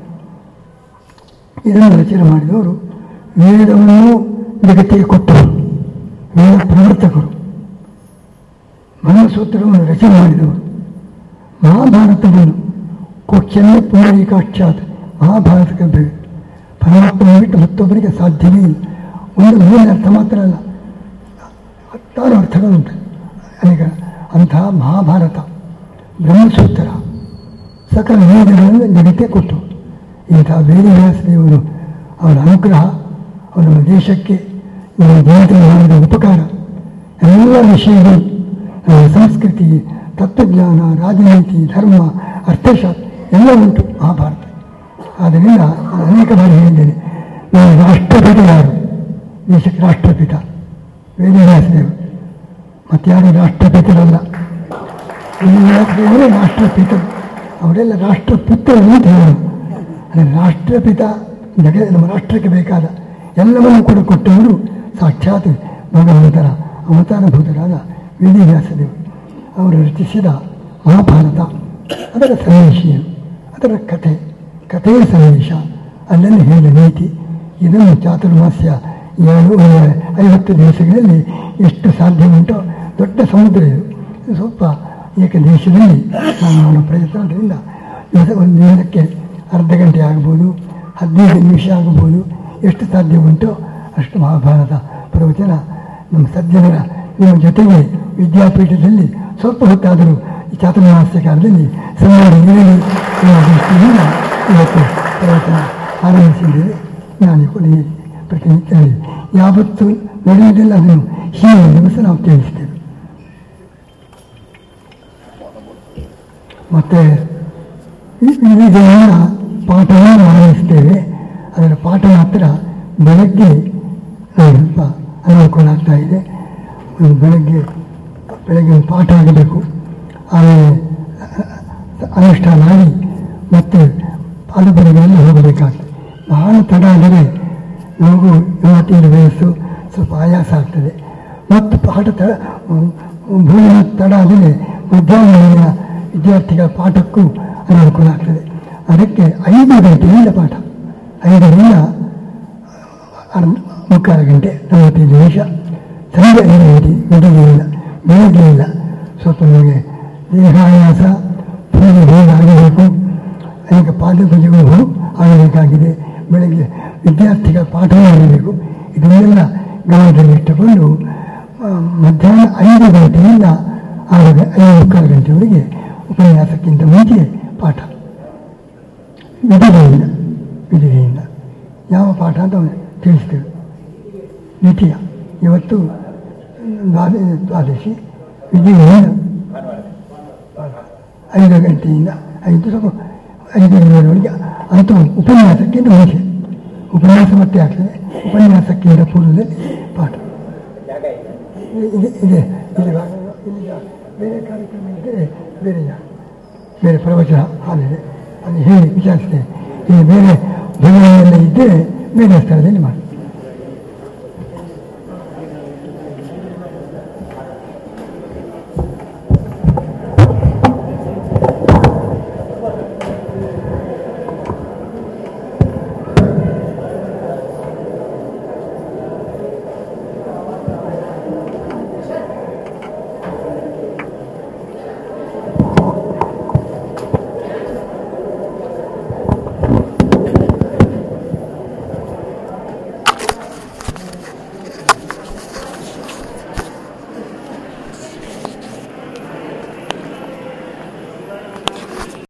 B: ಇದನ್ನು ರಚನೆ ಮಾಡಿದವರು ವೇದವನ್ನು ಜಗತ್ತಿಗೆ ಕೊಟ್ಟವರು ವೇದ ಪ್ರವರ್ತಕರು ಬ್ರಹ್ಮಸೂತ್ರವನ್ನು ರಚನೆ ಮಾಡಿದವರು ಮಹಾಭಾರತವನ್ನು ಕೋಕ್ಷನ್ಯ ಪುಂಡರೀಕಾಕ್ಷಾತ್ ಮಹಾಭಾರತಕ್ಕೆ ಬೇರೆ ಪರಮಾತ್ಮನ ಬಿಟ್ಟು ಮತ್ತೊಬ್ಬರಿಗೆ ಸಾಧ್ಯವೇ ಇಲ್ಲ ಒಂದು ಮೂಲ ಅರ್ಥ ಮಾತ್ರ ಅಲ್ಲ ಹತ್ತಾರು ಅರ್ಥಗಳುಂಟು ಅನೇಕ ಅಂತಹ ಮಹಾಭಾರತ ಬ್ರಹ್ಮಸೂತ್ರ ಸಕಲ ವೇದಗಳನ್ನು ಜಗತ್ತೇ ಕೊಟ್ಟು ಇಂಥ ವೇದವ್ಯಾಸದೇವರು ಅವರ ಅನುಗ್ರಹ ಅವರು ನಮ್ಮ ದೇಶಕ್ಕೆ ನಮ್ಮ ದೇವತೆಗೆ ಮಾಡಿದ ಉಪಕಾರ ಎಲ್ಲ ವಿಷಯಗಳು ನಮ್ಮ ಸಂಸ್ಕೃತಿ ತತ್ವಜ್ಞಾನ ರಾಜನೀತಿ ಧರ್ಮ ಅರ್ಥಶಾಸ್ತ್ರ ಎಲ್ಲ ಉಂಟು ಮಹಾಭಾರತ ಆದ್ದರಿಂದ ನಾನು ಅನೇಕ ಬಾರಿ ಹೇಳಿದ್ದೇನೆ ನಾನು ರಾಷ್ಟ್ರಪಿತ ಯಾರು ದೇಶಕ್ಕೆ ರಾಷ್ಟ್ರಪಿತ ವೇದವ್ಯಾಸದೇವರು ಮತ್ತಾರು ರಾಷ್ಟ್ರಪಿತರಲ್ಲ ವೇದವ್ಯಾಸದೇವರೇ ರಾಷ್ಟ್ರಪಿತರು ಅವರೆಲ್ಲ ರಾಷ್ಟ್ರಪುತ್ರರು ಅಂತ ಹೇಳೋದು ಅಂದರೆ ರಾಷ್ಟ್ರಪಿತ ಜಗ ನಮ್ಮ ರಾಷ್ಟ್ರಕ್ಕೆ ಬೇಕಾದ ಎಲ್ಲವನ್ನೂ ಕೂಡ ಕೊಟ್ಟವರು ಸಾಕ್ಷಾತ್ ಭಗವಂತನ ಅವತಾರಭೂತರಾದ ವೇದವ್ಯಾಸದೇವರು ಅವರು ರಚಿಸಿದ ಮಹಾಭಾರತ ಅದರ ಸಂದೇಶ ಏನು ಅದರ ಕಥೆ ಕಥೆಯ ಸಂದೇಶ ಅಲ್ಲಲ್ಲಿ ಹೇಳಿದ ನೀತಿ ಇದನ್ನು ಚಾತುರ್ಮಾಸ್ಯ ಏಳು ಐವತ್ತು ದಿವಸಗಳಲ್ಲಿ ಎಷ್ಟು ಸಾಧ್ಯ ಉಂಟೋ ದೊಡ್ಡ ಸಮುದ್ರ ಇದು ಇದು ಸ್ವಲ್ಪ ಏಕದೇಶದಲ್ಲಿ ನಾನು ಮಾಡೋ ಪ್ರಯತ್ನದಿಂದ ದಿವಸ ಒಂದು ದಿನಕ್ಕೆ ಅರ್ಧ ಗಂಟೆ ಆಗ್ಬೋದು ಹದಿನೈದು ನಿಮಿಷ ಆಗಬಹುದು ಎಷ್ಟು ಸಾಧ್ಯ ಉಂಟೋ ಅಷ್ಟು ಮಹಾಭಾರತ ಪ್ರವಚನ ನಮ್ಮ ಸಜ್ಜನರ ನಿಮ್ಮ ಜೊತೆಗೆ ವಿದ್ಯಾಪೀಠದಲ್ಲಿ ಸ್ವಲ್ಪ ಹೊತ್ತಾದರೂ ಈ ಚಾತುರ್ಮಾಸ್ಯ ಕಾಲದಲ್ಲಿ ಸಂವಾದ ಇರಲಿ ಎನ್ನುವ ದೃಷ್ಟಿಯಿಂದ ಇವತ್ತು ಪ್ರವಚನ ಆರಂಭಿಸಿದ್ದೇವೆ ನಾನು ಕೊನೆಗೆ ಪ್ರತಿನಿತ್ಯ ಹೇಳಿ ಯಾವತ್ತು ನಡೆಯುವುದಿಲ್ಲ ಅದನ್ನು ಹೀಗೆ ದಿವಸ ನಾವು ತಿಳಿಸ್ತೇವೆ ಮತ್ತು ಇದನ್ನ ಪಾಠವನ್ನು ಆರಂಭಿಸ್ತೇವೆ ಅದರ ಪಾಠ ಮಾತ್ರ ಬೆಳಗ್ಗೆ ಸ್ವಲ್ಪ ಅನುಕೂಲ ಆಗ್ತಾ ಇದೆ ಒಂದು ಬೆಳಗ್ಗೆ ಬೆಳಗ್ಗೆ ಒಂದು ಪಾಠ ಆಗಬೇಕು ಆಮೇಲೆ ಅನುಷ್ಠಾನ ಆಗಿ ಮತ್ತೆ ಪಾದಪಡೆಗಳೆಲ್ಲ ಹೋಗಬೇಕಾಗ್ತದೆ ಬಹಳ ತಡ ಆದರೆ ನಮಗೂ ಮೂವತ್ತೇಳು ವಯಸ್ಸು ಸ್ವಲ್ಪ ಆಯಾಸ ಆಗ್ತದೆ ಮತ್ತು ಪಾಠ ತಡ ಭೂಮಿಯ ತಡ ಆದರೆ ಮಧ್ಯಾಹ್ನ ವಿದ್ಯಾರ್ಥಿಗಳ ಪಾಠಕ್ಕೂ ಅನುಕೂಲ ಆಗ್ತದೆ ಅದಕ್ಕೆ ಐದು ಗಂಟೆಯಿಂದ ಪಾಠ ಐದರಿಂದ ಅರ್ಧ ಮುಕ್ಕಾಲು ಗಂಟೆ ನಲವತ್ತೈದು ನಿಮಿಷ ಸಂಜೆ ಐದು ಗಂಟೆ ಬೆಳಿಗ್ಗೆ ಇಲ್ಲ ಬೆಳಗ್ಗೆ ಇಲ್ಲ ಸ್ವಲ್ಪ ನಮಗೆ ದೇಹಾಯಾಸ ಪೂಜೆ ಬೇಗ ಆಗಬೇಕು ಅನೇಕ ಪಾದಪೂಜೆಗಳು ಆಗಬೇಕಾಗಿದೆ ಬೆಳಗ್ಗೆ ವಿದ್ಯಾರ್ಥಿಗಳ ಪಾಠ ಮಾಡಬೇಕು ಇದನ್ನೆಲ್ಲ ಗಮನದಲ್ಲಿಟ್ಟುಕೊಂಡು ಆ, ಮಧ್ಯಾಹ್ನ ಐದು ಗಂಟೆಯಿಂದ ಆರು ಗ- ಐದು ಮುಕ್ಕಾಲು ಗಂಟೆವರೆಗೆ ಉಪನ್ಯಾಸಕ್ಕಿಂತ ಮುಂಚೆ ಪಾಠ ವಿಧಿಗೆಯಿಂದ ವಿಧಿಗೆಯಿಂದ ಯಾವ ಪಾಠ ಅಂತ ತಿಳಿಸ್ತೇವೆ ದ್ವಿತೀಯ ಇವತ್ತು ದ್ವಾದ ದ್ವಾದಶಿ ವಿಜಯದಿಂದ ಐದು ಗಂಟೆಯಿಂದ ಐದು ಸ್ವಲ್ಪ ಐದು ಗಂಟೆವರೆಗೆ ಅಂತೂ ಉಪನ್ಯಾಸಕ್ಕೆ ಮುಂಚೆ ಉಪನ್ಯಾಸ ಮತ್ತೆ ಆಗ್ತದೆ ಉಪನ್ಯಾಸಕ್ಕಿಂತ ಪೂರ್ವದಲ್ಲಿ ಪಾಠ ಇದೆ ಇದೆ ಇಲ್ಲಿ ಬಾ- ಇಲ್ಲಿ ಜಾ- ಬೇರೆ ಕಾರ್ಯಕ್ರಮ ಇದ್ದರೆ ಬೇರೆ ಜಾ- ಬೇರೆ ಪ್ರವಚನ ಹಾಲಿದೆ ಅಲ್ಲಿ ಹೇಳಿ ವಿಚಾರಿಸ್ತೇನೆ ಇಲ್ಲಿ ಬೇರೆ ಭಜನೆಯೆಲ್ಲ ಇದ್ದರೆ ಬೇರೆ ಸ್ಥಳದಲ್ಲಿ ಮಾಡಿ